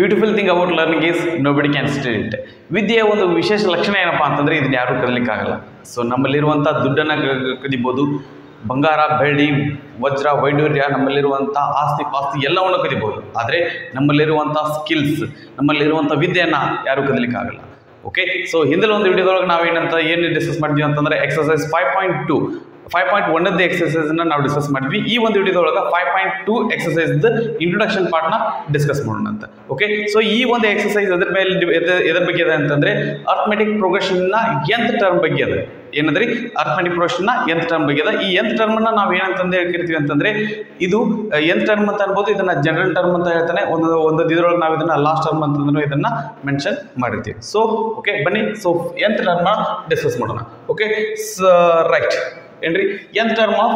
Beautiful thing about learning is nobody can state it ವಿದ್ಯೆಯ ಒಂದು ವಿಶೇಷ ಲಕ್ಷಣ ಏನಪ್ಪಾ ಅಂತಂದರೆ ಇದನ್ನ ಯಾರೂ ಕದಲಿಕ್ಕಾಗಲ್ಲ ಸೊ ನಮ್ಮಲ್ಲಿರುವಂಥ ದುಡ್ಡನ್ನು ಕ- ಕದಿಬೋದು ಬಂಗಾರ ಬೆಳ್ಳಿ ವಜ್ರ ವೈಡೂರ್ಯ ನಮ್ಮಲ್ಲಿರುವಂಥ ಆಸ್ತಿ ಪಾಸ್ತಿ ಎಲ್ಲವನ್ನು ಕದಿಬೋದು ಆದರೆ ನಮ್ಮಲ್ಲಿರುವಂಥ ಸ್ಕಿಲ್ಸ್ ನಮ್ಮಲ್ಲಿರುವಂಥ ವಿದ್ಯೆಯನ್ನು ಯಾರೂ ಕದಲಿಕ್ಕಾಗಲ್ಲ ಓಕೆ ಸೊ ಹಿಂದಿನ ಒಂದು ವಿಡಿಯೋದೊಳಗೆ ನಾವೇನಂತ ಏನು ಡಿಸ್ಕಸ್ ಮಾಡಿದ್ವಿ ಅಂತಂದರೆ exercise five point two five point ಒನ್ನದ್ದು ಎಕ್ಸಸೈಸ್ನ ನಾವು ಡಿಸ್ಕಸ್ ಮಾಡಿದ್ವಿ ಈ ಒಂದು ವಿಡಿಯೋದೊಳಗೆ five point two exercise introduction ಪಾರ್ಟ್ನ ಡಿಸ್ಕಸ್ ಮಾಡೋಣ ಅಂತ ಓಕೆ ಸೊ ಈ ಒಂದು ಎಕ್ಸಸೈಸ್ ಎದ್ರ ಮೇಲೆ ಡಿ- ಎದ್ರ- ಎದ್ರ ಬಗ್ಗೆ ಇದೆ ಅಂತಂದ್ರೆ ಅರ್ಥಮೆಟಿಕ್ ಪ್ರೋಗ್ರೆಷನ್ನ ಎಂತ್ ಟರ್ಮ್ ಬಗ್ಗೆ ಅದ ಏನಂದ್ರಿ ಅರ್ಥಮೆಟಿಕ್ ಪ್ರೋಗ್ರೆಷನ್ನ ಎಂತ್ ಟರ್ಮ್ ಬಗ್ಗೆ ಅದ ಈ ಎಂತ್ ಟರ್ಮನ್ನ ನಾವು ಏನಂತಂದು ಹೇಳ್ತಿರ್ತೀವಿ ಅಂತಂದ್ರೆ ಇದು ಎಂತ್ ಟರ್ಮ್ ಅಂತ ಅನ್ಬೋದು ಇದನ್ನ ಜನರಲ್ ಟರ್ಮ್ ಅಂತ ಹೇಳ್ತಾನೆ ಒಂದು ಒಂದು ಇದ್ರೊಳಗೆ ನಾವು ಇದನ್ನ ಲಾಸ್ಟ್ ಟರ್ಮ್ ಅಂತಂದ್ರೆ ಇದನ್ನ ಮೆನ್ಷನ್ ಮಾಡಿರ್ತೀವಿ ಸೊ ಓಕೆ ಬನ್ನಿ ಸೊ ಎಂತ್ ಟರ್ಮ್ ಡಿಸ್ಕಸ್ ಮಾಡೋಣ ಓಕೆ ರೈಟ್ ಏನ್ರಿ nth term of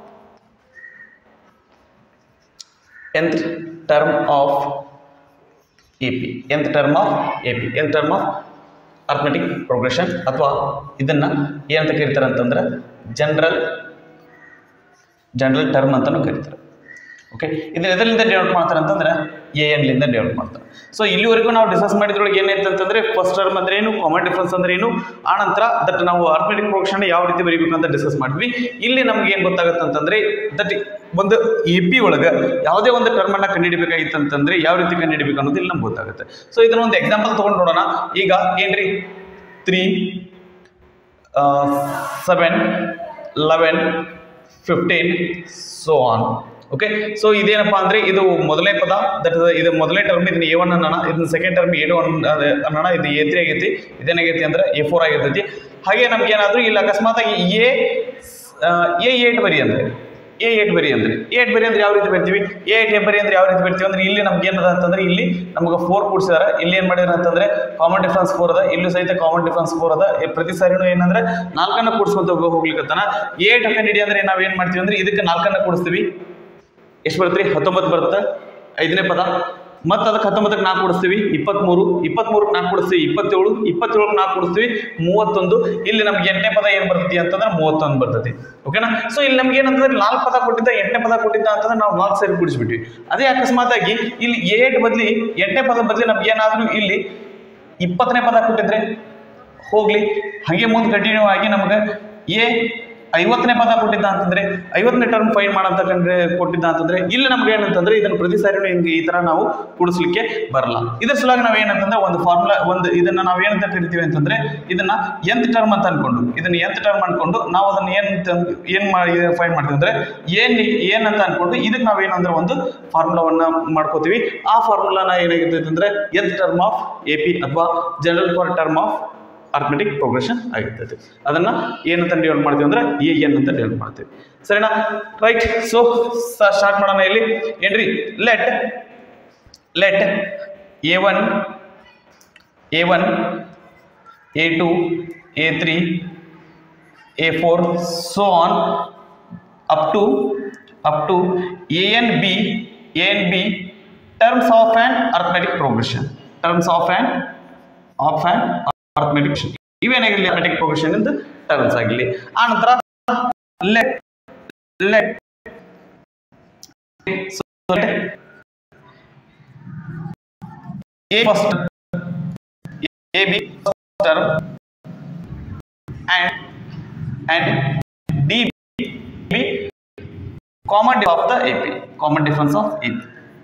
nth term of AP nth term of AP nth term of arithmetic progression ಅಥವಾ ಇದನ್ನ ಏನಂತ ಕರೀತಾರೆ ಅಂತಂದ್ರೆ ಜನರಲ್ ಜನರಲ್ ಟರ್ಮ್ ಅಂತಲೂ ಕರೀತಾರೆ ಓಕೆ ಇದನ್ನ ಎದರಿಂದ ಡೆವಲಪ್ ಮಾಡ್ತಾರೆ ಅಂತಂದ್ರೆ ಎ ಎನ್ಲಿಂದ ಡೆವಲಪ್ ಮಾಡ್ತಾರೆ ಸೊ ಇಲ್ಲಿವರೆಗೂ ನಾವು ಡಿಸ್ಕಸ್ ಮಾಡಿದ್ರೊಳಗೆ ಏನಾಯ್ತು ಅಂತಂದ್ರೆ ಫಸ್ಟ್ ಟರ್ಮ್ ಅಂದ್ರೆ ಏನು ಕಾಮನ್ ಡಿಫರೆನ್ಸ್ ಅಂದ್ರೆ ಏನು ಆನಂತರ ದಟ್ ನಾವು ಅರ್ಥಮೆಟಿಕ್ ಪ್ರೋಗ್ರೆಷನ್ ಯಾವ ರೀತಿ ಬರೀಬೇಕು ಅಂತ ಡಿಸ್ಕಸ್ ಮಾಡಿದ್ವಿ ಇಲ್ಲಿ ನಮ್ಗೆ ಏನು ಗೊತ್ತಾಗುತ್ತೆ ಅಂತಂದ್ರೆ ದಟ್ ಒಂದು ಎ ಪಿ ಒಳಗೆ ಯಾವುದೇ ಒಂದು ಟರ್ಮ್ ಅನ್ನ ಕಂಡುಹಿಡಿಬೇಕಾಗಿತ್ತು ಅಂತಂದ್ರೆ ಯಾವ ರೀತಿ ಕಂಡುಹಿಡಿಬೇಕು ಅನ್ನೋದು ಇಲ್ಲಿ ನಮ್ಗೆ ಗೊತ್ತಾಗುತ್ತೆ ಸೊ ಇದನ್ನ ಒಂದು ಎಕ್ಸಾಂಪಲ್ ತಗೊಂಡು ನೋಡೋಣ ಈಗ ಏನ್ರಿ three seven eleven fifteen so on okay so ಇದೇನಪ್ಪ ಅಂದ್ರೆ ಇದು ಮೊದಲನೇ ಪದ ದಟ್ ಇದು ಮೊದಲನೇ ಟರ್ಮ್ ಇದನ್ನ ಎ ಒನ್ ಅನ್ನೋಣ ಇದನ್ನ ಸೆಕೆಂಡ್ ಟರ್ಮ್ ಎ ಟು ಅನ್ನೋಣ ಇದು ಎ ತ್ರೀ ಆಗೈತಿ ಇದೇನಾಗೈತಿ ಅಂದ್ರೆ ಎ ಫೋರ್ ಆಗಿರ್ತೈತಿ ಹಾಗೆ ನಮ್ಗೆ ಏನಾದ್ರು ಇಲ್ಲಿ ಅಕಸ್ಮಾತ್ ಆಗಿ ಎ ಎ ಏಟ್ ಬರಿ ಅಂದ್ರೆ ಎ ಏಟ್ ಬರಿ ಅಂದ್ರೆ ಎ ಏಟ್ ಬರಿ ಅಂದ್ರೆ ಯಾವ ರೀತಿ ಬರ್ತೀವಿ ಎ ಏಟ್ ಬರಿ ಅಂದ್ರೆ ಯಾವ ರೀತಿ ಬರ್ತೀವಿ ಅಂದ್ರೆ ಇಲ್ಲಿ ನಮ್ಗೆ ಏನದ ಅಂತಂದ್ರೆ ಇಲ್ಲಿ ನಮ್ಗೆ ಫೋರ್ ಕೂಡಿಸಿದಾರೆ ಇಲ್ಲಿ ಏನ್ ಮಾಡಿದಾರೆ ಅಂತಂದ್ರೆ ಕಾಮನ್ ಡಿಫರೆನ್ಸ್ ಫೋರ್ ಅದ ಇಲ್ಲಿ ಸಹಿತ ಕಾಮನ್ ಡಿಫರೆನ್ಸ್ ಫೋರ್ ಅದ ಈ ಪ್ರತಿ ಸಾರಿನೂ ಏನಂದ್ರೆ ನಾಲ್ಕನ್ನ ಕೂಡಿಸ್ಕೊಂತ ಹೋಗ್ಲಿಕ್ಕತ್ತಾನ ಏಟ್ ಕಂಡಿಡಿ ಅಂದ್ರೆ ನಾವ್ ಏನ್ ಮಾಡ್ತೀವಿ ಅಂದ್ರೆ ಇದಕ್ಕೆ ನಾಲ್ಕನ್ನ ಕೂಡಿಸ್ತೀವಿ ಎಷ್ಟು ಬರುತ್ತೆ ರೀ ಹತ್ತೊಂಬತ್ತು ಬರುತ್ತೆ ಐದನೇ ಪದ ಮತ್ತೆ ಅದಕ್ಕೆ ಹತ್ತೊಂಬತ್ತಕ್ಕೆ ನಾಲ್ಕು ಕೊಡಿಸ್ತೀವಿ ಇಪ್ಪತ್ತ್ಮೂರು ಇಪ್ಪತ್ತ್ಮೂರಕ್ಕೆ ನಾಲ್ಕು ಕೊಡಿಸ್ತೀವಿ ಇಪ್ಪತ್ತೇಳು ಇಪ್ಪತ್ತೇಳಕ್ಕೆ ನಾಲ್ಕು ಕೊಡಿಸ್ತೀವಿ ಮೂವತ್ತೊಂದು ಇಲ್ಲಿ ನಮ್ಗೆ ಎಂಟನೇ ಪದ ಏನು ಬರ್ತೈತಿ ಅಂತಂದ್ರೆ ಮೂವತ್ತೊಂದು ಬರ್ತೈತಿ ಓಕೆನಾ ಸೊ ಇಲ್ಲಿ ನಮ್ಗೆ ಏನಂತಂದ್ರೆ ನಾಲ್ಕು ಪದ ಕೊಟ್ಟಿದ್ದ ಎಂಟನೇ ಪದ ಕೊಟ್ಟಿದ್ದ ಅಂತಂದ್ರೆ ನಾವು ನಾಲ್ಕು ಸೇರಿ ಕೂಡಿಸ್ಬಿಟ್ವಿ ಅದೇ ಅಕಸ್ಮಾತ್ ಆಗಿ ಇಲ್ಲಿ ಏಟ್ ಬದಲಿ ಎಂಟನೇ ಪದ ಬದಲಿ ನಮ್ಗೆ ಏನಾದರೂ ಇಲ್ಲಿ ಇಪ್ಪತ್ತನೇ ಪದ ಕೊಟ್ಟಿದ್ರೆ ಹೋಗ್ಲಿ ಹಾಗೆ ಮುಂದೆ ಕಂಟಿನ್ಯೂ ಆಗಿ ನಮಗೆ ಎ ಐವತ್ತನೇ ಪದ ಕೊಟ್ಟಿದ್ದ ಅಂತಂದ್ರೆ ಐವತ್ತನೇ ಟರ್ಮ್ ಫೈನ್ ಮಾಡಂತ ಕಂಡ್ರೆ ಕೊಟ್ಟಿದ್ದ ಅಂತಂದ್ರೆ ಇಲ್ಲಿ ನಮ್ಗೆ ಏನಂತಂದ್ರೆ ಇದನ್ನು ಪ್ರತಿ ಸಾರಿನೂ ಹಿಂಗೆ ಈ ತರ ನಾವು ಕೂಡಿಸ್ಲಿಕ್ಕೆ ಬರಲ್ಲ ಇದ್ರ ಸಲುವಾಗಿ ನಾವು ಏನಂತಂದ್ರೆ ಒಂದು ಫಾರ್ಮುಲಾ ಒಂದು ಇದನ್ನ ನಾವು ಏನಂತ ಕರಿತೀವಿ ಅಂತಂದ್ರೆ ಇದನ್ನ ಎಂತ್ ಟರ್ಮ್ ಅಂತ ಅನ್ಕೊಂಡು ಇದನ್ನ ಎಂತ್ ಟರ್ಮ್ ಅನ್ಕೊಂಡು ನಾವು ಅದನ್ನ ಏನ್ ಅಂತ- ಏನ್ ಮಾಡಿ ಫೈನ್ ಮಾಡ್ತೀವಿ ಅಂದ್ರೆ ಏನ್ ಏನ್ ಅಂತ ಅನ್ಕೊಂಡು ಇದಕ್ಕೆ ನಾವು ಏನಂದ್ರೆ ಒಂದು ಫಾರ್ಮುಲಾವನ್ನ ಮಾಡ್ಕೋತೀವಿ ಆ ಫಾರ್ಮುಲಾನ ಏನಾಗಿರ್ತೈತೆ ಅಂದ್ರೆ nth term of A P ಅಥವಾ general for term of arithmetic progression ಆಗಿರ್ತೈತೆ ಅದನ್ನ ಏನಂತ ಡೆವಲಪ್ ಮಾಡ್ತೀವಿ ಅಂದ್ರೆ ಎ ಎನ್ ಅಂತ ಡೆವಲಪ್ ಮಾಡ್ತೀವಿ ಸರಿನಾ ರೈಟ್ ಸೊ ಸ್ಟಾರ್ಟ್ ಮಾಡೋಣ ಇಲ್ಲಿ ಏನ್ರಿ let let a one a one A two a three a four so on up to up to A n b a n b terms of and arithmetic progression terms of and of and arithmetic ಇವೇನಾಗಿರಲಿ arithmetic progression ಇಂದ terms ಆಗಿರಲಿ ಆ ನಂತರ let let a first a b term and and D be common of the AP common difference of AP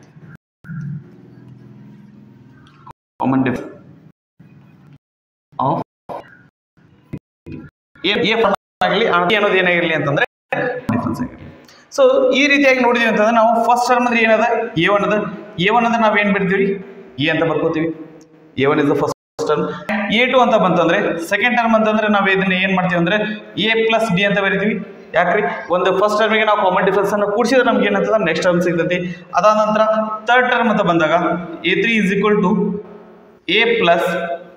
common difference of a a ಆಗಲಿ ಅನ್ನೋದು ಏನಾಗಿರಲಿ ಅಂತಂದ್ರೆ difference ಆಗಿರಲಿ so ಈ ರೀತಿಯಾಗಿ ನೋಡಿದ್ವಿ ಅಂತಂದ್ರೆ ನಾವು ಫಸ್ಟ್ ಟರ್ಮ್ ಅಂದ್ರೆ ಏನದ ಎ ಒನ್ ಅದ ಎ ಒನ್ ಅಂದ್ರೆ ನಾವ್ ಏನ್ ಬಿಡ್ತೀವಿ ಎ ಅಂತ ಬರ್ಕೋತೀವಿ a one is the first term a two ಅಂತ ಬಂತಂದ್ರೆ ಸೆಕೆಂಡ್ ಟರ್ಮ್ ಅಂತಂದ್ರೆ ನಾವು ಇದನ್ನ ಏನ್ ಮಾಡ್ತೀವಿ ಅಂದ್ರೆ ಎ ಪ್ಲಸ್ ಡಿ ಅಂತ ಬರಿತೀವಿ ಯಾಕ್ರಿ ಒಂದು ಫಸ್ಟ್ ಟರ್ಮಿಗೆ ನಾವು ಕಾಮನ್ ಡಿಫರೆನ್ಸ್ ಅನ್ನು ಕೂಡಿಸಿದ್ರೆ ನಮ್ಗೆ ಏನಂತಂದ್ರೆ ನೆಕ್ಸ್ಟ್ ಟರ್ಮ್ ಸಿಗ್ತೈತಿ ಅದಾದ ನಂತರ ಥರ್ಡ್ ಟರ್ಮ್ ಅಂತ ಬಂದಾಗ a three is equal to A plus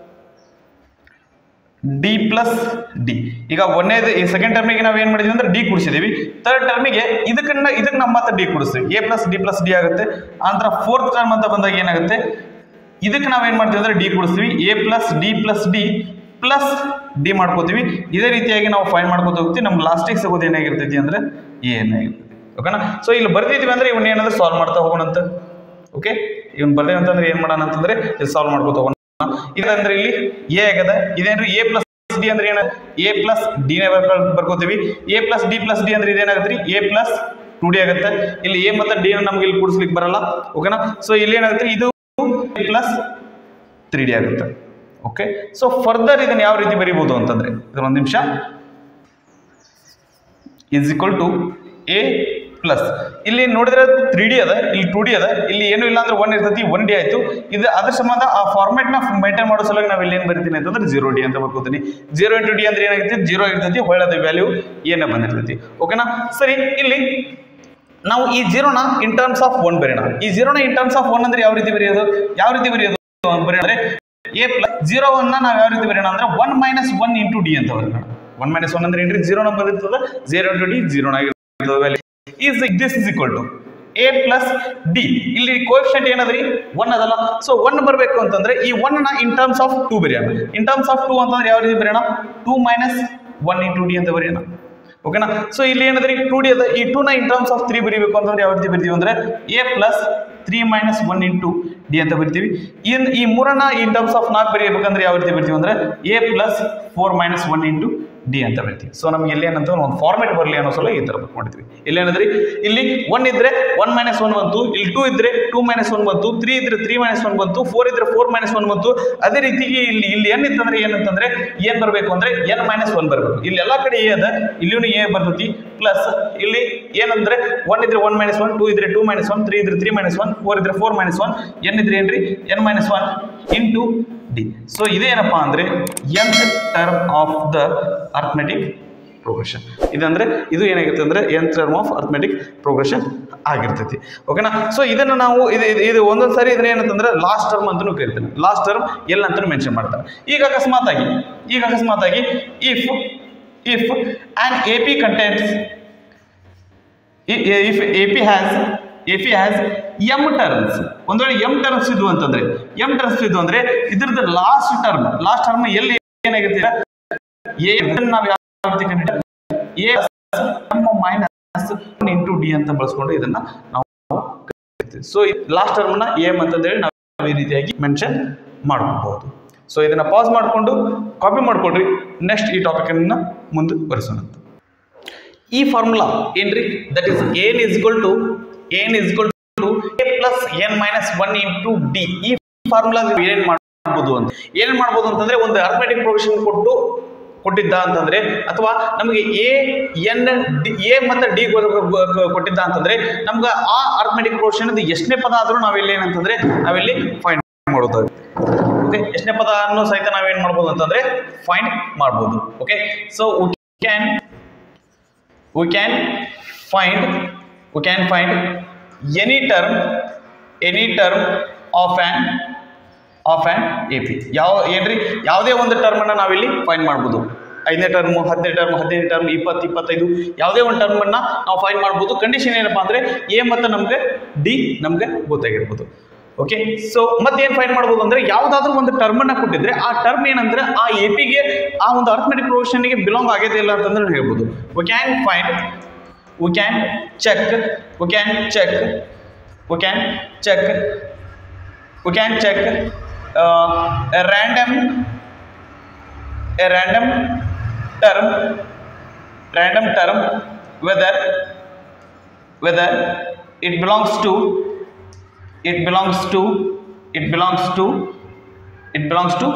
d plus d ಈಗ ಒಂದೇದು ಈ ಸೆಕೆಂಡ್ ಟರ್ಮಿಗೆ ನಾವು ಏನು ಮಾಡಿದ್ವಿ ಅಂದ್ರೆ ಡಿ ಕೂಡಿಸಿದೀವಿ ಥರ್ಡ್ ಟರ್ಮಿಗೆ ಇದಕ್ಕನ್ನ ಇದಕ್ಕೆ ನಮ್ಮ ಮತ್ತೆ ಡಿ ಕೂಡಿಸ್ತೀವಿ a plus d plus d ಆಗುತ್ತೆ ಆನಂತರ ಫೋರ್ತ್ ಟರ್ಮ್ ಅಂತ ಬಂದಾಗ ಏನಾಗುತ್ತೆ ಇದಕ್ಕೆ ನಾವೇನು ಮಾಡ್ತೀವಿ ಅಂದ್ರೆ ಡಿ ಕೂಡಿಸ್ತೀವಿ a plus d plus d plus d ಮಾಡ್ಕೋತೀವಿ ಇದೇ ರೀತಿಯಾಗಿ ನಾವು ಫೈನ್ ಮಾಡ್ಕೋತ ಹೋಗ್ತೀವಿ ನಮ್ಮ ಲಾಸ್ಟಿಗೆ ಸಿಗೋದು ಏನಾಗಿರ್ತೈತಿ ಅಂದ್ರೆ ಎ ಏನಾಗಿರ್ತೈತಿ ಓಕೆನಾ ಸೊ ಇಲ್ಲಿ ಬರ್ತಿದ್ವಿ ಅಂದ್ರೆ ಇವನ್ನ ಏನಾದ್ರೆ ಸಾಲ್ವ್ ಮಾಡ್ತಾ ಹೋಗೋಣಂತ ಓಕೆ ಇವ್ನು ಬರ್ದೇವೆ ಅಂತಂದ್ರೆ ಏನು ಮಾಡೋಣ ಅಂತಂದ್ರೆ ಇದು ಸಾಲ್ವ್ ಮಾಡ್ಕೊತ ಹೋಗೋಣ ಇದಂದ್ರೆ ಇಲ್ಲಿ ಎ ಆಗದ ಇದೇನ್ರಿ ಎ ಪ್ಲಸ್ ಡಿ ಅಂದ್ರೆ ಏನ ಎ ಪ್ಲಸ್ ಡಿ ನೇ ಬರ್ಕೋತೀವಿ a plus d plus d ಅಂದ್ರೆ ಇದೇನಾಗುತ್ತೆ ಎ ಪ್ಲಸ್ ಟು ಡಿ ಆಗುತ್ತೆ ಇಲ್ಲಿ ಎ ಮತ್ತು ಡಿ ನಮ್ಗೆ ಇಲ್ಲಿ ಕೂಡಿಸ್ಲಿಕ್ಕೆ ಬರಲ್ಲ ಓಕೆನಾ ಸೊ ಇಲ್ಲಿ ಏನಾಗುತ್ತೆ ಇದು ಎ ಪ್ಲಸ್ ತ್ರೀ ಡಿ ಆಗುತ್ತೆ ಓಕೆ ಸೊ ಫರ್ದರ್ ಇದನ್ನ ಯಾವ ರೀತಿ ಬರೀಬಹುದು ಅಂತಂದ್ರೆ ಇದನ್ನ ಒಂದು ನಿಮಿಷ is equal to A plus ಇಲ್ಲಿ ನೋಡಿದ್ರೆ ತ್ರೀ ಡಿ ಅದ ಇಲ್ಲಿ ಟು ಡಿ ಅದ ಇಲ್ಲಿ ಏನು ಇಲ್ಲ ಅಂದ್ರೆ ಒನ್ ಇರ್ತೈತಿ ಒನ್ ಡಿ ಆಯ್ತು ಇದು ಅದ್ರ ಸಂಬಂಧ ಆ ಫಾರ್ಮೆಟ್ ನ ಮೇಂಟೈನ್ ಮಾಡೋ ಸಲುವಾಗಿ ನಾವು ಇಲ್ಲಿ ಏನು ಬರಿತೀನಿ ಅಂತಂದ್ರೆ ಜೀರೋ ಡಿ ಅಂತ ಬರ್ಕೋತೀನಿ ಜೀರೋ ಇಂಟು ಡಿ ಅಂದ್ರೆ ಏನಾಗುತ್ತೆ ಜೀರೋ ಇರ್ತೈತಿ ಹೊಳ್ಳದ ವ್ಯಾಲ್ಯೂ ಏನೇ ಬಂದಿರ್ತೈತಿ ಓಕೆನಾ ಸರಿ ಇಲ್ಲಿ ನಾವು ಈ ಜೀರೋನ ಇನ್ ಟರ್ಮ್ಸ್ ಆಫ್ ಒನ್ ಬರೆಯೋಣ ಈ ಜೀರೋನ ಇನ್ ಟರ್ಮ್ಸ್ ಆಫ್ ಒನ್ ಅಂದ್ರೆ ಯಾವ ರೀತಿ ಬರೆಯೋದು ಯಾವ ರೀತಿ ಬರೆಯೋದು ಬರೆಯೋದ್ರೆ ಎ ಪ್ಲಸ್ ಜೀರೋವನ್ನ ನಾವು ಯಾವ ರೀತಿ ಬರೆಯೋಣ ಅಂದ್ರೆ one minus one into d ಅಂತ ಬರೆಯೋಣ ಒನ್ ಮೈನಸ್ ಒನ್ ಅಂದ್ರೆ ಏನ್ರಿ ಜೀರೋ ನಂಬರ್ ಇರ್ತದೆ ಜೀರೋ ಇಂಟು ಡಿ ಜೀರೋ ಆಗಿರ್ತದೆ value is this is equal to A plus d ಇಲ್ಲಿ ಕೋಎಫಿಷಿಯಂಟ್ ಏನದ್ರಿ ಒನ್ ಅದಲ್ಲ ಸೊ ಒನ್ ಬರಬೇಕು ಅಂತಂದ್ರೆ ಈ ಒನ್ ನ ಇನ್ ಟರ್ಮ್ಸ್ ಆಫ್ ಟೂ ಬರೆಯೋಣ ಇನ್ ಟರ್ಮ್ಸ್ ಆಫ್ ಟೂ ಅಂತಂದ್ರೆ ಯಾವ ರೀತಿ ಬರೆಯೋಣ two minus one into d ಅಂತ ಬರೆಯೋಣ ಓಕೆನಾ ಸೊ ಇಲ್ಲಿ ಏನದ್ರಿ ಟೂ ಡಿ ಅದ ಈ ಟೂ ನ ಇನ್ ಟರ್ಮ್ಸ್ ಆಫ್ ತ್ರೀ ಬರೀಬೇಕು ಅಂತಂದ್ರೆ ಯಾವ ರೀತಿ ಬರಿತೀವಿ ಅಂದ್ರೆ a plus three minus one into d ಅಂತ ಬರಿತೀವಿ ಇನ್ ಈ ಮೂರನ್ನ ಇನ್ ಟರ್ಮ್ಸ್ ಆಫ್ ನಾಲ್ಕು ಬರೀಬೇಕಂದ್ರೆ ಯಾವ ರೀತಿ ಬರ್ತೀವಿ ಅಂದ್ರೆ a plus four minus one into d ಅಂತ ಬರ್ತೀವಿ ಸೊ ನಮ್ಗೆ ಇಲ್ಲಿ ಏನಂತ ಒಂದು ಫಾರ್ಮೆಟ್ ಬರಲಿ ಅನ್ನೋ ಸಲ ಈ ಥರ ಮಾಡಿದ್ವಿ ಇಲ್ಲಿ ಏನಂದ್ರಿ ಇಲ್ಲಿ ಒನ್ ಇದ್ರೆ ಒನ್ ಮೈನಸ್ ಒನ್ ಬಂತು ಇಲ್ಲಿ ಟೂ ಇದ್ರೆ ಟೂ ಮೈನಸ್ ಒನ್ ಬಂತು ತ್ರೀ ಇದ್ರೆ ತ್ರೀ ಮೈನಸ್ ಒನ್ ಬಂತು ಫೋರ್ ಇದ್ರೆ ಫೋರ್ ಮೈನಸ್ ಒನ್ ಬಂತು ಅದೇ ರೀತಿಗೆ ಇಲ್ಲಿ ಇಲ್ಲಿ ಎನ್ ಇತ್ತಂದ್ರೆ ಏನಂತಂದ್ರೆ ಏನ್ ಬರಬೇಕು ಅಂದ್ರೆ ಎನ್ ಮೈನಸ್ ಒನ್ ಬರಬೇಕು ಇಲ್ಲಿ ಎಲ್ಲಾ ಕಡೆ ಎ ಅದ ಇಲ್ಲಿಯೂ ಎ ಬರ್ತೈತಿ ಪ್ಲಸ್ ಇಲ್ಲಿ ಏನಂದ್ರೆ ಒನ್ ಇದ್ರೆ ಒನ್ ಮೈನಸ್ ಒನ್ ಟೂ ಇದ್ರೆ ಟೂ ಮೈನಸ್ ಒನ್ ತ್ರೀ ಇದ್ರೆ ತ್ರೀ ಮೈನಸ್ ಒನ್ ಫೋರ್ ಇದ್ರೆ ಫೋರ್ ಮೈನಸ್ ಒನ್ ಎನ್ ಇದ್ರೆ ಏನ್ರಿ n minus one into d so ಇದೇನಪ್ಪಾ ಅಂದ್ರೆ nth term of the arithmetic progression ಇದಂದ್ರೆ ಇದು ಏನಾಗಿರುತ್ತೆ ಅಂದ್ರೆ n term of arithmetic progression ಆಗಿರ್ತೈತಿ ಓಕೆನಾ ಸೊ ಇದನ್ನು ನಾವು ಇದು ಇದು- ಇದು ಒಂದೊಂದು ಸಾರಿ ಇದನ್ನ ಏನಂತಂದ್ರೆ ಲಾಸ್ಟ್ ಟರ್ಮ್ ಅಂತಲೂ ಕರಿತಾರೆ ಲಾಸ್ಟ್ ಟರ್ಮ್ ಎಲ್ ಅಂತಲೂ ಮೆನ್ಷನ್ ಮಾಡ್ತಾರೆ ಈಗ ಅಕಸ್ಮಾತ್ ಆಗಿ ಈಗ ಅಕಸ್ಮಾತ್ ಆಗಿ if if on A P contents if A P has A P has m terms ಒಂದ್ ವೇಳೆ ಎಮ್ ಟರ್ಮ್ಸ್ ಇದ್ವು ಅಂತಂದ್ರೆ ಎಮ್ ಟರ್ಮ್ಸ್ ಇದ್ವು ಅಂದ್ರೆ ಇದ್ರದ್ದು ಲಾಸ್ಟ್ ಟರ್ಮ್ ಲಾಸ್ಟ್ ಟರ್ಮ್ ಎಲ್ಲಿ ಏನಾಗಿರ್ತೀರ ಎ ನಾವು ಯಾವ ರೀತಿ ಕಂಡಿಡ a m minus into d ಅಂತ ಬಳಸ್ಕೊಂಡು ಇದನ್ನ ನಾವು ಸೊ ಲಾಸ್ಟ್ ಟರ್ಮ್ನ ಎಮ್ ಅಂತಂದೇಳಿ ನಾವು ಈ ರೀತಿಯಾಗಿ ಮೆನ್ಷನ್ ಮಾಡ್ಕೋಬಹುದು ಸೊ ಇದನ್ನ ಪಾಸ್ ಮಾಡಿಕೊಂಡು ಕಾಪಿ ಮಾಡ್ಕೊಡ್ರಿ ನೆಕ್ಸ್ಟ್ ಈ ಟಾಪಿಕ್ ಅನ್ನ ಮುಂದುವರಿಸೋಣ ಈ ಫಾರ್ಮುಲಾ ಏನ್ರಿ that is an is equal to an is equal to A plus N minus one into d ಈ ಫಾರ್ಮುಲಾ ಏನ್ ಮಾಡ್ಬೋದು ಅಂತ ಏನ್ ಮಾಡ್ಬೋದು ಅಂತಂದ್ರೆ ಒಂದು ಅರ್ಥಮೆಟಿಕ್ ಪ್ರೊವಿಷನ್ ಕೊಟ್ಟು ಕೊಟ್ಟಿದ್ದ ಅಂತಂದ್ರೆ ಅಥವಾ ನಮಗೆ ಎ ಎನ್ ಡಿ ಎ ಮತ್ತೆ ಡಿ ಕೊಟ್ಟಿದ್ದ ಅಂತಂದ್ರೆ ನಮ್ಗೆ ಆ ಅರ್ಥಮೆಟಿಕ್ ಪ್ರೊವಿಷನ್ ಎಷ್ಟನೇ ಪದ ಆದ್ರೂ ನಾವಿಲ್ಲಿ ಏನಂತಂದ್ರೆ ನಾವಿಲ್ಲಿ ಫೈಂಡ್ ಮಾಡೋದು ಓಕೆ ಎಷ್ಟನೇ ಪದ ಅನ್ನೋ ಸಹಿತ ನಾವೇನ್ ಮಾಡ್ಬೋದು ಅಂತಂದ್ರೆ ಫೈಂಡ್ ಮಾಡ್ಬೋದು okay so can we can find we can find any term any term of an of an A P ಯಾವ ಏನ್ರಿ ಯಾವುದೇ ಒಂದು ಟರ್ಮನ್ನು ನಾವಿಲ್ಲಿ ಫೈಂಡ್ ಮಾಡ್ಬೋದು ಐದನೇ ಟರ್ಮು ಹತ್ತನೇ ಟರ್ಮ್ ಹದಿನೈದು ಟರ್ಮ್ ಇಪ್ಪತ್ತು ಇಪ್ಪತ್ತೈದು ಯಾವುದೇ ಒಂದು ಟರ್ಮನ್ನು ನಾವು ಫೈಂಡ್ ಮಾಡ್ಬೋದು ಕಂಡೀಷನ್ ಏನಪ್ಪಾ ಅಂದರೆ ಎ ಮತ್ತು ನಮಗೆ ಡಿ ನಮಗೆ ಗೊತ್ತಾಗಿರ್ಬೋದು ಓಕೆ ಸೊ ಮತ್ತೇನು ಫೈಂಡ್ ಮಾಡ್ಬೋದು ಅಂದರೆ ಯಾವುದಾದ್ರೂ ಒಂದು ಟರ್ಮನ್ನು ಕೊಟ್ಟಿದ್ರೆ ಆ ಟರ್ಮ್ ಏನಂದ್ರೆ ಆ ಎ ಪಿಗೆ ಆ ಒಂದು ಅರ್ಥಮೆಟಿಕ್ ಪ್ರೊಫೆಷನ್ಗೆ ಬಿಲಾಂಗ್ ಆಗೈತೆ ಇಲ್ಲ ಅಂತಂದ್ರೆ ನಾವು ಹೇಳ್ಬೋದು we can find we can check we can check we can check we can check uh, a random a random term random term whether whether it belongs to it belongs to it belongs to it belongs to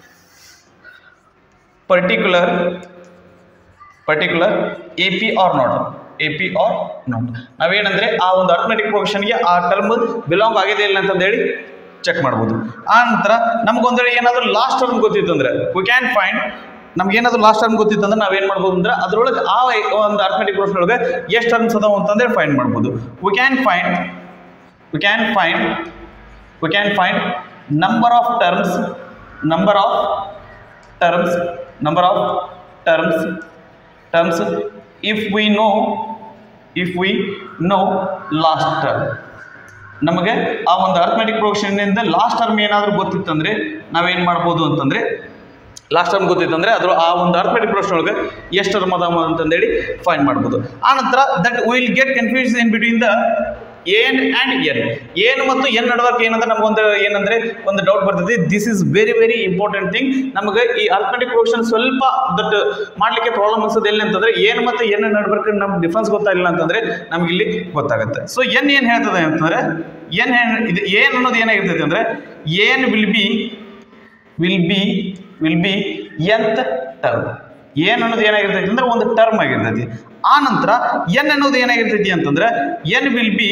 particular particular AP or not AP or not ನಾವೇನಂದ್ರೆ ಆ ಒಂದು arithmetic ಪ್ರೊಫೆಷನ್ಗೆ ಆ term belong ಆಗಿದೆ ಇಲ್ಲ ಅಂತ ಹೇಳಿ check ಮಾಡ್ಬೋದು ಆ ನಂತರ ನಮ್ಗೊಂದು ವೇಳೆ ಏನಾದರೂ ಲಾಸ್ಟ್ ಟರ್ಮ್ ಗೊತ್ತಿತ್ತು ಅಂದ್ರೆ ವಿ ಕ್ಯಾನ್ ಫೈಂಡ್ ನಮ್ಗೆ ಏನಾದರೂ ಲಾಸ್ಟ್ ಟರ್ಮ್ ಗೊತ್ತಿತ್ತು ಅಂದ್ರೆ ನಾವೇನು ಮಾಡ್ಬೋದು ಅಂದ್ರೆ ಅದ್ರೊಳಗೆ ಆ ಒಂದು ಅರ್ಥಮೆಟಿಕ್ ಪ್ರೊಫೆಷನ್ ಒಳಗೆ ಎಷ್ಟು ಟರ್ಮ್ಸ್ ಅದಾವ ಅಂತಂದ್ರೆ ಫೈಂಡ್ ಮಾಡ್ಬೋದು we can find we can find we can find number of terms number of terms number of terms terms if we know if we know last term ನಮಗೆ ಆ ಒಂದು arithmetic ಪ್ರೊಫೆಷನ್ನಿಂದ last term ಏನಾದರೂ ಗೊತ್ತಿತ್ತಂದ್ರೆ ನಾವೇನು ಮಾಡ್ಬೋದು ಅಂತಂದ್ರೆ last term ಗೊತ್ತಿತ್ತಂದ್ರೆ ಅದ್ರ ಆ ಒಂದು ಅರ್ಥಮೆಟಿಕ್ ಪ್ರೊಫೆಷನ್ ಒಳಗೆ ಎಷ್ಟು ಟರ್ಮ್ ಅದಾವ ಅಂತಂದೇಳಿ ಫೈಂಡ್ ಮಾಡ್ಬೋದು ಆ ನಂತರ that will get confuse in between the N and N N ಮತ್ತು ಎನ್ ನಡವರ್ಕ್ ಏನಂದ್ರೆ ನಮಗೊಂದು ಏನಂದ್ರೆ ಒಂದು ಡೌಟ್ ಬರ್ತೈತಿ this is very very important thing ನಮಗೆ ಈ ಅರ್ಥಮೆಟಿಕ್ ಪ್ರೊಫೆಷನ್ ಸ್ವಲ್ಪ ದಟ್ ಮಾಡ್ಲಿಕ್ಕೆ ಪ್ರಾಬ್ಲಮ್ ಅನ್ಸೋದು ಎಲ್ಲಿ ಅಂತಂದ್ರೆ ಎನ್ ಮತ್ತು ಎನ್ ನಡ್ಬರ್ಕ್ ನಮ್ಗೆ ಡಿಫ್ರೆನ್ಸ್ ಗೊತ್ತಾಗಿಲ್ಲ ಅಂತಂದ್ರೆ ನಮ್ಗೆ ಇಲ್ಲಿ ಗೊತ್ತಾಗುತ್ತೆ ಸೊ ಎನ್ ಏನು ಹೇಳ್ತದೆ ಅಂತಂದ್ರೆ ಎನ್ ಇದು ಏನ್ ಅನ್ನೋದು ಏನಾಗಿರ್ತೈತೆ ಅಂದ್ರೆ ಏನ್ will be will be will be nth term ಏನ್ ಅನ್ನೋದು ಏನಾಗಿರ್ತೈತಿ ಅಂದ್ರೆ ಒಂದು ಟರ್ಮ್ ಆಗಿರ್ತೈತಿ ಆ ನಂತರ ಎನ್ ಅನ್ನೋದು ಏನಾಗಿರ್ತೈತಿ ಅಂತಂದ್ರೆ N will be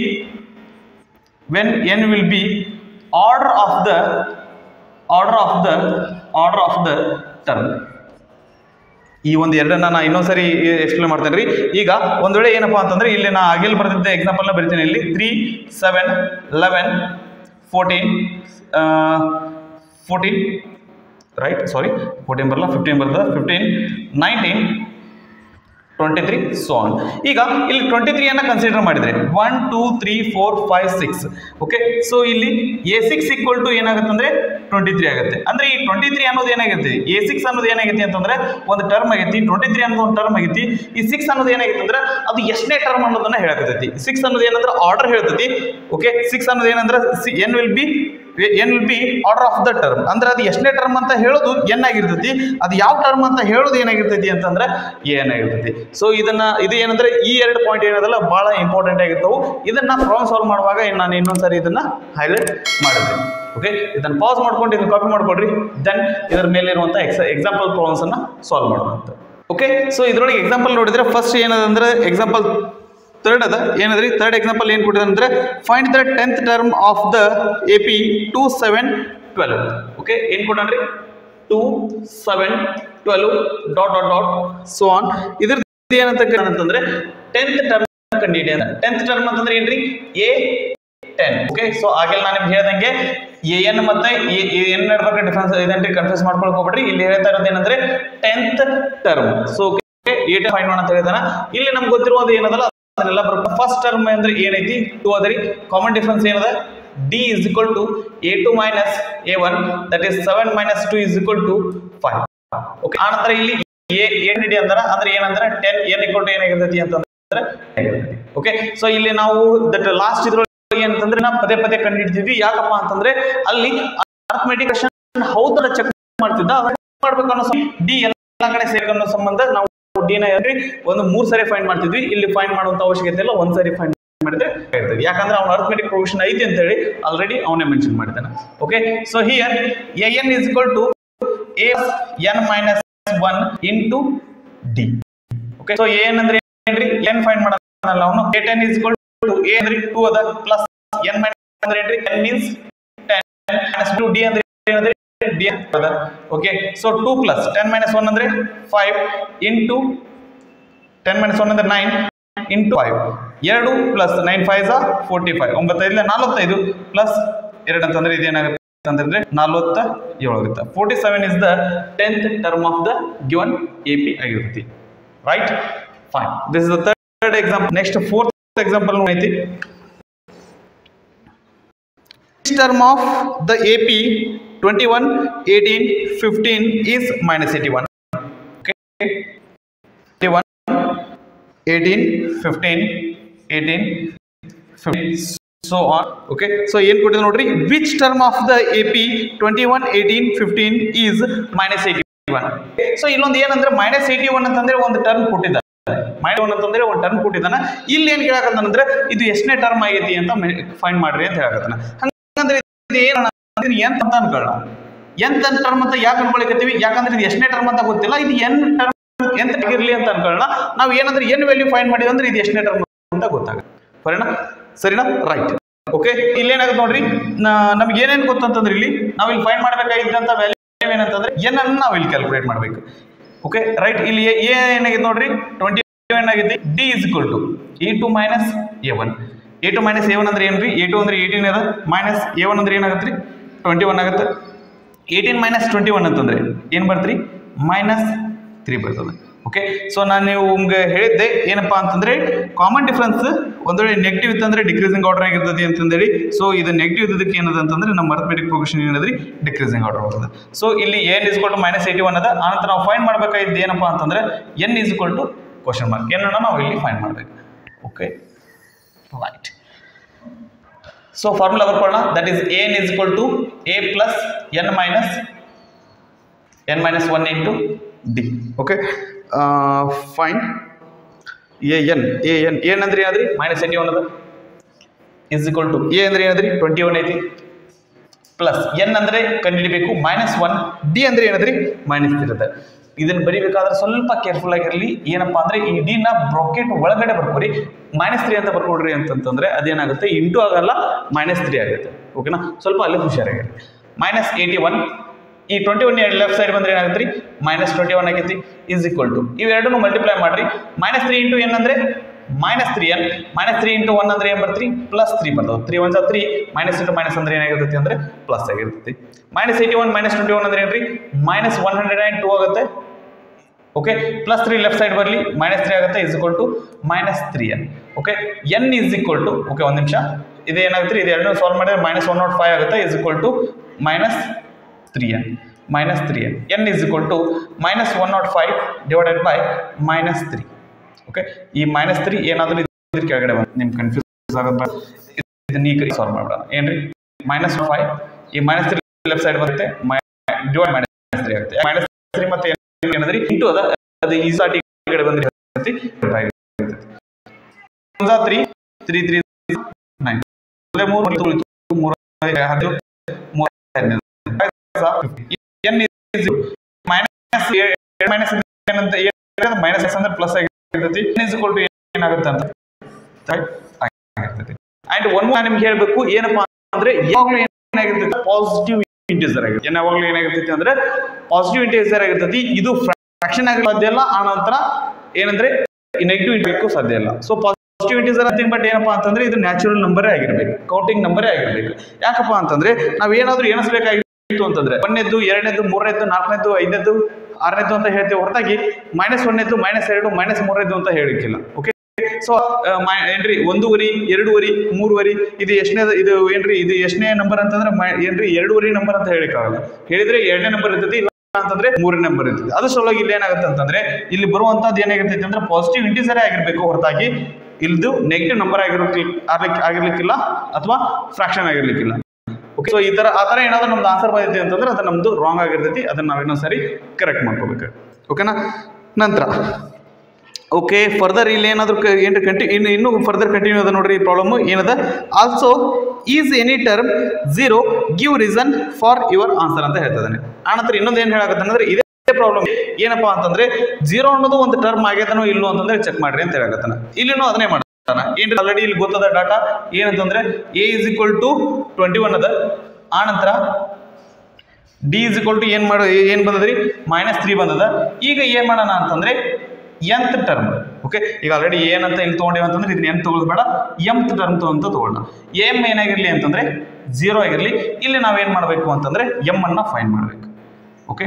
when N will be order of the order of the order of the term ಈ ಒಂದು ಎರಡನ್ನ ನಾ ಇನ್ನೊಂದ್ಸರಿ ಎಕ್ಸ್ಪ್ಲೇನ್ ಮಾಡ್ತೇನೆ ರೀ ಈಗ ಒಂದ್ ವೇಳೆ ಏನಪ್ಪಾ ಅಂತಂದ್ರೆ ಇಲ್ಲಿ ನಾ ಆಗಿಲ್ ಬರ್ತಿದ್ದೆ ಎಕ್ಸಾಂಪಲ್ನ ಬರಿತೀನಿ ಇಲ್ಲಿ three seven eleven fourteen fourteen right sorry fourteen ಬರಲ್ಲ ಫಿಫ್ಟೀನ್ ಬರ್ತದೆ fifteen nineteen twenty three so on ಈಗ ಇಲ್ಲಿ ಟ್ವೆಂಟಿ ತ್ರೀಯನ್ನು ಕನ್ಸಿಡರ್ ಮಾಡಿದರೆ one two three four five six okay so ಇಲ್ಲಿ ಎ ಸಿಕ್ಸ್ ಈಕ್ವಲ್ ಟು ಏನಾಗುತ್ತೆ ಅಂದರೆ ಟ್ವೆಂಟಿ ತ್ರೀ ಆಗುತ್ತೆ ಅಂದರೆ ಈ ಟ್ವೆಂಟಿ ತ್ರೀ ಅನ್ನೋದು ಏನಾಗುತ್ತೆ ಎ ಸಿಕ್ಸ್ ಅನ್ನೋದು ಏನಾಗೈತಿ ಅಂತಂದ್ರೆ ಒಂದು ಟರ್ಮ್ ಆಗೈತಿ ಟ್ವೆಂಟಿ ತ್ರೀ ಅನ್ನೋದು ಒಂದು ಟರ್ಮ್ ಆಗೈತಿ ಈ ಸಿಕ್ಸ್ ಅನ್ನೋದು ಏನಾಗೈತಿ ಅಂದ್ರೆ ಅದು ಎಷ್ಟನೇ ಟರ್ಮ್ ಅನ್ನೋದನ್ನ ಹೇಳಕತ್ತೈತಿ ಸಿಕ್ಸ್ ಅನ್ನೋದು ಏನಂದ್ರೆ ಆರ್ಡರ್ ಹೇಳ್ತೈತಿ ಓಕೆ ಸಿಕ್ಸ್ ಅನ್ನೋದು ಏನಂದ್ರೆ N will be N will be order of the term ಅಂದ್ರೆ ಅದು ಎಷ್ಟನೇ ಟರ್ಮ್ ಅಂತ ಹೇಳೋದು ಎನ್ ಆಗಿರ್ತೈತಿ ಅದು ಯಾವ ಟರ್ಮ್ ಅಂತ ಹೇಳೋದು ಏನಾಗಿರ್ತೈತಿ ಅಂತಂದ್ರೆ ಏನಾಗಿರ್ತೈತಿ ಸೊ ಇದನ್ನ ಇದು ಏನಂದ್ರೆ ಈ ಎರಡು ಪಾಯಿಂಟ್ ಏನದಲ್ಲ ಬಹಳ ಇಂಪಾರ್ಟೆಂಟ್ ಆಗಿರ್ತಾವು ಇದನ್ನ ಪ್ರಾಬ್ಲಮ್ ಸಾಲ್ವ್ ಮಾಡುವಾಗ ನಾನು ಇನ್ನೊಂದ್ಸರಿ ಇದನ್ನ ಹೈಲೈಟ್ ಮಾಡಿದ್ದೆ ಓಕೆ ಇದನ್ನ ಪಾಸ್ ಮಾಡ್ಕೊಂಡು ಇದನ್ನ ಕಾಪಿ ಮಾಡ್ಕೊಡ್ರಿ ದೆನ್ ಇದರ ಮೇಲಿರುವಂಥ ಎಕ್ಸ ಎಕ್ಸಾಂಪಲ್ ಪ್ರಾಬ್ಲಮ್ಸ್ ಅನ್ನ ಸಾಲ್ವ್ ಮಾಡೋಣ ಓಕೆ ಸೊ ಇದ್ರೊಳಗೆ ಎಕ್ಸಾಂಪಲ್ ನೋಡಿದ್ರೆ ಫಸ್ಟ್ ಏನದಂದ್ರೆ ಎಕ್ಸಾಂಪಲ್ ಥರ್ಡ್ ಅದ ಏನದ್ರಿ ಥರ್ಡ್ ಎಕ್ಸಾಂಪಲ್ ಏನು ಕೊಟ್ಟಿದೆ ಅಂದ್ರೆ find the tenth term of the A P two seven twelve okay ಏನು ಕೊಟ್ಟನ್ರಿ two seven twelve dot dot dot so on ಇದ್ರ ಏನಂತ ಅಂತಂದ್ರೆ ಟೆಂತ್ ಟರ್ಮ್ ಕಂಡಿಡಿ ಅಂತ ಟೆಂತ್ ಟರ್ಮ್ ಅಂತಂದ್ರೆ ಏನ್ರಿ ಎ ಟೆನ್ ಓಕೆ ಸೊ ಆಗಲೇ ನಾನು ನಿಮ್ಗೆ ಹೇಳ್ದಂಗೆ ಎ ಎನ್ ಮತ್ತೆ ಎನ್ ನಡ್ಬೇಕು ಡಿಫ್ರೆನ್ಸ್ ಇದೇನ್ರಿ ಕನ್ಫ್ಯೂಸ್ ಮಾಡ್ಕೊಳಕ್ ಹೋಗ್ಬಿಡ್ರಿ ಇಲ್ಲಿ ಹೇಳ್ತಾ ಇರೋದು ಏನಂದ್ರೆ tenth term so eight find ಮಾಡೋಣ ಅಂತ ಹೇಳಿದಾನ ಇಲ್ಲಿ ನಮ್ಗೆ ಗೊತ್ತಿರೋದು ಏನದಲ್ಲ ಅದನ್ನೆಲ್ಲ ಬರ್ಬೇಕು ಫಸ್ಟ್ ಟರ್ಮ್ ಅಂದ್ರೆ ಏನೈತಿ ಟೂ ಅದರಿ ಕಾಮನ್ ಡಿಫ್ರೆನ್ಸ್ ಏನದ D is equal to A two minus A one that is seven minus two is equal to five okay ಆನಂತರ ಇಲ್ಲಿ ಎ ಏನ್ ಹಿಡಿ ಅಂದ್ರ ಅಂದ್ರೆ ಏನಂದ್ರೆ ಟೆನ್ ಏನ್ ಈಕ್ವಲ್ ಟು ಏನಾಗಿರ್ತೈತಿ ಅಂತಂದ್ರೆ ಓಕೆ ಸೊ ಇಲ್ಲಿ ನಾವು ದಟ್ ಲಾಸ್ಟ್ ಇದ್ರೊಳಗೆ ಏನಂತಂದ್ರೆ ನಾವು ಪದೇ ಪದೇ ಕಂಡುಹಿಡ್ತಿದ್ವಿ ಯಾಕಪ್ಪ ಅಂತಂದ್ರೆ ಅಲ್ಲಿ ಅರ್ಥಮೆಟಿಕ್ ಹೌದರ ಚೆಕ್ ಮಾಡ್ತಿದ್ದ ಅದನ್ನ ಮಾಡ್ಬೇಕು ಅನ್ನೋ ಡಿ ಎಲ್ಲ ಕಡೆ ಸೇರ್ಕೊಳ್ಳೋ ಸಂಬಂಧ ನಾವು ಡಿ ನ ಏನ್ರಿ ಒಂದು ಮೂರ್ ಸರಿ ಫೈಂಡ್ ಮಾಡ್ತಿದ್ವಿ ಇಲ್ಲಿ ಫೈಂಡ್ ಮಾಡುವಂತ ಅವಶ್ಯಕತೆ ಇಲ್ಲ ಒಂದ್ ಸರಿ ಫೈಂಡ್ ಮಾಡಿದ್ರೆ ಇರ್ತದೆ ಯಾಕಂದ್ರೆ ಅವ್ನ ಅರ್ಥಮೆಟಿಕ್ ಪ್ರೊವಿಷನ್ ಐತಿ ಅಂತ ಹೇಳಿ ಆಲ್ರೆಡಿ ಅವನೇ ಮೆನ್ಷನ್ ಮಾಡಿದ್ದಾನೆ okay so here A N is equal to A N minus one into D okay so N ಅಂದ್ರೆ ಏನ್ರಿ ಎನ್ ಫೈಂಡ್ ಮಾಡಲ್ಲ ಅವನು A ten is equal to A ಅಂದ್ರೆ ಟೂ ಅದ ಪ್ಲಸ್ ಎನ್ ಮೈನಸ್ ಅಂದ್ರೆ ಏನ್ರಿ N means ten minus two D ಅಂದ್ರೆ ಏನಂದ್ರೆ ಡಿ ಅದ okay so two plus ten minus one ಅಂದ್ರೆ five into ten minus one ಅಂದ್ರೆ ನೈನ್ ಇಂಟು ಫೈವ್ ಎರಡು ಪ್ಲಸ್ ನೈನ್ ಫೈವ್ ಝಾ ಫೋರ್ಟಿ ಫೈವ್ ಒಂಬತ್ತೈದು ನಲವತ್ತೈದು ಪ್ಲಸ್ ಎರಡು ಅಂತಂದ್ರೆ ಇದೇನಾಗುತ್ತೆ ಅಂತಂದ್ರೆ ನಲವತ್ತ ಏಳು ಆಗುತ್ತೆ forty seven is the tenth term of the given A P ಆಗಿರುತ್ತೆ right fine this is the third example next fourth example ಐತಿ term of the AP 21, 18, 15 is minus 81. Okay. 21, 18, 15, 18, 15, so on. Okay. So, ಏನು ಕೊಟ್ಟಿದೆ ನೋಡ್ರಿ which term of the AP 21, 18, 15 is minus 81. So ಇಲ್ಲೊಂದು ಏನಂದ್ರೆ minus eighty one ಅಂತಂದ್ರೆ ಒಂದು term ಕೊಟ್ಟಿದ್ದ minus one ಅಂತಂದ್ರೆ ಒಂದು ಟರ್ಮ್ ಕೊಟ್ಟಿದ್ದಾನ ಇಲ್ಲಿ ಏನ್ ಕೇಳಕತ್ತಂದ್ರೆ ಇದು ಎಷ್ಟನೇ ಟರ್ಮ್ ಆಗೈತಿ ಅಂತ ಫೈಂಡ್ ಮಾಡ್ರಿ ಅಂತ ಹೇಳಕತ್ತಾನ ಹಂಗಂದ್ರೆ ಇದು ಏನಣ್ಣ ಇದು ಎಂತ ಅಂತ ಅನ್ಕೊಳ್ಳೋಣ ಎಂತ ಟರ್ಮ್ ಅಂತ ಯಾಕೆ ಅನ್ಕೊಳಿಕತ್ತೀವಿ ಯಾಕಂದ್ರೆ ಇದು ಎಷ್ಟನೇ ಟರ್ಮ್ ಅಂತ ಗೊತ್ತಿಲ್ಲ ಇದು ಎನ್ ಟರ್ಮ್ ಎಂತ ಆಗಿರ್ಲಿ ಅಂತ ಅನ್ಕೊಳ್ಳೋಣ ನಾವು ಏನಂದ್ರೆ ಎನ್ ವ್ಯಾಲ್ಯೂ ಫೈಂಡ್ ಮಾಡಿದ್ರೆ ಅಂದ್ರೆ ಇದು ಎಷ್ಟನೇ ಟರ್ಮ್ ಅಂತ ಗೊತ್ತಾಗುತ್ತೆ ಸರಿನಾ ಸರಿನಾ ರೈಟ್ ಓಕೆ ಇಲ್ಲೇನಾಗುತ್ತೆ ನೋಡ್ರಿ ನಮ್ಗೆ ಏನೇನು ಗೊತ್ತಂತಂದ್ರೆ ಇಲ್ಲಿ ನಾವು ಇಲ್ಲಿ ಫೈಂಡ್ ಮಾಡ್ಬೇಕಾಗಿದ್ದಂತ ವ್ಯಾಲ್ಯೂ ಏನಂತಂದ್ರೆ ಎನ್ ಅನ್ನು ನಾವು ಇಲ್ಲಿ ಕ್ಯಾಲ್ಕುಲೇಟ್ ಮಾಡಬೇಕು ಓಕೆ ರೈಟ್ ಇಲ್ಲಿ ಎ ಏನಾಗಿದೆ ನೋಡ್ರಿ ಟ್ವೆಂಟಿ ಏನಾಗಿದೆ D is equal to A two minus A one A two minus A one ಅಂದ್ರೆ ಏನ್ರಿ ಎ ಟು ಅಂದ್ರೆ ಏಯ್ಟೀನ್ ಅದ ಮೈನಸ್ ಎ ಒನ್ ಅಂದ್ರೆ ಏನಾಗುತ್ತೆ ರೀ ಟ್ವೆಂಟಿ ಒನ್ ಆಗುತ್ತೆ ಏಯ್ಟೀನ್ ಮೈನಸ್ ಟ್ವೆಂಟಿ ಒನ್ ಅಂತಂದ್ರೆ ಏನು ಬರ್ತ್ರಿ ಮೈನಸ್ ತ್ರೀ ಬರ್ತದೆ ಓಕೆ ಸೊ ನಾನು ನೀವು ನಿಮ್ಗೆ ಹೇಳಿದ್ದೆ ಏನಪ್ಪಾ ಅಂತಂದ್ರೆ ಕಾಮನ್ ಡಿಫ್ರೆನ್ಸ್ ಒಂದು ವೇಳೆ ನೆಗೆಟಿವ್ ಇತ್ತಂದ್ರೆ ಡಿಕ್ರೀಸಿಂಗ್ ಆರ್ಡರ್ ಆಗಿರ್ತದೆ ಅಂತಂದೇಳಿ ಸೊ ಇದು ನೆಗೆಟಿವ್ ಇದ್ದಕ್ಕೆ ಏನದ ಅಂತಂದ್ರೆ ನಮ್ಮ ಅರ್ಥಮೆಟಿಕ್ ಪ್ರೊಗ್ರೆಷನ್ ಏನದ್ರಿ ಡಿಕ್ರೀಸಿಂಗ್ ಆರ್ಡರ್ ಬರ್ತದೆ ಸೊ ಇಲ್ಲಿ N is to minus eighty one ಅದ ಆನಂತರ ನಾವು ಫೈಂಡ್ ಮಾಡ್ಬೇಕಾಗಿದ್ದು ಏನಪ್ಪಾ ಅಂತಂದ್ರೆ N is to question mark ಏನನ್ನ ನಾವು ಇಲ್ಲಿ ಫೈಂಡ್ ಮಾಡಬೇಕು ಓಕೆ ರೈಟ್ ಸೊ ಫಾರ್ಮುಲಾ ಬರ್ಕೊಳ್ಳೋಣ that is A N is equal to A plus N minus N minus one into D okay fine A N A N N ಅಂದ್ರೆ ಏನಾದ್ರಿ minus N one ಅದ is equal to A ಅಂದ್ರೆ ಏನಾದ್ರಿ twenty one ಐತಿ plus N ಅಂದ್ರೆ ಕಂಡುಹಿಡಿಬೇಕು minus one D ಅಂದ್ರೆ ಏನದ್ರಿ ಮೈನಸ್ ಇರುತ್ತೆ ಇದನ್ನ ಬರಿಬೇಕಾದ್ರೆ ಸ್ವಲ್ಪ ಕೇರ್ಫುಲ್ ಆಗಿರಲಿ ಏನಪ್ಪಾ ಅಂದ್ರೆ ಈ ಡಿ ನ ಬ್ರಾಕೆಟ್ ಒಳಗಡೆ ಬರ್ಕೊರಿ ಮೈನಸ್ ತ್ರೀ ಅಂತ ಬರ್ಕೊಡ್ರಿ ಅಂತಂತಂದ್ರೆ ಅದೇನಾಗುತ್ತೆ ಇಂಟು ಆಗಲ್ಲ ಮೈನಸ್ ತ್ರೀ ಆಗುತ್ತೆ ಓಕೆನಾ ಸ್ವಲ್ಪ ಅಲ್ಲಿ ಹುಷಾರಾಗಿರಿ ಮೈನಸ್ ಏಯ್ಟಿ ಒನ್ ಈ ಟ್ವೆಂಟಿ ಒನ್ ಲೆಫ್ಟ್ ಸೈಡ್ ಬಂದ್ರೆ ಏನಾಗುತ್ತೆ ರೀ ಮೈನಸ್ ಟ್ವೆಂಟಿ ಒನ್ ಆಗೈತಿ ಇಸ್ ಈಕ್ವಲ್ ಟು ಇವೆರಡನ್ನು ಮಲ್ಟಿಪ್ಲೈ ಮಾಡ್ರಿ ಮೈನಸ್ ತ್ರೀ ಇಂಟು ಎನ್ ಅಂದ್ರೆ minus three N minus three into one ಅಂದ್ರೆ ಏನ್ ಬರ್ತೀರಿ ಪ್ಲಸ್ ತ್ರೀ ಬರ್ತದೆ three one three minus into minus ಅಂದ್ರೆ ಏನಾಗಿರ್ತೈತಿ ಅಂದ್ರೆ ಪ್ಲಸ್ ಆಗಿರ್ತೈತಿ minus eighty one minus twenty one ಅಂದ್ರೆ ಏನ್ರಿ minus one hundred and two okay okay plus three left side ಬರಲಿ ಮೈನಸ್ ತ್ರೀ ಆಗುತ್ತೆ is equal to minus three N okay N is equal to okay ಒಂದು ನಿಮಿಷ ಇದು ಏನಾಗುತ್ತೆ ಇದು ಎರಡನ್ನೂ ಸಾಲ್ವ್ ಮಾಡಿದ್ರೆ ಮೈನಸ್ ಒನ್ ನಾಟ್ ಫೈವ್ ಆಗುತ್ತೆ is equal to minus three N minus three N N is equal to minus one naught five divided by minus three okay ಈ minus three ಏನಾದರೂ ಇದ್ರ ಕೆಳಗಡೆ ಬಂದು ನಿಮ್ಗೆ ಕನ್ಫ್ಯೂಸ್ ಆಗುತ್ತೆ ಇದನ್ನ ಈಗ ಸಾಲ್ವ್ ಮಾಡೋಣ ಏನ್ರಿ ಮೈನಸ್ ಫೈವ್ ಈ ಮೈನಸ್ ತ್ರೀ ಲೆಫ್ಟ್ ಸೈಡ್ ಬರುತ್ತೆ ಡಿವೈಡ್ ಮೈನಸ್ ತ್ರೀ ಆಗುತ್ತೆ ಮೈನಸ್ ತ್ರೀ ಮತ್ತೆ ಏನಂದ್ರೆ ಇಂಟು ಅದ ಅದು ಈ ಸಾಟಿ ಕಡೆ ಬಂದ್ರೆ ತ್ರೀ ತ್ರೀ ತ್ರೀ ನೈನ್ ಮೂರು ಉಳಿತು ಮೂರು ಹದಿನೇಳು ಮೂರು ಹದಿನೈದು ಎನ್ ಮೈನಸ್ ಮೈನಸ್ ಏನಂತ ಮೈನಸ್ ಎಕ್ಸ್ ಅಂದ್ರೆ ಪ್ಲಸ್ ಆಗಿರ್ತೈತಿ ಎನ್ ಇಸ್ ಟು ಏನಾಗುತ್ತೆ ಅಂತ ಆಗಿರ್ತೈತಿ ಅಂಡ್ ಒನ್ ನಾನು ನಿಮ್ಗೆ ಹೇಳ್ಬೇಕು ಏನಪ್ಪಾ ಅಂದ್ರೆ ಯಾವಾಗಲೂ ಏನಾಗಿರ್ತೈತಿ ಪಾಸಿಟಿವ್ ಇಂಟೀಸರ್ ಆಗಿರುತ್ತೆ ಏನ್ ಯಾವಾಗಲೂ ಏನಾಗಿರ್ತೈತಿ ಅಂದ್ರೆ ಪಾಸಿಟಿವ್ ಇಂಟೀಸರ್ ಆಗಿರ್ತೈತಿ ಇದು ಫ್ರಾಕ್ಷನ್ ಆಗಲು ಸಾಧ್ಯ ಇಲ್ಲ ಆ ನಂತರ ಏನಂದ್ರೆ ನೆಗೆಟಿವ್ ಇರಬೇಕು ಸಾಧ್ಯ ಇಲ್ಲ ಸೊ ಪಾಸಿಟಿವ್ ಇಂಟೀಸರ್ ಅಂತ ಬಟ್ ಏನಪ್ಪಾ ಅಂತಂದ್ರೆ ಇದು ನ್ಯಾಚುರಲ್ ನಂಬರೇ ಆಗಿರ್ಬೇಕು ಕೌಂಟಿಂಗ್ ನಂಬರೇ ಆಗಿರ್ಬೇಕು ಯಾಕಪ್ಪ ಅಂತಂದ್ರೆ ನಾವ್ ಏನಾದ್ರೂ ಎಣಿಸ್ಬೇಕಾಗಿತ್ತು ಅಂತಂದ್ರೆ ಒಂದನೇದ್ದು ಎರಡನೇದ್ದು ಮೂರನೇದ್ದು ನಾಲ್ಕನೇದ್ದು ಐದನೇದ್ದು ಆರನೇದ್ದು ಅಂತ ಹೇಳ್ತೀವಿ ಹೊರತಾಗಿ ಮೈನಸ್ ಒಂದನೇದ್ದು ಮೈನಸ್ ಎರಡು ಮೈನಸ್ ಮೂರನೇದ್ದು ಅಂತ ಹೇಳಿಕ್ಕಿಲ್ಲ ಓಕೆ ಸೊ ಏನ್ರಿ ಒಂದೂವರಿ ಎರಡೂವರಿ ಮೂರುವರಿ ಇದು ಎಷ್ಟನೇ ಇದು ಏನ್ರಿ ಇದು ಎಷ್ಟನೇ ನಂಬರ್ ಅಂತಂದ್ರೆ ಮ- ಏನ್ರಿ ಎರಡೂವರಿ ನಂಬರ್ ಅಂತ ಹೇಳಿಕ್ಕಾಗಲ್ಲ ಹೇಳಿದ್ರೆ ಎರಡನೇ ನಂಬರ್ ಇರ್ತೈತಿ ಇಲ್ಲ ಅಂತಂದ್ರೆ ಮೂರನೇ ನಂಬರ್ ಇರ್ತೈತಿ ಅದ್ರ ಸಲುವಾಗಿ ಇಲ್ಲಿ ಏನಾಗುತ್ತೆ ಅಂತಂದ್ರೆ ಇಲ್ಲಿ ಬರುವಂತದ್ದು ಏನಾಗಿರ್ತೈತಿ ಅಂದ್ರೆ ಪಾಸಿಟಿವ್ ಇಂಟೀಸರೇ ಆಗಿರ್ಬೇಕು ಹೊರತಾಗಿ ಇಲ್ದು ನೆಗೆಟಿವ್ ನಂಬರ್ ಆಗಿರ್ಲಿಕ್ಕೆ ಆಗ್ಲಿಕ್ಕೆ ಆಗಿರ್ಲಿಕ್ಕಿಲ್ಲ ಅಥವಾ ಫ್ರಾಕ್ಷನ್ ಆಗಿರ್ಲಿಕ್ಕಿಲ್ಲ ಓಕೆ ಸೊ ಈ ತರ ಆ ತರ ಏನಾದ್ರು ನಮ್ದು ಆನ್ಸರ್ ಬಂದೈತಿ ಅಂತಂದ್ರೆ ಅದು ನಮ್ದು ರಾಂಗ್ ಆಗಿರ್ತೈತಿ ಅದನ್ನ ನಾವು ಇನ್ನೊಂದ್ಸರಿ ಕರೆಕ್ಟ್ ಮಾಡ್ಕೋಬೇಕು ಓಕೆನಾ ನಂತರ ಓಕೆ ಫರ್ದರ್ ಇಲ್ಲಿ ಏನಾದ್ರು ಕ- ಏನ್ರಿ ಕಂಟಿ ಇನ್ನು ಇನ್ನೂ ಫರ್ದರ್ ಕಂಟಿನ್ಯೂ ಅದ ನೋಡ್ರಿ ಪ್ರಾಬ್ಲಮ್ ಏನದ also is any term zero give reason for your answer ಅಂತ ಹೇಳ್ತದಾನೆ ಆನಂತರ ಇನ್ನೊಂದು ಏನು ಹೇಳಕತ್ತಾನೆ ಅಂದ್ರೆ ಇದೇ ಪ್ರಾಬ್ಲಮ್ ಏನಪ್ಪಾ ಅಂತಂದ್ರೆ ಝೀರೋ ಅನ್ನೋದು ಒಂದು ಟರ್ಮ್ ಆಗೈತನೋ ಇಲ್ಲೋ ಅಂತಂದ್ರೆ ಚೆಕ್ ಮಾಡ್ರಿ ಅಂತ ಹೇಳಕತ್ತಾನ ಇಲ್ಲಿನೂ ಅದನ್ನೇ ಮಾಡ್ತಾನ ಏನ್ರಿ ಆಲ್ರೆಡಿ ಇಲ್ಲಿ ಗೊತ್ತದ ಡಾಟಾ ಏನಂತಂದ್ರೆ A is equal to twenty one ಅದ ಆನಂತರ ಡಿ ಇಸ್ ಇಕ್ವಲ್ ಟು ಏನು ಮಾಡೋ ಏನು ಬಂದದ್ರಿ ಮೈನಸ್ ತ್ರೀ ಬಂದದ ಈಗ ಏನು ಮಾಡೋಣ ಅಂತಂದ್ರೆ ಎಂತ್ ಟರ್ಮ್ ಓಕೆ ಈಗ ಆಲ್ರೆಡಿ ಏನಂತ ಇಲ್ಲಿ ತೊಗೊಂಡೇವೆ ಅಂತಂದ್ರೆ ಇದನ್ನ ಎಂತ ತಗೊಳ್ಳೋದು ಬೇಡ ಎಂತ್ ಟರ್ಮ್ ಅಂತ ತಗೊಳ್ಳೋಣ ಎಮ್ ಏನಾಗಿರ್ಲಿ ಅಂತಂದ್ರೆ ಝೀರೋ ಆಗಿರಲಿ ಇಲ್ಲಿ ನಾವೇನು ಮಾಡಬೇಕು ಅಂತಂದ್ರೆ ಎಮ್ ಅನ್ನ ಫೈನ್ ಮಾಡಬೇಕು ಓಕೆ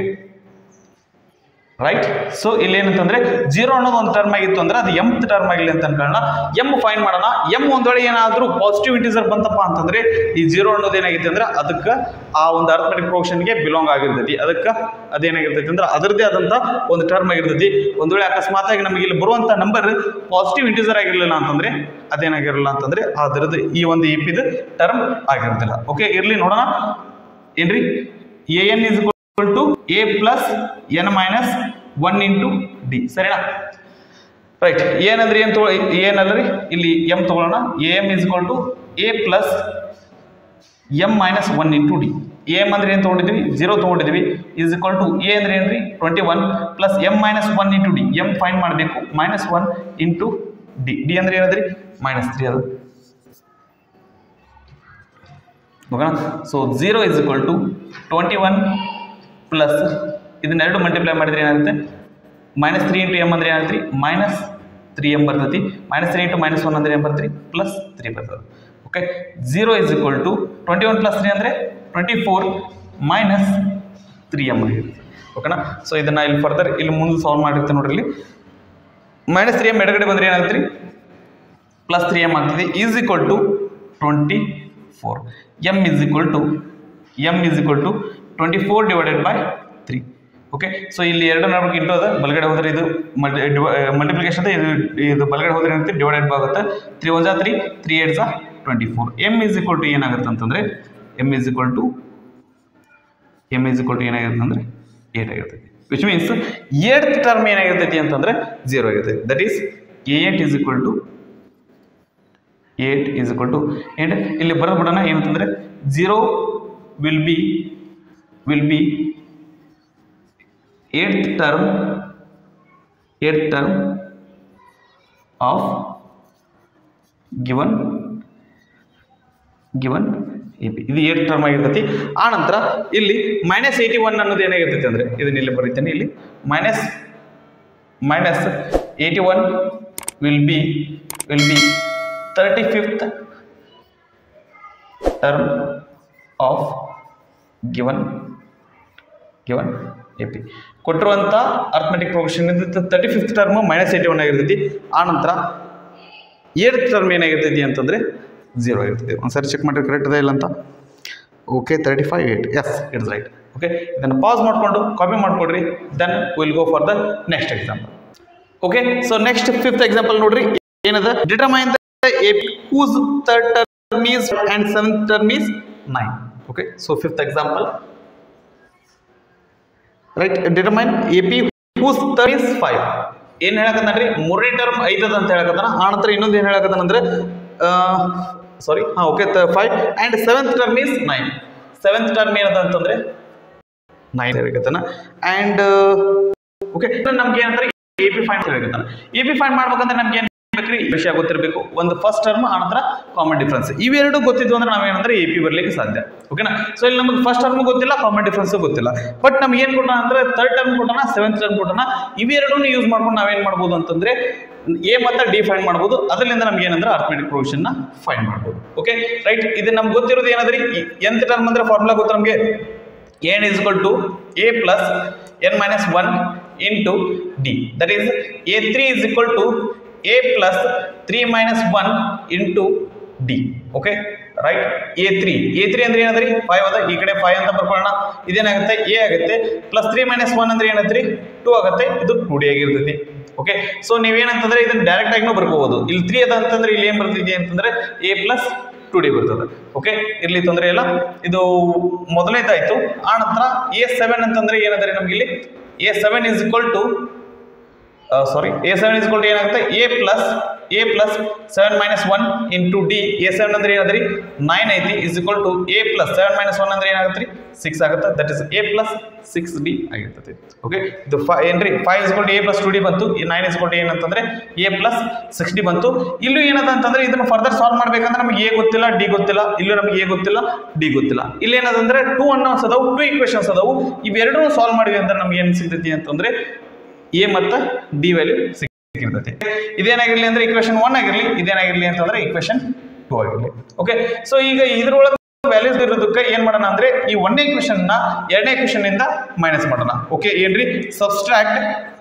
ರೈಟ್ ಸೊ ಇಲ್ಲಿ ಏನಂತಂದ್ರೆ ಜೀರೋ ಅನ್ನೋದು ಒಂದು ಟರ್ಮ್ ಆಗಿತ್ತು ಅಂದ್ರೆ ಅದು ಎಂತ್ ಟರ್ಮ್ ಆಗಿಲ್ಲ ಅಂತ ಅನ್ಕೊಳ್ಳೋಣ ಎಮ್ ಫೈನ್ ಮಾಡೋಣ ಎಮ್ ಒಂದ್ ವೇಳೆ ಏನಾದರೂ ಪಾಸಿಟಿವ್ ಇಂಟೀಸರ್ ಬಂತಪ್ಪ ಅಂತಂದ್ರೆ ಈ ಜೀರೋ ಅನ್ನೋದು ಏನಾಗಿತ್ತು ಅಂದ್ರೆ ಅದಕ್ಕೆ ಆ ಒಂದು ಅರ್ಥಮೆಟಿಕ್ ಪ್ರೊಫೆಷನ್ಗೆ ಬಿಲಾಂಗ್ ಆಗಿರ್ತೈತಿ ಅದಕ್ಕೆ ಅದೇನಾಗಿರ್ತೈತಿ ಅಂದ್ರೆ ಅದರದೇ ಆದಂತ ಒಂದು ಟರ್ಮ್ ಆಗಿರ್ತೈತಿ ಒಂದ್ ವೇಳೆ ಅಕಸ್ಮಾತ್ ಆಗಿ ನಮಗೆ ಇಲ್ಲಿ ಬರುವಂತ ನಂಬರ್ ಪಾಸಿಟಿವ್ ಇಂಟೀಸರ್ ಆಗಿರಲಿಲ್ಲ ಅಂತಂದ್ರೆ ಅದೇನಾಗಿರಲ್ಲ ಅಂತಂದ್ರೆ ಅದರದ್ದು ಈ ಒಂದು ಇ ಪಿದು ಟರ್ಮ್ ಆಗಿರೋದಿಲ್ಲ ಓಕೆ ಇರ್ಲಿ ನೋಡೋಣ ಏನ್ರಿ A N is equal to A plus N minus one into D ಸರಿನಾ ರೈಟ್ ಏನಂದ್ರೆ ಏನು ತಗೋ ಏನಲ್ರಿ ಇಲ್ಲಿ ಎಮ್ ತಗೊಳ್ಳೋಣ A M is equal to A plus M minus one into D M ಅಂದ್ರೆ ಏನು ತೊಗೊಂಡಿದ್ವಿ ಜೀರೋ ತೊಗೊಂಡಿದ್ವಿ ಇಸ್ ಈಕ್ವಲ್ ಟು ಎ ಅಂದ್ರೆ ಏನ್ರಿ twenty one plus M minus one into D M find ಮಾಡಬೇಕು minus one into D D ಅಂದ್ರೆ ಏನದ್ರಿ minus three ಅದು ಓಕೆನಾ so zero is equal to twenty one plus ಇದನ್ನೆರಡು ಮಲ್ಟಿಪ್ಲೈ ಮಾಡಿದ್ರೆ ಏನಾಗುತ್ತೆ ಮೈನಸ್ ತ್ರೀ ಇಂಟು ಎಮ್ ಅಂದ್ರೆ ಏನಾಗುತ್ತೆ ಮೈನಸ್ ತ್ರೀ ಎಮ್ ಬರ್ತೈತಿ minus three into minus one ಅಂದ್ರೆ ಏನು ಬರ್ತೈತಿ ಪ್ಲಸ್ ತ್ರೀ ಬರ್ತದೆ okay zero is equal to twenty one plus three ಅಂದರೆ twenty four minus three M ಆಗಿರುತ್ತೆ ಓಕೆನಾ ಸೊ ಇದನ್ನು ಇಲ್ಲಿ ಫರ್ದರ್ ಇಲ್ಲಿ ಮುಂದೆ ಸಾಲ್ವ್ ಮಾಡಿರ್ತೀನಿ ನೋಡ್ರಿ ಇಲ್ಲಿ ಮೈನಸ್ ತ್ರೀ ಎಮ್ ಎಡಗಡೆ ಬಂದ್ರೆ ಏನಾಗುತ್ತೆ ರೀ ಪ್ಲಸ್ ತ್ರೀ ಎಮ್ ಆಗ್ತದೆ is equal to twenty four M is equal to M is equal to twenty four divided by three okay so ಇಲ್ಲಿ ಎರಡು ನಡುವೆ ಇಂಟು ಅದ ಬಲಗಡೆ ಹೋದ್ರೆ ಇದು ಮಲ್ಟಿಪ್ಲಿಕೇಶನ್ ಇದು ಇದು ಬಲಗಡೆ ಹೋದ್ರೆ ಏನಾಗುತ್ತೆ ಡಿವೈಡೆಡ್ ಆಗುತ್ತೆ ತ್ರೀ ಒನ್ ಜಾ ತ್ರೀ ತ್ರೀ ಏಟ್ ಜಾ twenty four M is equal to ಏನಾಗುತ್ತೆ ಅಂತಂದರೆ M is equal to M is equal to ಏನಾಗಿರುತ್ತೆ ಅಂದರೆ ಏಟ್ ಆಗಿರ್ತೈತಿ ವಿಚ್ ಮೀನ್ಸ್ ಏಟ್ ಟರ್ಮ್ ಏನಾಗಿರ್ತೈತಿ ಅಂತಂದರೆ ಜೀರೋ ಆಗಿರ್ತೈತಿ that is A eight is equal to eight is equal to eight ಇಲ್ಲಿ ಬರೋದು ಬಿಡೋಣ ಏನಂತಂದರೆ zero will be will be eight term eight term of given given A P ಇದು eight term ಆಗಿರ್ತೈತಿ ಆ ನಂತರ ಇಲ್ಲಿ ಮೈನಸ್ ಏಯ್ಟಿ ಒನ್ ಅನ್ನೋದು ಏನಾಗಿರ್ತೈತಿ ಅಂದರೆ ಇದನ್ನ ಇಲ್ಲಿ ಬರೀತೇನೆ ಇಲ್ಲಿ minus minus eighty one will be will be thirty fifth term of given given A P ಕೊಟ್ಟಿರುವಂಥ arithmetic progression thirty fifth term minus eighty one ಆಗಿರ್ತೈತಿ ಆ ನಂತರ ಏಟ್ ಟರ್ಮ್ ಏನಾಗಿರ್ತೈತಿ ಅಂತಂದರೆ ಝೀರೋ ಆಗಿರ್ತೈತಿ ಒಂದ್ಸರಿ ಚೆಕ್ ಮಾಡಿರಿ ಕರೆಕ್ಟ್ ಇದೆ ಇಲ್ಲ ಅಂತ okay thirty five eight yes it's right okay ಇದನ್ನು ಪಾಸ್ ಮಾಡಿಕೊಂಡು ಕಾಪಿ ಮಾಡಿಕೊಡ್ರಿ then will go for the next example okay so next fifth example ನೋಡ್ರಿ ಏನದ determine the A whose third term is and seventh term is nine okay so fifth example right determine A P whose term is five ಏನು ಹೇಳಕತ್ತಾನ್ರಿ ಮೂರನೇ term ಐದದ ಅಂತ ಹೇಳಕತ್ತಾನ ಆ ನಂತರ ಇನ್ನೊಂದು ಏನು ಹೇಳಕತ್ತಾನ ಅಂದ್ರೆ ಸಾರಿ ಹಾಂ okay five and seventh term is nine seventh term ಏನದ ಅಂತಂದ್ರೆ ನೈನ್ ಹೇಳಕತ್ತಾನ ಆ್ಯಂಡ್ ಓಕೆ ನಮ್ಗೆ ಏನಂದ್ರೆ ಎ ಪಿ ಫೈನ್ ಹೇಳಕತ್ತಾನ ಎ ಪಿ ಫೈನ್ ಮಾಡ್ಬೇಕಂದ್ರೆ ನಮ್ಗೆ ಏನು ಬೇಕ್ರಿ ವಿಷಯ ಗೊತ್ತಿರಬೇಕು ಒಂದು ಫಸ್ಟ್ ಟರ್ಮ್ ಆನಂತರ ಕಾಮನ್ ಡಿಫ್ರೆನ್ಸ್ ಇವೆರಡು ಗೊತ್ತಿದ್ವು ಅಂದ್ರೆ ನಾವೇನಂದ್ರೆ ಎ ಪಿ ಬರ್ಲಿಕ್ಕೆ ಸಾಧ್ಯ ಓಕೆನಾ ಸೊ ಇಲ್ಲಿ ನಮಗೆ ಫಸ್ಟ್ ಟರ್ಮ್ ಗೊತ್ತಿಲ್ಲ ಕಾಮನ್ ಡಿಫ್ರೆನ್ಸ್ ಗೊತ್ತಿಲ್ಲ ಬಟ್ ನಮ್ಗೆ ಏನು ಕೊಟ್ಟಣ ಅಂದ್ರೆ ಥರ್ಡ್ ಟರ್ಮ್ ಕೊಟ್ಟಣ ಸೆವೆಂತ್ ಟರ್ಮ್ ಕೊಟ್ಟಣ ಇವೆರಡೂ ಯೂಸ್ ಮಾಡ್ಕೊಂಡು ನಾವೇನು ಮಾಡ್ಬೋದು ಅಂತಂದ್ರೆ ಎ ಮತ್ತು ಡಿ ಫೈನ್ ಮಾಡ್ಬೋದು ಅದರಿಂದ ನಮ್ಗೆ ಏನಂದ್ರೆ ಅರ್ಥಮೆಟಿಕ್ ಪ್ರೊವಿಷನ್ ನ ಫೈನ್ ಮಾಡ್ಬೋದು ಓಕೆ ರೈಟ್ ಇದು ನಮ್ಗೆ ಗೊತ್ತಿರೋದು ಏನಂದ್ರೆ ಎಂತ ಟರ್ಮ್ ಅಂದ್ರೆ ಫಾರ್ಮುಲಾ ಗೊತ್ತು ನಮಗೆ n is equal to a plus n minus 1 into d that is a3 is equal to a plus 3 minus 1 into d okay right a three a three ಅಂದ್ರೆ ಏನಂದ್ರಿ ಫೈವ್ ಅದ ಈ ಕಡೆ ಫೈವ್ ಅಂತ ಬರ್ಕೊಳ್ಳೋಣ ಇದೇನಾಗುತ್ತೆ ಎ ಆಗುತ್ತೆ ಪ್ಲಸ್ ತ್ರೀ ಮೈನಸ್ ಒನ್ ಅಂದ್ರೆ ಏನಂತ್ರಿ ಟೂ ಆಗುತ್ತೆ ಇದು ಟೂ ಡಿ ಆಗಿರ್ತೈತಿ ಓಕೆ ಸೊ ನೀವೇನಂತಂದ್ರೆ ಇದನ್ನ ಡೈರೆಕ್ಟ್ ಆಗಿನೂ ಬರ್ಕೋಬಹುದು ಇಲ್ಲಿ ತ್ರೀ ಅದ ಅಂತಂದ್ರೆ ಇಲ್ಲಿ ಏನ್ ಬರ್ತಿದೆ ಅಂತಂದ್ರೆ ಎ ಪ್ಲಸ್ ಟು ಡಿ ಬರ್ತದೆ ಓಕೆ ಇರ್ಲಿ ತೊಂದರೆ ಇಲ್ಲ ಇದು ಮೊದಲನೇದಾಯ್ತು ಆ ನಂತರ ಎ ಸೆವೆನ್ ಅಂತಂದ್ರೆ ಏನಂದ್ರೆ ನಮ್ಗೆ ಇಲ್ಲಿ a seven is equal to sorry a seven is to ಏನಾಗುತ್ತೆ a plus a plus seven minus one into d a seven ಅಂದ್ರೆ ಏನಾದ್ರಿ ನೈನ್ ಐತಿ is equal to A plus seven minus one ಅಂದ್ರೆ ಏನಾಗುತ್ತೆ ರೀ ಸಿಕ್ಸ್ ಆಗುತ್ತೆ that is a plus six d ಆಗಿರ್ತದೆ okay ಇದು ಫೈ ಏನ್ರಿ five is a plus two d ಬಂತು ಈ ನೈನ್ ಇಸ್ ಏನಂತಂದ್ರೆ ಎ ಪ್ಲಸ್ ಸಿಕ್ಸ್ ಡಿ ಬಂತು ಇಲ್ಲೂ ಏನದ ಅಂತಂದ್ರೆ ಇದನ್ನು ಫರ್ದರ್ ಸಾಲ್ವ್ ಮಾಡ್ಬೇಕಂದ್ರೆ ನಮಗೆ ಎ ಗೊತ್ತಿಲ್ಲ ಡಿ ಗೊತ್ತಿಲ್ಲ ಇಲ್ಲೂ ನಮಗೆ ಎ ಗೊತ್ತಿಲ್ಲ ಡಿ ಗೊತ್ತಿಲ್ಲ ಇಲ್ಲಿ ಏನದಂದ್ರೆ ಟೂ ಅನ್ನೋನ್ಸ್ ಅದಾವು ಟೂ ಇಕ್ವೇಶನ್ಸ್ ಅದಾವು ಇವೆರಡೂ ಸಾಲ್ವ್ ಮಾಡಿವಿ ಅಂದ್ರೆ ನಮ್ಗೆ ಏನು ಸಿಗ್ತೈತಿ ಅಂತಂದ್ರೆ ಎ ಮತ್ತು ಡಿ ವ್ಯಾಲ್ಯೂ ಸಿಕ್ಕಿರ್ತೈತಿ ಇದೇನಾಗಿರ್ಲಿ ಅಂದ್ರೆ ಇಕ್ವೇಶನ್ ಒನ್ ಆಗಿರ್ಲಿ ಇದೇನಾಗಿರ್ಲಿ ಅಂತಂದ್ರೆ ಇಕ್ವೇಶನ್ ಟೂ ಆಗಿರ್ಲಿ ಓಕೆ ಸೊ ಈಗ ಇದ್ರೊಳಗೆ ವ್ಯಾಲ್ಯೂಸ್ ಇರೋದಕ್ಕೆ ಏನ್ ಮಾಡೋಣ ಅಂದ್ರೆ ಈ ಒಂದನೇ ಇಕ್ವೇಶನ್ ನ ಎರಡನೇ ಇಕ್ವೇಶನ್ ಇಂದ ಮೈನಸ್ ಮಾಡೋಣ ಓಕೆ ಏನ್ರಿ subtract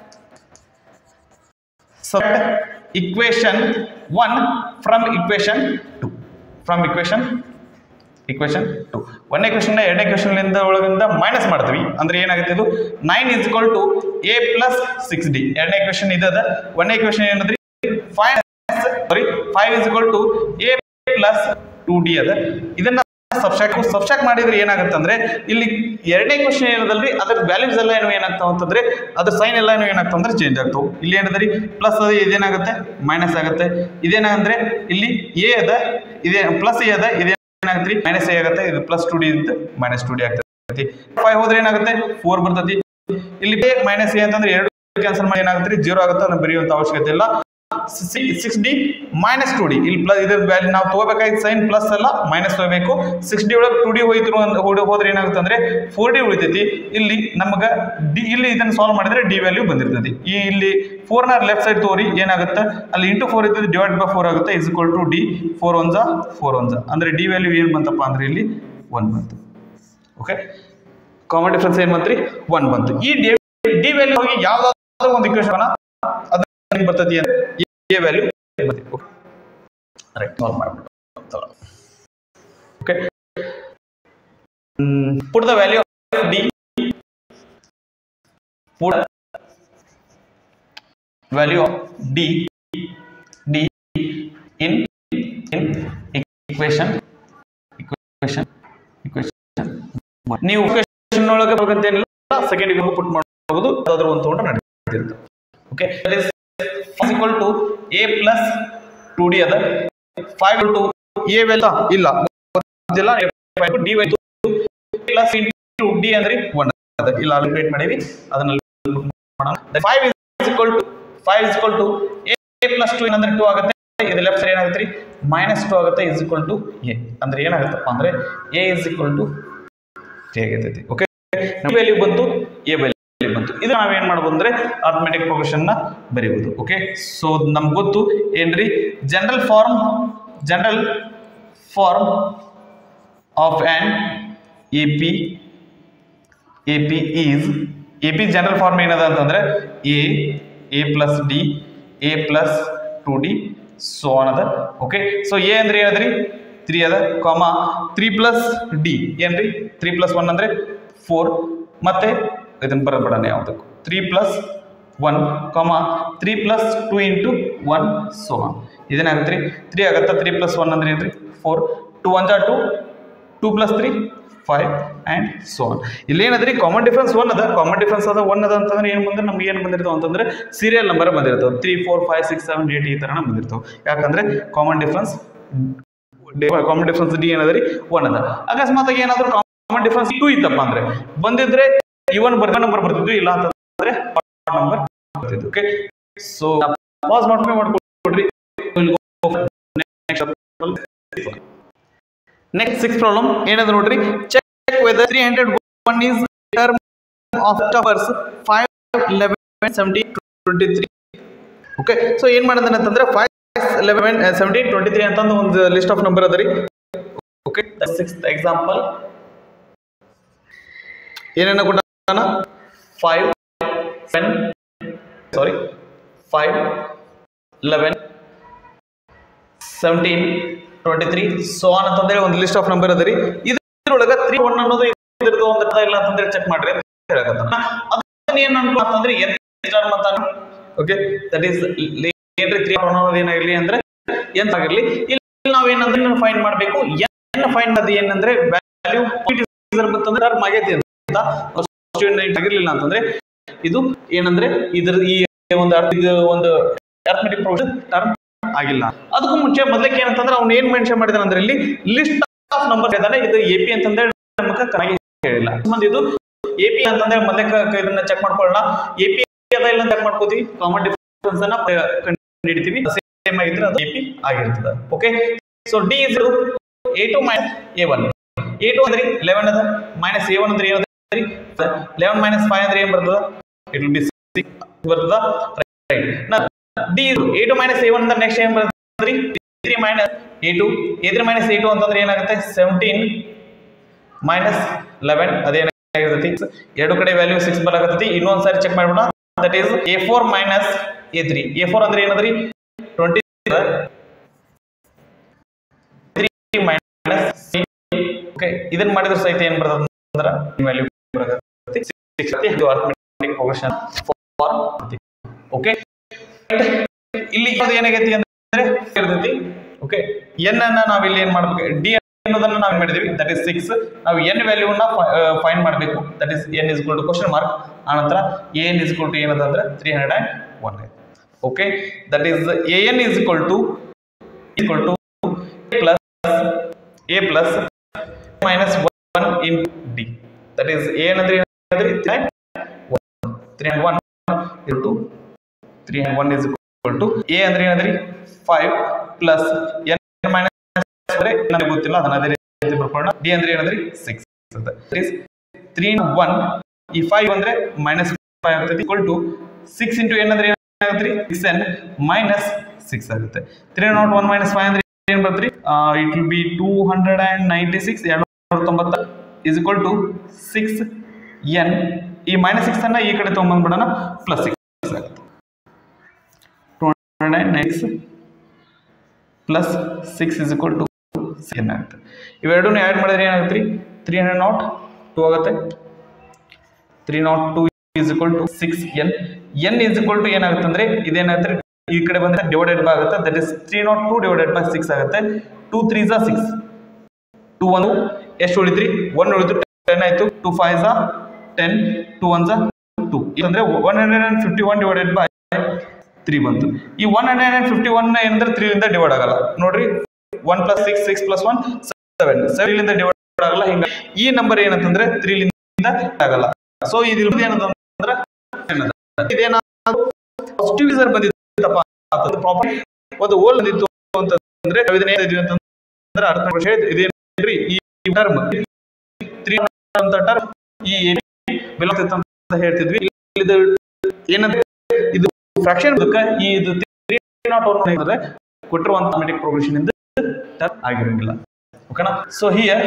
equation one from equation two from equation equation two ಒಂದನೇ ಕ್ವೆಶನ್ ಎರಡನೇ ಕ್ವೆಶನ್ ಒಳಗಿಂದ ಮೈನಸ್ ಮಾಡ್ತೀವಿ ಅಂದ್ರೆ ಏನಾಗುತ್ತೆ ಇದು nine is equal to A plus six d ಎರಡನೇ ಕ್ವೆಶನ್ ಇದದ ಒಂದನೇ ಕ್ವೆಶನ್ ಏನಂದ್ರಿ five sorry five is equal to A plus two d ಅದ ಇದನ್ನ ಸಬ್ಸ್ಟ್ರಾಕ್ಟ್ ಸಬ್ಸ್ಟ್ರಾಕ್ಟ್ ಮಾಡಿದ್ರೆ ಏನಾಗುತ್ತೆ ಅಂದ್ರೆ ಇಲ್ಲಿ ಎರಡನೇ ಕ್ವಶನ್ ಏನದಲ್ರಿ ಅದ್ರ ವ್ಯಾಲ್ಯೂಸ್ ಎಲ್ಲ ಏನು ಏನಾಗ್ತಾವ ಅಂತಂದ್ರೆ ಅದ್ರ ಸೈನ್ ಎಲ್ಲ ಏನು ಏನಾಗ್ತಾವ ಅಂದ್ರೆ ಚೇಂಜ್ ಆಗ್ತಾವ ಇಲ್ಲಿ ಏನದರಿ ಪ್ಲಸ್ ಅದ ಇದೇನಾಗುತ್ತೆ ಮೈನಸ್ ಆಗುತ್ತೆ ಇದೇನಂದ್ರೆ ಇಲ್ಲಿ ಎ ಅದ ಇದೇ ಪ್ಲಸ್ ಎ ಅದ ಇದೇ ಏನಾಗುತ್ತೆ ಮೈನಸ್ ಎ ಆಗುತ್ತೆ ಇದು ಪ್ಲಸ್ ಟು ಡಿ ಅಂತ ಮೈನಸ್ ಟು ಡಿ ಆಗ್ತದೆ ಫೈವ್ ಹೋದ್ರೆ ಏನಾಗುತ್ತೆ ಫೋರ್ ಬರ್ತೈತಿ ಇಲ್ಲಿ ಮೈನಸ್ ಎ ಅಂತಂದ್ರೆ ಎರಡು ಕ್ಯಾನ್ಸಲ್ ಮಾಡಿ ಏನಾಗುತ್ತೆ ಜೀರೋ ಆಗುತ್ತೆ ಅದನ್ನ ಬರೆಯುವಂತ ಅವಶ್ಯಕತೆ ಇಲ್ಲ six d minus two d ಇಲ್ಲಿ ಪ್ಲಸ್ ಇದ್ರ ವ್ಯಾಲ್ಯೂ ನಾವು ತಗೋಬೇಕಾಗಿತ್ತು ಸೈನ್ ಪ್ಲಸ್ ಅಲ್ಲ ಮೈನಸ್ ತಗೋಬೇಕು ಸಿಕ್ಸ್ ಡಿ ಒಳಗೆ ಟು ಡಿ ಹೋಯ್ತು ಅಂತ ಹೋಡ್- ಹೋದ್ರೆ ಏನಾಗುತ್ತೆ ಅಂದ್ರೆ ಫೋರ್ ಡಿ ಉಳಿತೈತಿ ಇಲ್ಲಿ ನಮಗೆ ಡಿ ಇಲ್ಲಿ ಇದನ್ನ ಸಾಲ್ವ್ ಮಾಡಿದ್ರೆ ಡಿ ವ್ಯಾಲ್ಯೂ ಬಂದಿರ್ತೈತಿ ಈ ಇಲ್ಲಿ ಫೋರ್ ನ ಲೆಫ್ಟ್ ಸೈಡ್ ತೋರಿ ಏನಾಗುತ್ತೆ ಅಲ್ಲಿ ಇಂಟು ಫೋರ್ ಇರ್ತದೆ ಡಿವೈಡ್ ಬೈ ಫೋರ್ ಆಗುತ್ತೆ is equal to d four one ಜಾ ಫೋರ್ ಒನ್ ಜಾ ಅಂದ್ರೆ ಡಿ ವ್ಯಾಲ್ಯೂ ಏನು ಬಂತಪ್ಪ ಅಂದ್ರೆ ಇಲ್ಲಿ ಒನ್ ಬಂತು ಓಕೆ ಕಾಮನ್ ಡಿಫ್ರೆನ್ಸ್ ಏನು ಬಂತ್ರಿ ಒನ್ ಬಂತು ಈ ಡಿ ಡಿ ವ್ಯಾಲ್ಯೂ ಹೋಗಿ ಯಾವ್ದಾದ್ರು ಒಂದು ಇಕ್ವೇಶನ್ ಅದು ಏನ್ ಬರ್ತೈತಿ ಅಂದ್ರೆ ಎ ವ್ಯಾಲ್ಯೂ ರೈಟ್ ಸಾಲ್ವ್ ಮಾಡ್ಬಿಟ್ಟು okay put the value of d put value of d d in in equation equation equation ನೀವು ಇಕ್ವೇಶನ್ ಒಳಗೆ ಹೋಗಂತ ಏನಿಲ್ಲ ಸೆಕೆಂಡ್ ಪುಟ್ ಮಾಡಬಹುದು ಅದಾದ್ರೂ ಒಂದು ತಗೊಂಡ್ರೆ ನಡೀತಿರುತ್ತೆ okay that is equal to A plus two d ಅದ ಫೈವ್ ಟು ಎ ವೆಲ್ಲ ಇಲ್ಲ ಗೊತ್ತಿಲ್ಲ d y plus into d ಅಂದ್ರೆ ಒನ್ ಅದ ಇಲ್ಲ ಅಲ್ಲಿ ಕ್ರಿಯೇಟ್ ಮಾಡೀವಿ ಅದನ್ನ ಮಾಡೋಣ five is equal to five is equal to A plus two ಏನಂದ್ರೆ ಟು ಆಗುತ್ತೆ ಇದು ಲೆಫ್ಟ್ ಸೈಡ್ ಏನಾಗುತ್ತೆ ರೀ ಮೈನಸ್ ಟು ಆಗುತ್ತೆ ಇಸ್ ಈಕ್ವಲ್ ಟು ಎ ಅಂದ್ರೆ ಏನಾಗುತ್ತಪ್ಪ ಅಂದ್ರೆ ಎ ಇಸ್ ಈಕ್ವಲ್ ಟು ಹೇಗಿರ್ತೈತಿ ಓಕೆ ವ್ಯಾಲ್ಯೂ ಬಂತು ಎ ವ್ಯಾಲ್ಯೂ ಬಂತು ಇದು ನಾವೇನ್ ಮಾಡ್ಬೋದು ಅಂದ್ರೆ ಆಟೋಮೆಟಿಕ್ ಪ್ರೋಗ್ರೆಷನ್ ನ ಬರೀಬಹುದು ಓಕೆ ಸೊ ನಮ್ಗೆ ಗೊತ್ತು ಏನ್ರಿ general form general form of an A P A P is A P general form ಏನದ ಅಂತಂದ್ರೆ a a plus d a plus two d so ಅದ ಓಕೆ ಸೊ ಎ ಅಂದ್ರೆ ಏನದ್ರಿ three ಅದ ಕಾಮ ತ್ರೀ ಪ್ಲಸ್ ಡಿ ಏನ್ರಿ three plus one ಅಂದ್ರೆ four ಮತ್ತೆ ಇದನ್ನ ಬರಬೇಡ ಯಾವುದಕ್ಕೂ three plus one comma three plus two into one so ಇದೇನಾಗುತ್ತೆ ರೀ ತ್ರೀ ಆಗುತ್ತಾ ತ್ರೀ ಪ್ಲಸ್ ಒನ್ ಅಂದ್ರೆ ಏನ್ರಿ ಫೋರ್ ಟು ಒನ್ ಜಾ two two plus three five and so on ಇಲ್ಲಿ ಏನದ್ರಿ ಕಾಮನ್ ಡಿಫ್ರೆನ್ಸ್ ಒನ್ ಅದ ಕಾಮನ್ ಡಿಫ್ರೆನ್ಸ್ ಅದ ಒನ್ ಅದ ಅಂತಂದ್ರೆ ಏನು ಬಂದ್ರೆ ನಮ್ಗೆ ಏನು ಬಂದಿರ್ತಾವ ಅಂತಂದ್ರೆ ಸೀರಿಯಲ್ ನಂಬರ್ ಬಂದಿರ್ತಾವೆ three four five six seven eight ಈ ಥರನ ಬಂದಿರ್ತಾವೆ ಯಾಕಂದ್ರೆ common difference common difference d ಏನದ ರೀ ಒನ್ ಅದ ಅಕಸ್ಮಾತ್ ಏನಾದ್ರು ಕಾಮನ್ ಡಿಫ್ರೆನ್ಸ್ ಟೂ ಇತ್ತಪ್ಪ ಅಂದ್ರೆ ಬಂದಿದ್ರೆ ಇವನ್ ಬರ್ದ ನಂಬರ್ ಬರ್ತಿದ್ವಿ ಇಲ್ಲ ಅಂತಂದ್ರೆ ನಂಬರ್ ಬರ್ತಿದ್ವಿ ಓಕೆ ಸೊ ಪಾಸ್ ಮಾಡ್ಕೊಂಡು ಮಾಡ್ಕೊಡ್ರಿ ನೆಕ್ಸ್ಟ್ ಸಿಕ್ಸ್ ಪ್ರಾಬ್ಲಮ್ ಏನದ ನೋಡ್ರಿ check whether three hundred one is term of towers five eleven seventy twenty three okay so ಏನ್ ಮಾಡಿದಾನೆ ಅಂತಂದ್ರೆ five eleven seventy twenty three ಅಂತಂದು ಒಂದು ಲಿಸ್ಟ್ ಆಫ್ ನಂಬರ್ ಅದ ರೀ ಓಕೆ ಸಿಕ್ಸ್ ಎಕ್ಸಾಂಪಲ್ ಏನೇನ ಕೊಟ್ಟಾನ five seven sorry five eleven seventeen twenty three so on ಅಂತಂದ್ರೆ ಒಂದು ಲಿಸ್ಟ್ ಆಫ್ ನಂಬರ್ ಅದ ರೀ ಇದ್ರೊಳಗ ತ್ರೀ ಒನ್ ಅನ್ನೋದು ಇದ್ರದ್ದು ಒಂದು ಇಲ್ಲ ಅಂತಂದ್ರೆ ಚೆಕ್ ಮಾಡ್ರಿ ಅಂತ ಹೇಳಕತ್ತಾನ ಅದನ್ನ ಏನ್ ಅನ್ಕೊ ಅಂತಂದ್ರೆ ಎನ್ ಟರ್ಮ್ ಅಂತ ಓಕೆ ದಟ್ ಈಸ್ ಏನ್ರಿ ತ್ರೀ ಒನ್ ಅನ್ನೋದು ಏನಾಗಿರ್ಲಿ ಅಂದ್ರೆ ಎಂತ ಆಗಿರ್ಲಿ ಇಲ್ಲಿ ನಾವೇನಂದ್ರೆ ಫೈಂಡ್ ಮಾಡಬೇಕು ಎನ್ ಫೈಂಡ್ ಅದು ಏನಂದ್ರೆ ವ್ಯಾಲ್ಯೂ ಬಂತಂದ್ರೆ ಟರ್ಮ್ ಆಗೈತಿ ಅಂತ ಆಗಿರ್ಲಿಲ್ಲ ಅಂತಂದ್ರೆ ಇದು ಏನಂದ್ರೆ ಇದ್ರ ಈ ಒಂದು ಅರ್ಥ ಇದು ಒಂದು ಅರ್ಥಮೆಟಿಕ್ ಪ್ರೊವಿಷನ್ ಟರ್ಮ್ ಆಗಿಲ್ಲ ಅದಕ್ಕೂ ಮುಂಚೆ ಮೊದಲಕ್ಕೆ ಏನಂತಂದ್ರೆ ಅವ್ನು ಏನ್ ಮೆನ್ಷನ್ ಮಾಡಿದಾನೆ ಅಂದ್ರೆ ಇಲ್ಲಿ ಲಿಸ್ಟ್ ಆಫ್ ನಂಬರ್ ಇದಾನೆ ಇದು ಎ ಪಿ ಅಂತಂದ್ರೆ ನಮಗೆ ಕರೆಕ್ಟ್ ಹೇಳಿಲ್ಲ ಸಂಬಂಧ ಇದು ಎ ಪಿ ಅಂತಂದ್ರೆ ಮೊದಲಕ್ಕೆ ಇದನ್ನ ಚೆಕ್ ಮಾಡ್ಕೊಳ್ಳೋಣ ಎ ಪಿ ಅದ ಇಲ್ಲ ಚೆಕ್ ಮಾಡ್ಕೋತೀವಿ ಕಾಮನ್ ಡಿಫರೆನ್ಸ್ ಅನ್ನ ಕಂಡುಹಿಡಿತೀವಿ ಸೇಮ್ ಆಗಿದ್ರೆ ಅದು ಎ ಪಿ ಆಗಿರ್ತದೆ okay so d is a two minus A one A two ಅಂದ್ರೆ ಲೆವೆನ್ ಅದ ಮೈನಸ್ ಎ ಒನ್ ಅಂದ್ರೆ ಏನದ ಲೆವೆನ್ ಮೈನಸ್ ಫೈವ್ ಅಂದ್ರೆ ಏನ್ ಬರ್ತದ ಇಟ್ ವಿಲ್ ಬಿ ಬರ್ತದ right d a two minus A one ಅಂದ್ರೆ ನೆಕ್ಸ್ಟ್ ಏನ್ ಬರ್ತದ್ರಿ three minus a two a three minus a two ಅಂತಂದ್ರೆ ಏನಾಗುತ್ತೆ ಸೆವೆಂಟೀನ್ ಮೈನಸ್ ಲೆವೆನ್ ಅದೇನಾಗಿರ್ತೈತಿ ಎರಡು ಕಡೆ ವ್ಯಾಲ್ಯೂ ಸಿಕ್ಸ್ ಬರಾಕತ್ತೈತಿ ಇನ್ನೊಂದ್ ಸಾರಿ ಚೆಕ್ ಮಾಡ್ಬಿಡ that is a four minus a three a four ಅಂದ್ರೆ ಏನದ್ರಿ ಟ್ವೆಂಟಿ ತ್ರೀ ಮೈನಸ್ ಓಕೆ ಇದನ್ನ ಮಾಡಿದ್ರೆ ಸಹಿತ ಏನ್ ಬರ್ತದ ಅಂದ್ರೆ ವ್ಯಾಲ್ಯೂ ಬರಾಕತ್ತೈತಿ ಸಿಕ್ಸ್ ಇದು ಅರ್ಥಮೆಟಿಕ್ ಪ್ರೋಗ್ರೆಷನ್ ಫಾರ್ ಓಕೆ ಇಲ್ಲಿ ಅದು ಏನಾಗೈತಿ ಅಂದ್ರೆ ಇರ್ತೈತಿ ಓಕೆ ಎನ್ ಅನ್ನ ನಾವ್ ಇಲ್ಲಿ ಏನ್ ಮಾಡ್ಬೇಕು ಡಿ ಅನ್ನೋದನ್ನ ನಾವು ಮಾಡಿದೀವಿ ದಟ್ ಇಸ್ ಸಿಕ್ಸ್ ನಾವು ಎನ್ ವ್ಯಾಲ್ಯೂನ ಫೈಂಡ್ ಮಾಡಬೇಕು that is n is to question mark ಆನಂತರ ಎ ಎನ್ ಇಸ್ ಟು ಏನದ ಅಂದ್ರೆ three hundred and one okay that is A N is equal to equal to plus a plus minus one in d that is a ಏನಂದ್ರೆ ಏನಂದ್ರೆ three and one ಇರ್ to three and one is equal to A ಅಂದ್ರೆ ಏನಂದ್ರಿ five plus N minus ಅಂದ್ರೆ ನನಗೆ ಗೊತ್ತಿಲ್ಲ ಅದನ್ನ ಅದೇ ರೀತಿ ಬರ್ಕೊಳ್ಳೋಣ ಡಿ ಅಂದ್ರೆ ಏನಂದ್ರಿ ಸಿಕ್ಸ್ ಅಂತ ತ್ರೀ ಒನ್ ಈ ಫೈವ್ ಅಂದ್ರೆ ಮೈನಸ್ ಫೈವ್ ಆಗ್ತದೆ ಈಕ್ವಲ್ ಟು ಸಿಕ್ಸ್ ಇಂಟು ಏನಂದ್ರೆ ಏನಾಗುತ್ತೆ ಸಿಕ್ಸ್ ಎನ್ ಮೈನಸ್ ಸಿಕ್ಸ್ ಆಗುತ್ತೆ three nought one minus five ಅಂದ್ರೆ ಏನ್ ಬರ್ತ್ರಿ it will be two hundred and ninety six ಎರಡ್ನೂರ ತೊಂಬತ್ತ is equal to six n ಈ ಮೈನಸ್ ಸಿಕ್ಸ್ ಅನ್ನ ಈ ಕಡೆ ತೊಗೊಂಬಂದ್ಬಿಡೋಣ ಪ್ಲಸ್ ಸಿಕ್ಸ್ ಆಗುತ್ತೆ two hundred and next plus six is equal to n ಆಗುತ್ತೆ ಇವೆರಡೂ ಆ್ಯಡ್ ಮಾಡಿದ್ರೆ ಏನಾಗುತ್ತೆ ರೀ ತ್ರೀ ಹಂಡ್ರೆಡ್ ನಾಟ್ ಟೂ ಆಗುತ್ತೆ three nought two is equal to six n n is equal to ಏನಾಗುತ್ತೆ ಅಂದ್ರೆ ಇದೇನಾಗುತ್ತೆ ಈ ಕಡೆ ಬಂದ್ರೆ ಡಿವೈಡೆಡ್ ಬೈ ಆಗುತ್ತೆ that is three nought two divided by six ಆಗುತ್ತೆ ಟೂ ತ್ರೀ ಝಾ ಸಿಕ್ಸ್ ಟೂ ಒಂದು ಎಷ್ಟು ಉಳಿದ್ರಿ ಒನ್ ಉಳಿದು ಟೆನ್ ಆಯ್ತು ಟೂ ಫೈವ್ ಝಾ ಟೆನ್ ಟೂ ಒನ್ ಝಾ ಟೂ ಅಂದ್ರೆ one hundred and fifty one divided by three ಬಂತು ಈ one hundred and fifty one ಏನಂದ್ರೆ ತ್ರೀಲಿಂದ ಡಿವೈಡ್ ಆಗಲ್ಲ ನೋಡ್ರಿ one plus six six plus one seven ಸೆವೆನ್ಲಿಂದ ಡಿವೈಡ್ ಆಗಲ್ಲ ಹಿಂಗ ಈ ನಂಬರ್ ಏನಂತಂದ್ರೆ ತ್ರೀಲಿಂದ ಆಗಲ್ಲ ಸೊ ಇದು ಏನಂತಂದ್ರೆ ಇದೇನಾದ್ರು ಪಾಸಿಟಿವ್ ರಿಸಲ್ಟ್ ಬಂದಿತ್ತಪ್ಪ ಅದು ಪ್ರಾಪರ್ ಒಂದು ಓಲ್ ಬಂದಿತ್ತು ಅಂತಂದ್ರೆ ಇದನ್ನ ಏನಿದ್ವಿ ಅಂತಂದ್ರೆ ಅರ್ಥ ಮಾಡ್ಕೊಳ್ಳಿ. ಇದೇನ್ರಿ ಈ ಟರ್ಮ್ ತ್ರೀ ಅಂತ ಟರ್ಮ್ ಈ ಬೆಲೆ ಅಂತ ಹೇಳ್ತಿದ್ವಿ ಇದು ಏನಂದ್ರೆ ಇದು ಫ್ರಾಕ್ಷನ್ ಈ ಇದು ತ್ರೀ ನಾಟ್ ಒನ್ ಅಂದ್ರೆ ಕೊಟ್ಟಿರುವಂತ ಮೆಟಿಕ್ ಪ್ರೋಗ್ರೆಷನ್ ಇಂದ ಟರ್ಮ್ ಆಗಿರಂಗಿಲ್ಲ ಓಕೆನಾ so here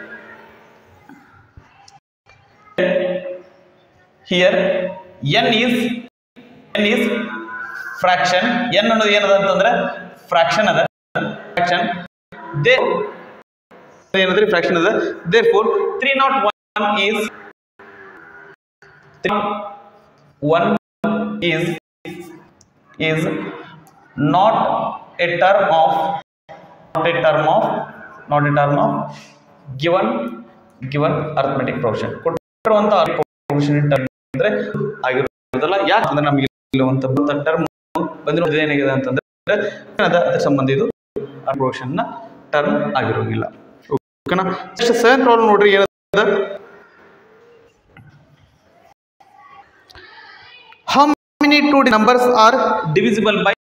here n is n is fraction n ಅನ್ನೋದು ಏನದ ಅಂತಂದ್ರೆ ಫ್ರಾಕ್ಷನ್ ಅದ ಫ್ರಾಕ್ಷನ್ ದೇ ಏನಂದ್ರೆ ಫ್ರಾಕ್ಷನ್ ಅದ there four three nought one is one is is not a term of not a term of not a term of given given arithmetic profession ಕೊಟ್ಟಿರುವಂತ profession term ಅಂದ್ರೆ ಆಗಿರೋದಲ್ಲ ಯಾಕಂದ್ರೆ ನಮಗೆ ಇರುವಂತ ಟರ್ಮ್ ಬಂದಿರೋದು ಏನಾಗಿದೆ ಅಂತಂದ್ರೆ ಅದ ಅದ್ರ ಸಂಬಂಧ ಇದು ಪ್ರೊಫೆಷನ್ ನ ಟರ್ಮ್ ಆಗಿರೋಂಗಿಲ್ಲ ಓಕೆನಾ ನೆಕ್ಸ್ಟ್ ಸೆವೆನ್ ಪ್ರಾಬ್ಲಮ್ ನೋಡ್ರಿ ಏನದ how many two numbers are divisible by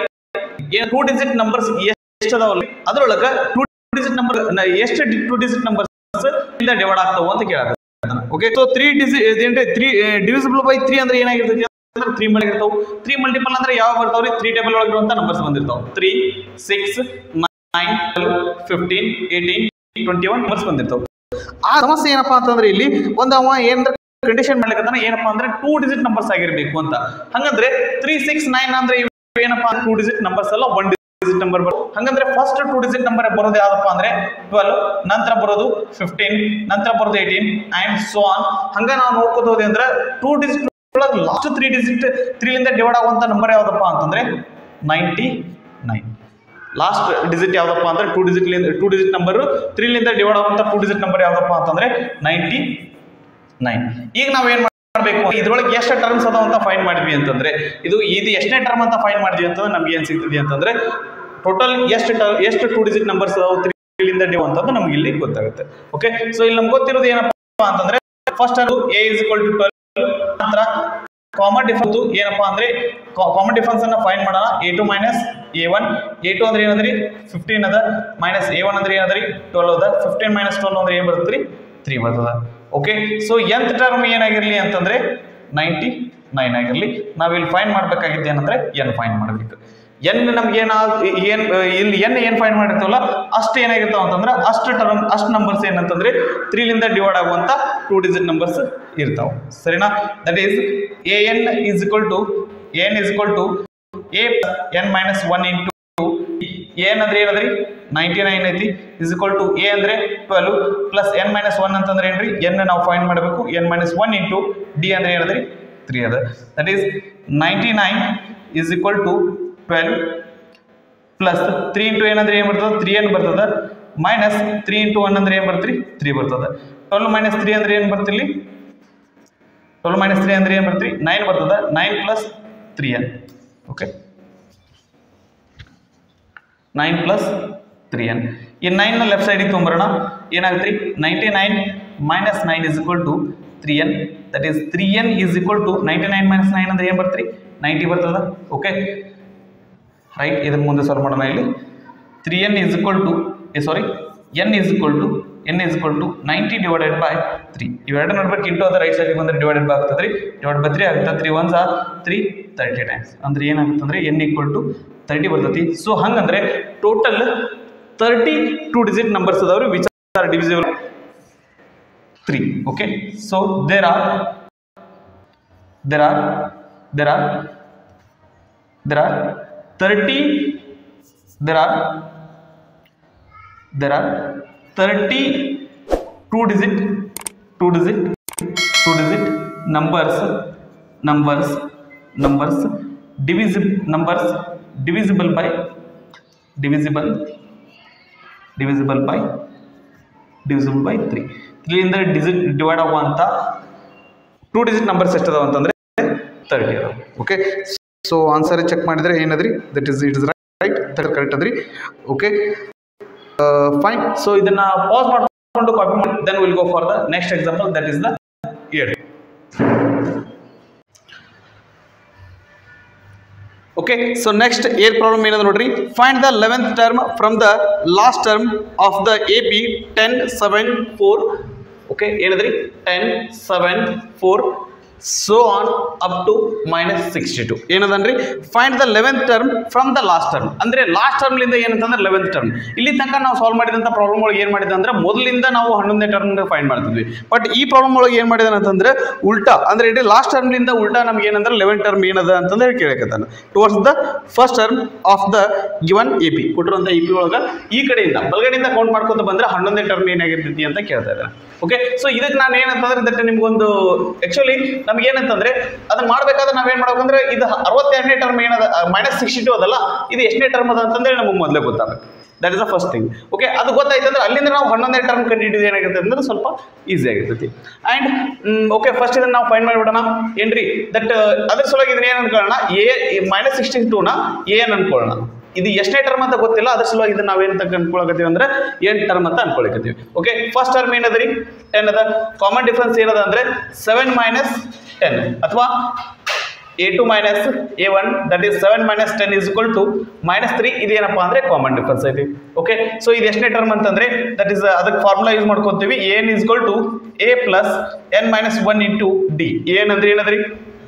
two digit numbers ಎಷ್ಟು ಅದಾವಲ್ಲ ಅದ್ರೊಳಗ ಟೂ ಡಿಜಿಟ್ ನಂಬರ್ ಎಷ್ಟು ಟೂ ಡಿಜಿಟ್ ನಂಬರ್ಸ್ ಇಂದ ಡಿವೈಡ್ ಆಗ್ತಾವ ಅಂತ ಕೇಳದ ಓಕೆ ಸೊ ತ್ರೀ ಡಿಜಿ ಏನ್ರಿ ತ್ರೀ ಡಿವಿಸಿಬಲ್ ಬೈ ತ್ರೀ ಅಂದ್ರೆ ಏನಾಗಿರ್ತೈತಿ ಅಂದ್ರೆ ತ್ರೀ ಮಾಡಿರ್ತಾವ ತ್ರೀ ಮಲ್ಟಿಪಲ್ ಅಂದ್ರೆ ಯಾವ ಬರ್ತಾವ್ರಿ ತ್ರೀ ಟೇಬಲ್ ಒಳಗಿರುವಂತ ನಂಬರ್ಸ್ ಬಂದಿರ್ತಾವ three six nine fifteen eighteen twenty one numbers ಬಂದಿರ್ತಾವ ಆ ಸಮಸ್ಯೆ ಏನಪ್ಪಾ ಅಂತಂದ್ರೆ ಇಲ್ಲಿ ಒಂದು ಅವ ಏನಾರ ಕಂಡೀಷನ್ ಮಾಡ್ಲಿಕ್ಕೆ ಏನಪ್ಪಾ ಅಂದ್ರೆ ಟೂ ಡಿಜಿಟ್ ನಂಬರ್ಸ್ ಆಗಿರ್ಬೇಕು ಅಂತ ಹಂಗಂದ್ರೆ ತ್ರೀ ಸಿಕ್ಸ್ ನೈನ್ ಅಂದ್ರೆ ಇವು ಏನಪ್ಪಾ ಟೂ ಡಿಜಿಟ್ ನಂಬರ್ಸ್ ಅಲ್ಲ ಒನ್ ಡಿಜಿಟ್ ನಂಬರ್ ಬರೋದು ಹಂಗಂದ್ರೆ ಫಸ್ಟ್ ಟೂ ಡಿಜಿಟ್ ನಂಬರ್ ಬರೋದು ಯಾವ್ದಪ್ಪ ಅಂದ್ರೆ ಟ್ವೆಲ್ ನಂತರ ಬರೋದು ಫಿಫ್ಟೀನ್ ನಂತರ ಬರೋದು ಏಯ್ಟೀನ್ ಅಂಡ್ ಸೋ ಆನ್ ಹಂಗ ನಾವು ನೋಡ್ಕೋತ ಹೋದೆ ಅಂದ್ರೆ ಟೂ ಡಿಜಿಟ್ ಒಳಗೆ ಲಾಸ್ಟ್ ತ್ರೀ ಡಿಜಿಟ್ ತ್ರೀಲಿಂದ ಡಿವೈಡ್ ಆಗುವಂತ ನಂಬರ್ ಯಾವ್ದಪ್ಪ ಅಂತಂದ್ರೆ ನೈಂಟಿ ನೈನ್ ಲಾಸ್ಟ್ ಡಿಜಿಟ್ ಯಾವ್ದಪ್ಪ ಅಂದ್ರೆ two digit two digit number ತ್ರೀಲಿಂದ ಡಿವೈಡ್ ಆಗುವಂತ ಟೂ ಡಿಜಿಟ್ ನಂಬರ್ ಯಾವ್ದಪ್ಪ ಅಂತಂದ್ರೆ ನೈಂಟಿ ನೈನ್ ಈಗ ನಾವ್ ಏನ್ ಮಾಡಬೇಕು ಇದ್ರೊಳಗೆ ಎಷ್ಟು ಟರ್ಮ್ಸ್ ಅದಾವ ಅಂತ ಫೈಂಡ್ ಮಾಡಿದ್ವಿ ಅಂತಂದ್ರೆ ಇದು ಇದು ಎಷ್ಟನೇ ಟರ್ಮ್ ಅಂತ ಫೈಂಡ್ ಮಾಡಿದ್ವಿ ಅಂತಂದ್ರೆ ನಮ್ಗೆ ಏನ್ ಸಿಗ್ತದೆ ಅಂತಂದ್ರೆ ಟೋಟಲ್ ಎಷ್ಟು ಟ- ಎಷ್ಟು ಟೂ ಡಿಜಿಟ್ ನಂಬರ್ಸ್ ಅದಾವ ತ್ರೀಲಿಂದ ಡಿವ್ ಅಂತಂದು ನಮ್ಗೆ ಇಲ್ಲಿ ಗೊತ್ತಾಗುತ್ತೆ ಓಕೆ ಸೊ ಇಲ್ಲಿ ನಮ್ಗೆ ಗೊತ್ತಿರೋದು ಏನಪ್ಪಾ ಅಂತಂದ್ರೆ ಫಸ್ಟ್ ಅದು a is equal to twelve ನಂತರ ಕಾಮನ್ ಡಿಫರೆನ್ಸ್ ಏನಪ್ಪಾ ಅಂದ್ರೆ ಕಾಮನ್ ಡಿಫರೆನ್ಸ್ ಅನ್ನ ಫೈಂಡ್ ಮಾಡೋಣ a two minus A one A two ಅಂದ್ರೆ ಏನಂದ್ರಿ ಫಿಫ್ಟೀನ್ ಅದ ಮೈನಸ್ ಎ ಒನ್ ಅಂದ್ರೆ ಏನಂದ್ರಿ ಟ್ವೆಲ್ ಅದ ಫಿಫ್ಟೀನ್ ಮೈನಸ್ ಟ್ವೆಲ್ ಅಂದ್ರೆ ಏನ್ ಬರುತ್ತೆ ತ್ರೀ ಬರ್ತದ ಓಕೆ ಸೊ ಎಂತ್ ಟರ್ಮ್ ಏನಾಗಿರ್ಲಿ ಅಂತಂದ್ರೆ ನೈಂಟಿ ನೈನ್ ಆಗಿರ್ಲಿ ನಾವ್ ಇಲ್ಲಿ ಫೈಂಡ್ ಮಾಡ್ಬೇಕಾಗಿದ್ದು ಏನಂದ್ರೆ ಎನ್ ಫೈಂಡ್ ಮಾಡ್ಬೇಕು ಎನ್ ನಮ್ಗೆ ಏನ ಏನ್ ಇಲ್ಲಿ ಎನ್ ಏನ್ ಫೈಂಡ್ ಮಾಡಿರ್ತೀವಲ್ಲ ಅಷ್ಟು ಏನಾಗಿರ್ತಾವ ಅಂತಂದ್ರೆ ಅಷ್ಟು ಟರ್ಮ್ ಅಷ್ಟು ನಂಬರ್ಸ್ ಏನಂತಂದ್ರೆ ತ್ರೀಲಿಂದ ಡಿವೈಡ್ ಆಗುವಂತ ಟೂ ಡಿಜಿಟ್ ನಂಬರ್ಸ್ ಇರ್ತಾವ ಸರಿನಾ that is A N is equal to n is equal to A N minus one into N ಅಂದ್ರೆ ಏನದ್ರಿ ನೈಂಟಿ ನೈನ್ ಐತಿ ಇಸ್ ಇಕ್ವಲ್ ಟು ಎ ಅಂದ್ರೆ twelve plus N minus one ಅಂತಂದ್ರೆ ಏನ್ರಿ n ನಾವು find ಮಾಡಬೇಕು n minus one into d ಅಂದ್ರೆ ಏನದ್ರಿ ತ್ರೀ ಅದ that is ninety nine is equal to twelve plus three into ಏನಂದ್ರೆ ಏನು ಬರ್ತದೆ ತ್ರೀ ಏನು ಬರ್ತದ ಮೈನಸ್ ತ್ರೀ ಇಂಟು ಒನ್ ಅಂದ್ರೆ ಏನು ಬರ್ತೀರಿ ತ್ರೀ ಬರ್ತದ ಟ್ವೆಲ್ ಮೈನಸ್ ತ್ರೀ ಅಂದ್ರೆ ಏನು ಬರ್ತಿಲ್ಲಿ ಟ್ವೆಲ್ ಮೈನಸ್ ತ್ರೀ ಅಂದ್ರೆ ಏನು ಬರ್ತೀರಿ ನೈನ್ ಬರ್ತದ nine plus three N okay nine plus three n ಈ ನೈನ್ನ ಲೆಫ್ಟ್ ಸೈಡಿಗೆ ತೊಗೊಂಬರೋಣ ಏನಾಗುತ್ತೆ ರೀ ninety nine minus nine is equal to three n that is three n is equal to ninety nine minus nine ಅಂದ್ರೆ ಏನು ಬರ್ತೀರಿ ನೈಂಟಿ ಬರ್ತದ ಓಕೆ ರೈಟ್ ಇದನ್ನ ಮುಂದೆ ಸಾಲ್ವ್ ಮಾಡೋಣ ಇಲ್ಲಿ three n is equal to ಏ sorry n is equal to n is equal to ninety divided by three ಇವೆರಡು ನೋಡ್ಬೇಕು ಇಂಟು ಅದ ರೈಟ್ ಸೈಡಿಗೆ ಬಂದ್ರೆ ಡಿವೈಡೆಡ್ ಬೈ ಆಗ್ತದೆ ರೀ ಡಿವೈಡ್ ಬೈ ತ್ರೀ ಆಗುತ್ತೆ three ones are three thirty times ಅಂದ್ರೆ ಏನಾಗುತ್ತೆ ಅಂದ್ರೆ ಎನ್ ಈಕ್ವಲ್ ಟು ತರ್ಟಿ ಬರ್ತೈತಿ ಸೊ ಹಂಗಂದ್ರೆ total thirty two digit numbers ಅದಾವ್ರಿ which are divisible three okay so there are there are there are there are 30 there are there are 30 two digit two digit two digit numbers numbers numbers divisible numbers divisible by divisible divisible by divisible by three ತ್ರೀಯಿಂದ ಡಿಸಿ divide ಆಗುವಂಥ two digit numbers ಎಷ್ಟದಾವ ಅಂತಂದರೆ thirty ಅದಾವ okay so answer check ಮಾಡಿದರೆ ಏನದ್ರಿ that is it is right thirty correct ಅದ್ರಿ okay fine so ಇದನ್ನ ಪಾಸ್ ಮಾಡಿಕೊಂಡು ಕಾಪಿ ಮಾಡಿ then will go for the next example that is the eight okay so next uh problem ಏನದ ನೋಡ್ರಿ find the eleventh term from the last term of the A P ten seven four okay ಏನದ್ರಿ ten seven four so on up to minus sixty two ಏನದನ್ರಿ find the eleventh term from the last term ಅಂದ್ರೆ last ಟರ್ಮ್ಲಿಂದ ಏನಂತಂದ್ರೆ eleventh term ಇಲ್ಲಿ ತನಕ ನಾವು solve ಮಾಡಿದಂಥ problem ಒಳಗೆ ಏನು ಮಾಡಿದೆ ಅಂದ್ರೆ ಮೊದಲಿಂದ ನಾವು ಹನ್ನೊಂದನೇ ಟರ್ಮ್ ಫೈಂಡ್ ಮಾಡ್ತಿದ್ವಿ ಬಟ್ ಈ ಪ್ರಾಬ್ಲಮ್ ಒಳಗೆ ಏನು ಮಾಡಿದಾನೆ ಅಂತಂದ್ರೆ ಉಲ್ಟಾ ಅಂದ್ರೆ ಇಡೀ ಲಾಸ್ಟ್ ಟರ್ಮ್ಲಿಂದ ಉಲ್ಟಾ ನಮ್ಗೆ ಏನಂದ್ರೆ ಲೆವೆನ್ ಟರ್ಮ್ ಏನದ ಅಂತಂದ್ರೆ ಕೇಳಕತ್ತಾನ towards the first term of the given A P ಕೊಟ್ಟಿರುವಂಥ ಎ ಪಿ ಒಳಗೆ ಈ ಕಡೆಯಿಂದ ಬಲಗಡೆಯಿಂದ ಕೌಂಟ್ ಮಾಡ್ಕೊಂತ ಬಂದ್ರೆ ಹನ್ನೊಂದನೇ ಟರ್ಮ್ ಏನಾಗಿರ್ತೈತಿ ಅಂತ ಕೇಳ್ತಾ ಇದ್ದಾರೆ ಓಕೆ ಸೊ ಇದಕ್ಕೆ ನಾನು ಏನಂತಂದ್ರೆ ದಟ್ ನಿಮ್ಗೊಂದು ಆಕ್ಚುಲಿ ನಮ್ಗೆ ಏನಂತಂದ್ರೆ ಅದನ್ನ ಮಾಡ್ಬೇಕಾದ್ರೆ ನಾವೇನ್ ಮಾಡ್ಬೇಕಂದ್ರೆ ಇದು ಅರವತ್ತೆರಡನೇ ಟರ್ಮ್ ಏನದ ಮೈನಸ್ ಸಿಕ್ಸ್ಟಿ ಟು ಅದಲ್ಲ ಇದು ಎಷ್ಟನೇ ಟರ್ಮ್ ಅದ ಅಂತಂದ್ರೆ ನಮಗೆ ಮೊದಲೇ ಗೊತ್ತಾಗಬೇಕು that is the first thing okay ಅದು ಗೊತ್ತಾಯ್ತು ಅಂದ್ರೆ ಅಲ್ಲಿಂದ ನಾವು ಹನ್ನೊಂದನೇ ಟರ್ಮ್ ಕಂಡಿಡಿದು ಏನಾಗುತ್ತೆ ಅಂದ್ರೆ ಸ್ವಲ್ಪ ಈಸಿ ಆಗಿರ್ತೈತಿ ಆ್ಯಂಡ್ ಓಕೆ ಫಸ್ಟ್ ಇದನ್ನ ನಾವು ಫೈಂಡ್ ಮಾಡಿಬಿಡೋಣ ಏನ್ರಿ ದಟ್ ಅದ್ರ ಸಲುವಾಗಿ ಇದನ್ನ ಏನು ಅನ್ಕೊಳ್ಳೋಣ ಎ ಮೈನಸ್ ಸಿಕ್ಸ್ಟಿ ಟೂನ ಏನ್ ಅನ್ಕೊಳ್ಳೋಣ ಇದು ಎಷ್ಟನೇ ಟರ್ಮ್ ಅಂತ ಗೊತ್ತಿಲ್ಲ ಅದ್ರ ಸಲುವಾಗಿ ಇದನ್ನ ನಾವೇನಂತ ಅನ್ಕೊಳಕತ್ತೀವಿ ಅಂದ್ರೆ ಎಂಟ್ ಟರ್ಮ್ ಅಂತ ಅನ್ಕೊಳಕತ್ತೀವಿ ಓಕೆ ಫಸ್ಟ್ ಟರ್ಮ್ ಏನದ್ರಿ ಟೆನ್ ಅದ ಕಾಮನ್ ಡಿಫ್ರೆನ್ಸ್ ಏನದ ಅಂದ್ರೆ ಸೆವೆನ್ ಮೈನಸ್ ಟೆನ್ ಅಥವಾ a two minus A one that is seven minus ten is equal to minus three ಇದೇನಪ್ಪ ಅಂದ್ರೆ ಕಾಮನ್ ಡಿಫ್ರೆನ್ಸ್ ಐತಿ ಓಕೆ ಸೊ ಇದು ಎಷ್ಟನೇ ಟರ್ಮ್ ಅಂತಂದ್ರೆ ದಟ್ ಇಸ್ ಅದಕ್ಕೆ ಫಾರ್ಮುಲಾ ಯೂಸ್ ಮಾಡ್ಕೊತೀವಿ n is equal to A plus N minus one into d ಏನಂದ್ರೆ ಏನದ್ರಿ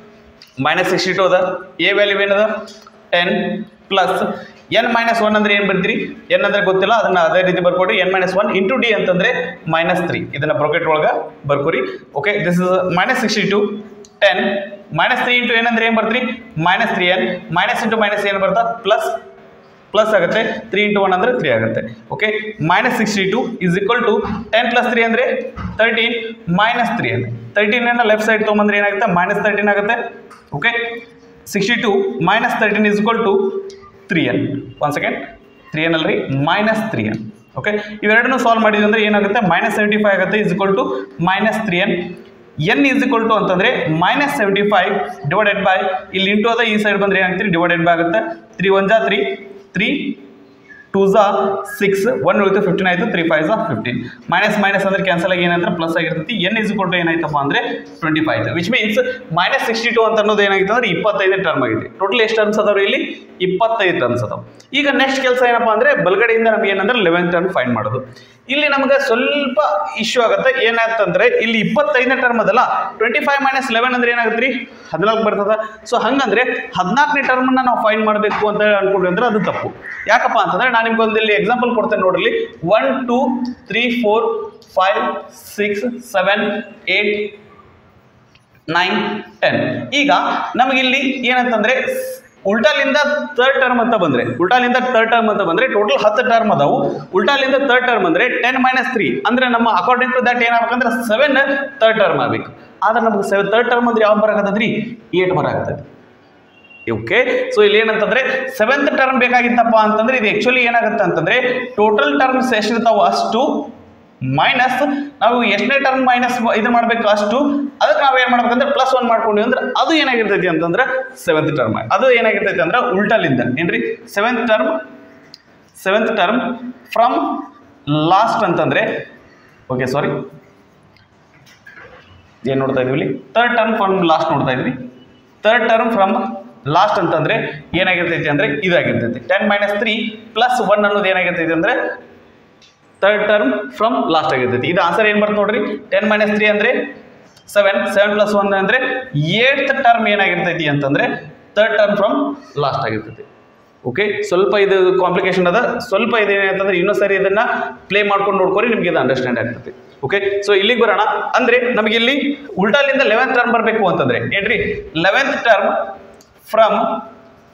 ಮೈನಸ್ ಸಿಕ್ಸ್ಟಿ ಟು ಅದ ಎ ವ್ಯಾಲ್ಯೂ ಏನದ ten plus N minus one ಅಂದ್ರೆ ಏನು ಬರ್ತೀರಿ ಎನ್ ಅಂದ್ರೆ ಗೊತ್ತಿಲ್ಲ ಅದನ್ನ ಅದೇ ರೀತಿ ಬರ್ಕೊಡಿ n minus one into d ಅಂತಂದ್ರೆ ಮೈನಸ್ ತ್ರೀ ಇದನ್ನ ಬ್ರೊಕೆಟ್ ಒಳಗೆ ಬರ್ಕೊರಿ okay this is minus sixty two ten minus three into ಏನಂದ್ರೆ ಏನು ಬರ್ತೀರಿ minus three N minus into minus ಏನು ಬರ್ತಾ ಪ್ಲಸ್ ಪ್ಲಸ್ ಆಗುತ್ತೆ ತ್ರೀ ಇಂಟು ಒನ್ ಅಂದರೆ ತ್ರೀ ಆಗುತ್ತೆ okay minus sixty two is equal to ten plus three ಅಂದರೆ thirteen minus three ಅಂದರೆ ತರ್ಟೀನನ್ನು ಲೆಫ್ಟ್ ಸೈಡ್ ತೊಗೊಂಬಂದ್ರೆ ಏನಾಗುತ್ತೆ ಮೈನಸ್ ತರ್ಟೀನ್ ಆಗುತ್ತೆ okay sixty two minus thirteen is equal to three n one second three n ಅಲ್ರಿ minus three N okay ಇವೆರಡನ್ನೂ solve ಮಾಡಿದ್ವಿ ಅಂದರೆ ಏನಾಗುತ್ತೆ ಮೈನಸ್ ಸೆವೆಂಟಿ ಫೈವ್ ಆಗುತ್ತೆ is equal to minus three N n is equal to ಅಂತಂದರೆ minus seventy five divided by ಇಲ್ಲಿ into ಅದ ಈ ಸೈಡ್ ಬಂದರೆ ಏನಾಗ್ತೀರಿ ಡಿವೈಡೆಡ್ ಬೈ ಆಗುತ್ತೆ ತ್ರೀ ಒನ್ ಜಾ ತ್ರೀ ತ್ರೀ ಟೂ ಝಾ ಸಿಕ್ಸ್ ಒನ್ ಉಳಿತು ಫಿಫ್ಟೀನ್ ಆಯಿತು ತ್ರೀ ಫೈವ್ ಝಾ ಫಿಫ್ಟೀನ್ ಮೈನಸ್ ಮೈನಸ್ ಅಂದ್ರೆ ಕ್ಯಾನ್ಸಲ್ ಆಗಿ ಏನಂದ್ರೆ ಪ್ಲಸ್ ಆಗಿರ್ತೈತಿ ಎನ್ ಇಸ್ ಕೊಟ್ಟು ಏನಾಯ್ತಪ್ಪ ಅಂದರೆ twenty five which means minus sixty two ಅಂತ ಅನ್ನೋದು ಏನಾಗಿತ್ತು ಅಂದ್ರೆ ಇಪ್ಪತ್ತೈದು ಟರ್ಮ್ ಆಗಿದೆ ಟೋಟಲ್ ಎಷ್ಟು ಟರ್ಮ್ಸ್ ಅದಾವ್ರಿ ಇಲ್ಲಿ ಇಪ್ಪತ್ತೈದು ಟರ್ಮ್ಸ್ ಅದಾವ ಈಗ ನೆಕ್ಸ್ಟ್ ಕೆಲಸ ಏನಪ್ಪ ಅಂದರೆ ಬಲಗಡೆಯಿಂದ ನಮ್ಗೆ ಏನಂದ್ರೆ ಲೆವೆನ್ ಟರ್ಮ್ ಫೈಂಡ್ ಮಾಡೋದು ಇಲ್ಲಿ ನಮಗೆ ಸ್ವಲ್ಪ ಇಶ್ಯೂ ಆಗುತ್ತೆ ಏನಾಗ್ತಂದ್ರೆ ಇಲ್ಲಿ ಇಪ್ಪತ್ತೈದನೇ ಟರ್ಮ್ ಅದಲ್ಲ ಟ್ವೆಂಟಿ ಫೈವ್ ಮೈನಸ್ ಲೆವೆನ್ ಅಂದ್ರೆ ಏನಾಗುತ್ತೆ ರೀ ಹದಿನಾಲ್ಕು ಬರ್ತದ ಸೊ ಹಂಗಂದ್ರೆ ಹದಿನಾಲ್ಕನೇ ಟರ್ಮನ್ನ ನಾವು ಫೈಂಡ್ ಮಾಡಬೇಕು ಅಂತ ಅನ್ಕೊಂಡ್ವಿ ಅಂದ್ರೆ ಅದು ತಪ್ಪು ಯಾಕಪ್ಪ ಅಂತಂದ್ರೆ ನಾನು ನಿಮ್ಗೆ ಒಂದು ಇಲ್ಲಿ ಎಕ್ಸಾಂಪಲ್ ಕೊಡ್ತೇನೆ ನೋಡ್ರಿ one two three four five six seven eight nine ten ಈಗ ನಮಗಿಲ್ಲಿ ಏನಂತಂದ್ರೆ ಉಲ್ಟಾಲಿಂದ ಥರ್ಡ್ ಟರ್ಮ್ ಅಂತ ಬಂದ್ರೆ ಉಲ್ಟಾಲಿಂದ ಥರ್ಡ್ ಟರ್ಮ್ ಅಂತ ಬಂದ್ರೆ ಟೋಟಲ್ ಹತ್ತು ಟರ್ಮ್ ಅದಾವು ಉಲ್ಟಾಲಿಂದ ಥರ್ಡ್ ಟರ್ಮ್ ಅಂದ್ರೆ ಟೆನ್ ಮೈನಸ್ ತ್ರೀ ಅಂದ್ರೆ ನಮ್ಮ ಅಕಾರ್ಡಿಂಗ್ ಟು ದಟ್ ಏನಾಗಬೇಕಂದ್ರೆ ಸೆವೆನ್ ಥರ್ಡ್ ಟರ್ಮ್ ಆಗ್ಬೇಕು ಆದ್ರೆ ನಮ್ಗೆ ಸೆವೆನ್ ಥರ್ಡ್ ಟರ್ಮ್ ಅಂದ್ರೆ ಯಾವ್ದು ಬರಾಕತ್ತದ್ರಿ ಏಟ್ ಬರಾಕತ್ತದ ಓಕೆ ಸೊ ಇಲ್ಲಿ ಏನಂತಂದ್ರೆ ಸೆವೆಂತ್ ಟರ್ಮ್ ಬೇಕಾಗಿತ್ತಪ್ಪ ಅಂತಂದ್ರೆ ಇದು ಆಕ್ಚುಲಿ ಏನಾಗುತ್ತೆ ಅಂತಂದ್ರೆ ಟೋಟಲ್ ಟರ್ಮ್ಸ್ ಎಷ್ಟಿರ್ತಾವ ಅಷ್ಟು ಮೈನಸ್ ನಾವು ಎಷ್ಟನೇ ಟರ್ಮ್ ಮೈನಸ್ ಇದು ಮಾಡಬೇಕು ಅಷ್ಟು ಅದಕ್ಕೆ ನಾವು ಏನು ಮಾಡ್ಬೇಕಂದ್ರೆ ಪ್ಲಸ್ ಒನ್ ಮಾಡ್ಕೊಂಡ್ವಿ ಅಂದ್ರೆ ಅದು ಏನಾಗಿರ್ತೈತಿ ಅಂತಂದ್ರೆ ಸೆವೆಂತ್ ಟರ್ಮ್ ಅದು ಏನಾಗಿರ್ತೈತಿ ಅಂದ್ರೆ ಉಲ್ಟಲಿಂದ ಏನ್ರಿ seventh term seventh term from last ಅಂತಂದ್ರೆ ಓಕೆ ಸಾರಿ ಏನು ನೋಡ್ತಾ ಇದೀವಿ ಇಲ್ಲಿ ಥರ್ಡ್ ಟರ್ಮ್ ಫ್ರಮ್ ಲಾಸ್ಟ್ ನೋಡ್ತಾ ಇದ್ವಿ ಥರ್ಡ್ ಟರ್ಮ್ ಫ್ರಮ್ ಲಾಸ್ಟ್ ಅಂತಂದ್ರೆ ಏನಾಗಿರ್ತೈತಿ ಅಂದ್ರೆ ಇದಾಗಿರ್ತೈತಿ ten minus three plus one ಅನ್ನೋದು ಏನಾಗಿರ್ತೈತಿ ಅಂದ್ರೆ ಥರ್ಡ್ ಟರ್ಮ್ ಫ್ರಮ್ ಲಾಸ್ಟ್ ಆಗಿರ್ತೈತಿ ಇದು ಆನ್ಸರ್ ಏನು ಬರ್ತದೆ ನೋಡ್ರಿ ಟೆನ್ ಮೈನಸ್ ತ್ರೀ ಅಂದರೆ ಸೆವೆನ್ ಸೆವೆನ್ ಪ್ಲಸ್ ಒನ್ ಅಂದರೆ ಏಟ್ತ್ ಟರ್ಮ್ ಏನಾಗಿರ್ತೈತಿ ಅಂತಂದರೆ ಥರ್ಡ್ ಟರ್ಮ್ ಫ್ರಮ್ ಲಾಸ್ಟ್ ಆಗಿರ್ತೈತಿ ಓಕೆ ಸ್ವಲ್ಪ ಇದು ಕಾಂಪ್ಲಿಕೇಶನ್ ಅದ ಸ್ವಲ್ಪ ಇದು ಏನಂತಂದ್ರೆ ಇನ್ನೊಂದು ಸರಿ ಇದನ್ನ ಪ್ಲೇ ಮಾಡ್ಕೊಂಡು ನೋಡ್ಕೊರಿ ನಿಮ್ಗೆ ಇದು ಅಂಡರ್ಸ್ಟ್ಯಾಂಡ್ ಆಗ್ತೈತಿ ಓಕೆ ಸೊ ಇಲ್ಲಿಗೆ ಬರೋಣ ಅಂದ್ರೆ ನಮಗೆ ಇಲ್ಲಿ ಉಲ್ಟಾಲಿಂದ ಲೆವೆಂತ್ ಟರ್ಮ್ ಬರಬೇಕು ಅಂತಂದ್ರೆ ಏನ್ರಿ eleventh term from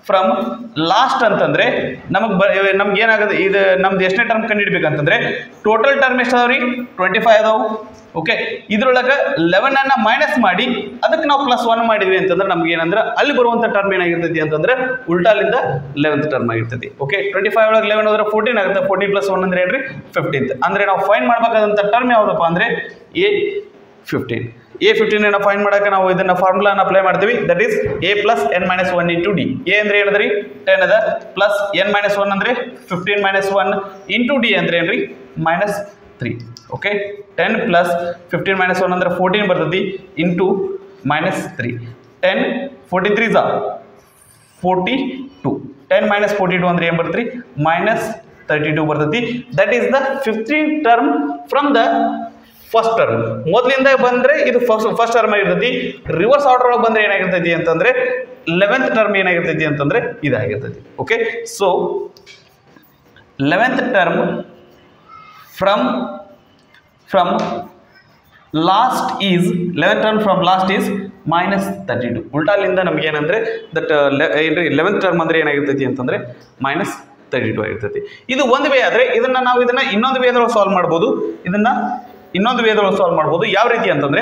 from last ಅಂತಂದ್ರೆ ನಮಗೆ ಬ ನಮ್ಗೆ ಏನಾಗುತ್ತೆ ಇದು ನಮ್ದು ಎಷ್ಟನೇ ಟರ್ಮ್ ಕಂಡುಹಿಡ್ಬೇಕಂತಂದ್ರೆ ಟೋಟಲ್ ಟರ್ಮ್ ಎಷ್ಟು ಅದಾವ ರೀ ಟ್ವೆಂಟಿ ಫೈವ್ ಅದಾವು ಓಕೆ ಇದ್ರೊಳಗೆ ಲೆವೆನ್ ಅನ್ನ ಮೈನಸ್ ಮಾಡಿ ಅದಕ್ಕೆ ನಾವು ಪ್ಲಸ್ ಒನ್ ಮಾಡಿದ್ವಿ ಅಂತಂದ್ರೆ ನಮ್ಗೆ ಏನಂದ್ರೆ ಅಲ್ಲಿ ಬರುವಂಥ ಟರ್ಮ್ ಏನಾಗಿರ್ತೈತಿ ಅಂತಂದ್ರೆ ಉಲ್ಟಾಲಿಂದ ಲೆವೆಂತ್ ಟರ್ಮ್ ಆಗಿರ್ತೈತಿ ಓಕೆ ಟ್ವೆಂಟಿ ಫೈವ್ ಒಳಗೆ ಲೆವೆನ್ ಹೋದ್ರೆ ಫೋರ್ಟೀನ್ ಆಗುತ್ತೆ ಫೋರ್ಟೀನ್ ಪ್ಲಸ್ ಒನ್ ಅಂದ್ರೆ ಏನ್ರಿ ಫಿಫ್ಟೀನ್ತ್ ಅಂದ್ರೆ ನಾವು ಫೈನ್ ಮಾಡ್ಬೇಕಾದಂಥ ಟರ್ಮ್ ಯಾವುದಪ್ಪ ಅಂದ್ರೆ ಎ ಫಿಫ್ಟೀನ್ ಎ ಫಿಫ್ಟೀನ್ ಅನ್ನ ಫೈನ್ ಮಾಡಕ್ಕೆ ನಾವು ಇದನ್ನ ಫಾರ್ಮುಲಾನ ಅಪ್ಲೈ ಮಾಡ್ತೀವಿ that is a plus N minus one into d a ಅಂದ್ರೆ ಏನದ್ರಿ ಟೆನ್ ಅದ ಪ್ಲಸ್ ಎನ್ ಮೈನಸ್ ಒನ್ ಅಂದ್ರೆ fifteen minus one into d ಅಂದ್ರೆ ಏನ್ರಿ minus three okay ten plus fifteen minus one ಅಂದ್ರೆ ಫೋರ್ಟೀನ್ ಬರ್ತೈತಿ into minus three ten fourteen three ಝಾ forty two ten minus forty two ಅಂದ್ರೆ ಏನು ಬರ್ತೈತಿ ಮೈನಸ್ ತರ್ಟಿ ಟು ಬರ್ತೈತಿ that is the fifteen term from the first term ಮೊದಲಿಂದ ಬಂದ್ರೆ ಇದು ಫಸ್ಟ್ ಫಸ್ಟ್ ಟರ್ಮ್ ಆಗಿರ್ತೈತಿ ರಿವರ್ಸ್ ಆರ್ಡರ್ ಒಳಗೆ ಬಂದ್ರೆ ಏನಾಗಿರ್ತೈತಿ ಅಂತಂದ್ರೆ ಲೆವೆಂತ್ ಟರ್ಮ್ ಏನಾಗಿರ್ತೈತಿ ಅಂತಂದ್ರೆ ಇದಾಗಿರ್ತೈತಿ okay so eleventh term from from last is eleventh term from last is minus thirty two ಉಲ್ಟಾಲಿಂದ ನಮ್ಗೆ ಏನಂದ್ರೆ ದಟ್ ಏನ್ರಿ ಲೆವೆಂತ್ ಟರ್ಮ್ ಅಂದ್ರೆ ಏನಾಗಿರ್ತೈತಿ ಅಂತಂದ್ರೆ ಮೈನಸ್ ತರ್ಟಿ ಟು ಆಗಿರ್ತೈತಿ ಇದು ಒಂದು ವೇ ಆದರೆ ಇದನ್ನ ನಾವು ಇದನ್ನ ಇನ್ನೊಂದು ವೇದೊಳಗೆ ಸಾಲ್ವ್ ಮಾಡ್ಬೋದು ಇದನ್ನ ಇನ್ನೊಂದು ವೇದೊಳಗೆ ಸಾಲ್ವ್ ಮಾಡ್ಬೋದು ಯಾವ ರೀತಿ ಅಂತಂದ್ರೆ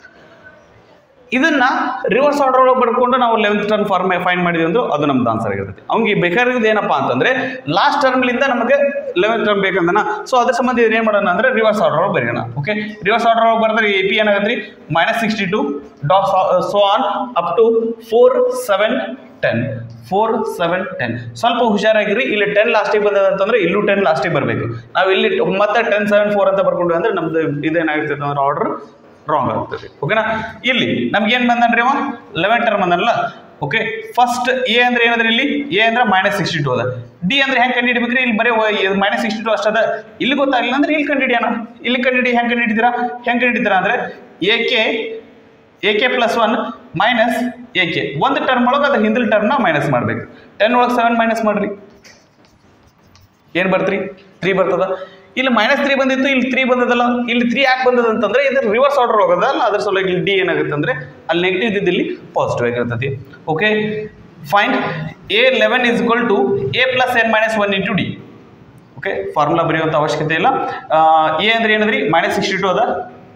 ಇದನ್ನ ರಿವರ್ಸ್ ಆರ್ಡರ್ ಒಳಗೆ ಬರ್ಕೊಂಡು ನಾವು ಲೆವೆಂತ್ ಟರ್ಮ್ ಫಾರ್ಮ್ ಫೈನ್ ಮಾಡಿದ್ವಿ ಅಂದ್ರೆ ಅದು ನಮ್ದು ಆನ್ಸರ್ ಆಗಿರ್ತೈತಿ ಅವ್ನಿಗೆ ಬೇಕಾಗಿರೋದು ಏನಪ್ಪಾ ಅಂತಂದ್ರೆ ಲಾಸ್ಟ್ ಟರ್ಮ್ಲಿಂದ ನಮಗೆ ಲೆವೆಂತ್ ಟರ್ಮ್ ಬೇಕಂದನ ಸೊ ಅದ್ರ ಸಂಬಂಧ ಏನು ಮಾಡೋಣ ಅಂದ್ರೆ ರಿವರ್ಸ್ ಆರ್ಡರ್ ಒಳಗೆ ಬರೆಯೋಣ ಓಕೆ ರಿವರ್ಸ್ ಆರ್ಡರ್ ಒಳಗೆ ಬರೆದ್ರೆ ಎ ಪಿ ಏನಾಗತ್ತೆ minus sixty two dot so on up to four seven ten four seven ten ಸ್ವಲ್ಪ ಹುಷಾರಾಗಿರಿ ಇಲ್ಲಿ ಟೆನ್ ಲಾಸ್ಟಿಗೆ ಬಂದದ ಅಂತಂದ್ರೆ ಇಲ್ಲೂ ಟೆನ್ ಲಾಸ್ಟಿಗೆ ಬರಬೇಕು ನಾವು ಇಲ್ಲಿ ಮತ್ತೆ ಟೆನ್ ಸೆವೆನ್ ಫೋರ್ ಅಂತ ಬರ್ಕೊಂಡ್ವಿ ಅಂದ್ರೆ ನಮ್ದು ಇದೇನಾಗಿರ್ತೈತೆ ಅಂದ್ರೆ ಆರ್ಡರ್ ರಾಂಗ್ ಆಗ್ತದೆ ಓಕೆನಾ ಇಲ್ಲಿ ನಮ್ಗೆ ಏನು ಬಂದನ್ರಿ ಅವ ಲೆವೆನ್ ಟರ್ಮ್ ಅಂದಲ್ಲ ಓಕೆ ಫಸ್ಟ್ ಎ ಅಂದ್ರೆ ಏನಂದ್ರೆ ಇಲ್ಲಿ ಎ ಅಂದ್ರೆ ಮೈನಸ್ ಸಿಕ್ಸ್ಟಿ ಟು ಅದ ಡಿ ಅಂದ್ರೆ ಹೆಂಗೆ ಕಂಡು ಹಿಡಿಬೇಕ್ರಿ ಇಲ್ಲಿ ಬರೀ ಮೈನಸ್ ಸಿಕ್ಸ್ಟಿ ಟು ಅಷ್ಟದ ಇಲ್ಲಿ ಗೊತ್ತಾಗಲಿಲ್ಲ ಅಂದ್ರೆ ಇಲ್ಲಿ ಕಂಡು ಹಿಡಿಯೋಣ ಇಲ್ಲಿ ಕಂಡು ಹಿಡಿ ಹೆಂಗೆ ಕಂಡು ಹಿಡಿತೀರಾ ಹೆಂಗೆ ಕಂಡು ಹಿಡಿತೀರಾ ಅಂದ್ರೆ a k a k plus one minus a k ಒಂದು ಟರ್ಮ್ ಒಳಗೆ ಅದು ಹಿಂದಿನ ಟರ್ಮ್ನ ಮೈನಸ್ ಮಾಡಬೇಕು ಟೆನ್ ಒಳಗೆ ಸೆವೆನ್ ಮೈನಸ್ ಮಾಡ್ರಿ ಏನು ಬರ್ತ್ರಿ ತ್ರೀ ಬರ್ತದ ಇಲ್ಲಿ ಮೈನಸ್ ತ್ರೀ ಬಂದಿತ್ತು ಇಲ್ಲಿ ತ್ರೀ ಬಂದದಲ್ಲ ಇಲ್ಲಿ ತ್ರೀ ಯಾಕೆ ಬಂದದ ಅಂತಂದ್ರೆ ಇದು ರಿವರ್ಸ್ ಆರ್ಡರ್ ಹೋಗೋದಲ್ಲ ಅದ್ರ ಸಲುವಾಗಿ ಇಲ್ಲಿ ಡಿ ಏನಾಗುತ್ತೆ ಅಂದ್ರೆ ಅಲ್ಲಿ ನೆಗೆಟಿವ್ ಇದ್ದಿದ್ದು ಇಲ್ಲಿ ಪಾಸಿಟಿವ್ ಆಗಿರ್ತೈತಿ okay fine a eleven is equal to A plus N minus one into D okay formula ಬರೆಯುವಂಥ ಅವಶ್ಯಕತೆ ಇಲ್ಲ ಎ ಅಂದ್ರೆ ಏನದ್ರಿ ಮೈನಸ್ ಸಿಕ್ಸ್ಟಿ ಟು ಅದ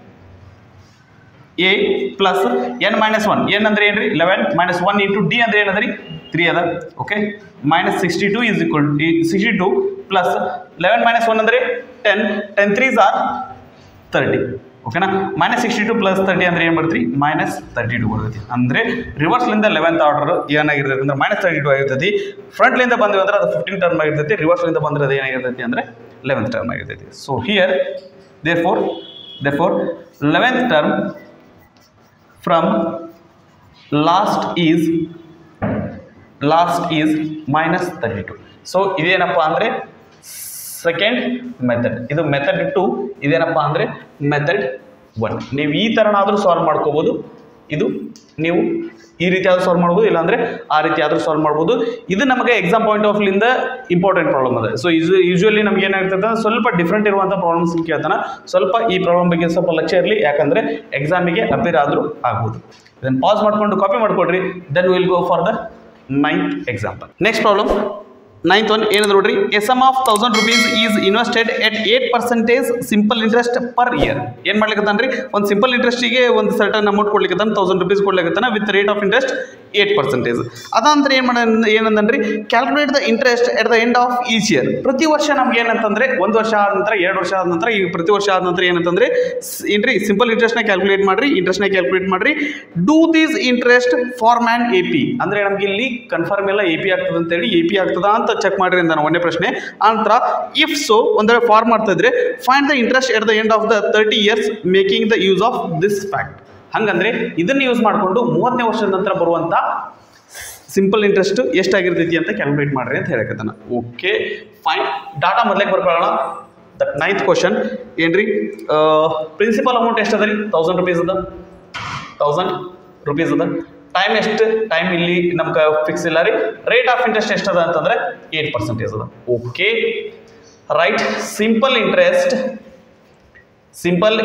a plus N minus one n ಅಂದ್ರೆ ಏನ್ರಿ eleven minus one into d ಅಂದ್ರೆ ಏನದ್ರಿ ತ್ರೀ ಅದ okay minus sixty two is equal sixty two plus eleven minus one ಅಂದ್ರೆ ten ten threes are thirty ಓಕೆನಾ minus sixty two plus thirty ಅಂದ್ರೆ ಏನು ಬರ್ತೀರಿ ಮೈನಸ್ ತರ್ಟಿ ಟು ಬರ್ತೈತಿ ಅಂದರೆ ರಿವರ್ಸ್ಲಿಂದ ಲೆವೆಂತ್ ಆರ್ಡರ್ ಏನಾಗಿರ್ತೈತಿ ಅಂದ್ರೆ ಮೈನಸ್ ತರ್ಟಿ ಟು ಆಗಿರ್ತೈತಿ ಫ್ರಂಟ್ಲಿಂದ ಬಂದ್ವಿ ಅಂದ್ರೆ ಅದು ಫಿಫ್ಟೀನ್ ಟರ್ಮ್ ಆಗಿರ್ತೈತಿ ರಿವರ್ಸ್ಲಿಂದ ಬಂದ್ರೆ ಅದು ಏನಾಗಿರ್ತೈತಿ ಅಂದರೆ ಲೆವೆಂತ್ ಟರ್ಮ್ ಆಗಿರ್ತೈತಿ so here therefore therefore eleventh term from last is last is minus thirty two so ಇದೇನಪ್ಪ ಅಂದರೆ ಸೆಕೆಂಡ್ ಮೆಥಡ್ ಇದು ಮೆಥಡ್ ಟು ಇದೇನಪ್ಪ ಅಂದರೆ ಮೆಥಡ್ ಒನ್ ನೀವು ಈ ಥರನಾದರೂ ಸಾಲ್ವ್ ಮಾಡ್ಕೋಬೋದು ಇದು ನೀವು ಈ ರೀತಿ ಆದರೂ ಸಾಲ್ವ್ ಮಾಡ್ಬೋದು ಇಲ್ಲಾಂದರೆ ಆ ರೀತಿ ಆದರೂ ಸಾಲ್ವ್ ಮಾಡ್ಬೋದು ಇದು ನಮಗೆ ಎಕ್ಸಾಮ್ ಪಾಯಿಂಟ್ ಆಫ್ ಲಿಂದ ಇಂಪಾರ್ಟೆಂಟ್ ಪ್ರಾಬ್ಲಮ್ ಅದ ಸೊ ಯೂಸ್ ಯೂಶ್ವಲಿ ನಮ್ಗೆ ಏನಾಗ್ತದೆ ಅಂದ್ರೆ ಸ್ವಲ್ಪ ಡಿಫ್ರೆಂಟ್ ಇರುವಂಥ ಪ್ರಾಬ್ಲಮ್ಸ್ ಕೇಳ್ತಾನೆ ಸ್ವಲ್ಪ ಈ ಪ್ರಾಬ್ಲಮ್ ಬಗ್ಗೆ ಸ್ವಲ್ಪ ಲಕ್ಷ್ಯ ಇರಲಿ ಯಾಕಂದರೆ ಎಕ್ಸಾಮಿಗೆ ಅಪೇರ್ ಆದರೂ ಆಗ್ಬೋದು ಇದನ್ನು ಪಾಸ್ ಮಾಡ್ಕೊಂಡು ಕಾಪಿ ಮಾಡ್ಕೊಡ್ರಿ then will go for the ninth example next problem ninth one ಏನಂದ್ರೆ ನೋಡ್ರಿ a sum of thousand rupees is invested at eight percentage simple interest per year ಏನು ಮಾಡ್ಲಿಕ್ಕತ್ತಾನ್ರಿ ಒಂದು ಸಿಂಪಲ್ ಇಂಟ್ರೆಸ್ಟಿಗೆ ಒಂದು ಸರ್ಟನ್ ಅಮೌಂಟ್ ಕೊಡ್ಲಿಕ್ಕತ್ತಾನ ತೌಸಂಡ್ ರುಪೀಸ್ ಕೊಡ್ಲಿಕ್ಕತ್ತಾನ with rate of interest eight percentage ಅದಂದ್ರೆ ಏನು ಮಾಡ ಏನಂದ್ರಿ calculate the interest at the end of each year ಪ್ರತಿ ವರ್ಷ ನಮ್ಗೆ ಏನಂತಂದ್ರೆ ಒಂದು ವರ್ಷ ಆದ ನಂತರ ಎರಡು ವರ್ಷ ಆದ ನಂತರ ಈಗ ಪ್ರತಿ ವರ್ಷ ಆದ ನಂತರ ಏನಂತಂದ್ರೆ ಸ್- ಏನ್ರಿ ಸಿಂಪಲ್ ಇಂಟ್ರೆಸ್ಟ್ನ ಕ್ಯಾಲ್ಕುಲೇಟ್ ಮಾಡ್ರಿ ಇಂಟ್ರೆಸ್ಟ್ನ ಕ್ಯಾಲ್ಕುಲೇಟ್ ಮಾಡ್ರಿ do these interest form and A P ಅಂದರೆ ನಮ್ಗೆ ಇಲ್ಲಿ ಕನ್ಫರ್ಮ್ ಎಲ್ಲ ಎ ಪಿ ಆಗ್ತದೆ ಅಂತೇಳಿ ಎ ಪಿ ಆಗ್ತದಾ ಅಂತ ಚೆಕ್ ಮಾಡ್ರಿ ಅಂತ ಒಂದೇ ಪ್ರಶ್ನೆ ಆನಂತರ ಇಫ್ ಸೊ ಒಂದರೆ ಫಾರ್ಮ್ ಮಾಡ್ತಾ ಇದ್ರೆ find the interest at the end of the thirty years making the use of this fact ಹಂಗಂದ್ರೆ ಇದನ್ನ ಯೂಸ್ ಮಾಡಿಕೊಂಡು ಮೂವತ್ತನೇ ವರ್ಷದ ನಂತರ ಬರುವಂಥ ಸಿಂಪಲ್ ಇಂಟ್ರೆಸ್ಟ್ ಎಷ್ಟಾಗಿರ್ತೈತಿ ಅಂತ ಕ್ಯಾಲ್ಕುಲೇಟ್ ಮಾಡ್ರಿ ಅಂತ ಹೇಳಕತ್ತಾನ ಓಕೆ ಫೈನ್ ಡಾಟಾ ಮೊದಲೇ ಬರ್ಕೊಳ್ಳೋಣ ದಟ್ ನೈನ್ತ್ ಕ್ವಶನ್ ಏನ್ರಿ ಪ್ರಿನ್ಸಿಪಲ್ ಅಮೌಂಟ್ ಎಷ್ಟು ಅದ ರೀ ತೌಸಂಡ್ ರುಪೀಸ್ ಅದ ತೌಸಂಡ್ ರುಪೀಸ್ ಅದ ಟೈಮ್ ಎಷ್ಟು ಟೈಮ್ ಇಲ್ಲಿ ನಮ್ಗೆ ಫಿಕ್ಸ್ ಇಲ್ಲ ರೀ ರೇಟ್ ಆಫ್ ಇಂಟ್ರೆಸ್ಟ್ ಎಷ್ಟು ಅದ ಅಂತಂದ್ರೆ ಏಟ್ ಪರ್ಸೆಂಟೇಜ್ ಅದ okay right simple interest simple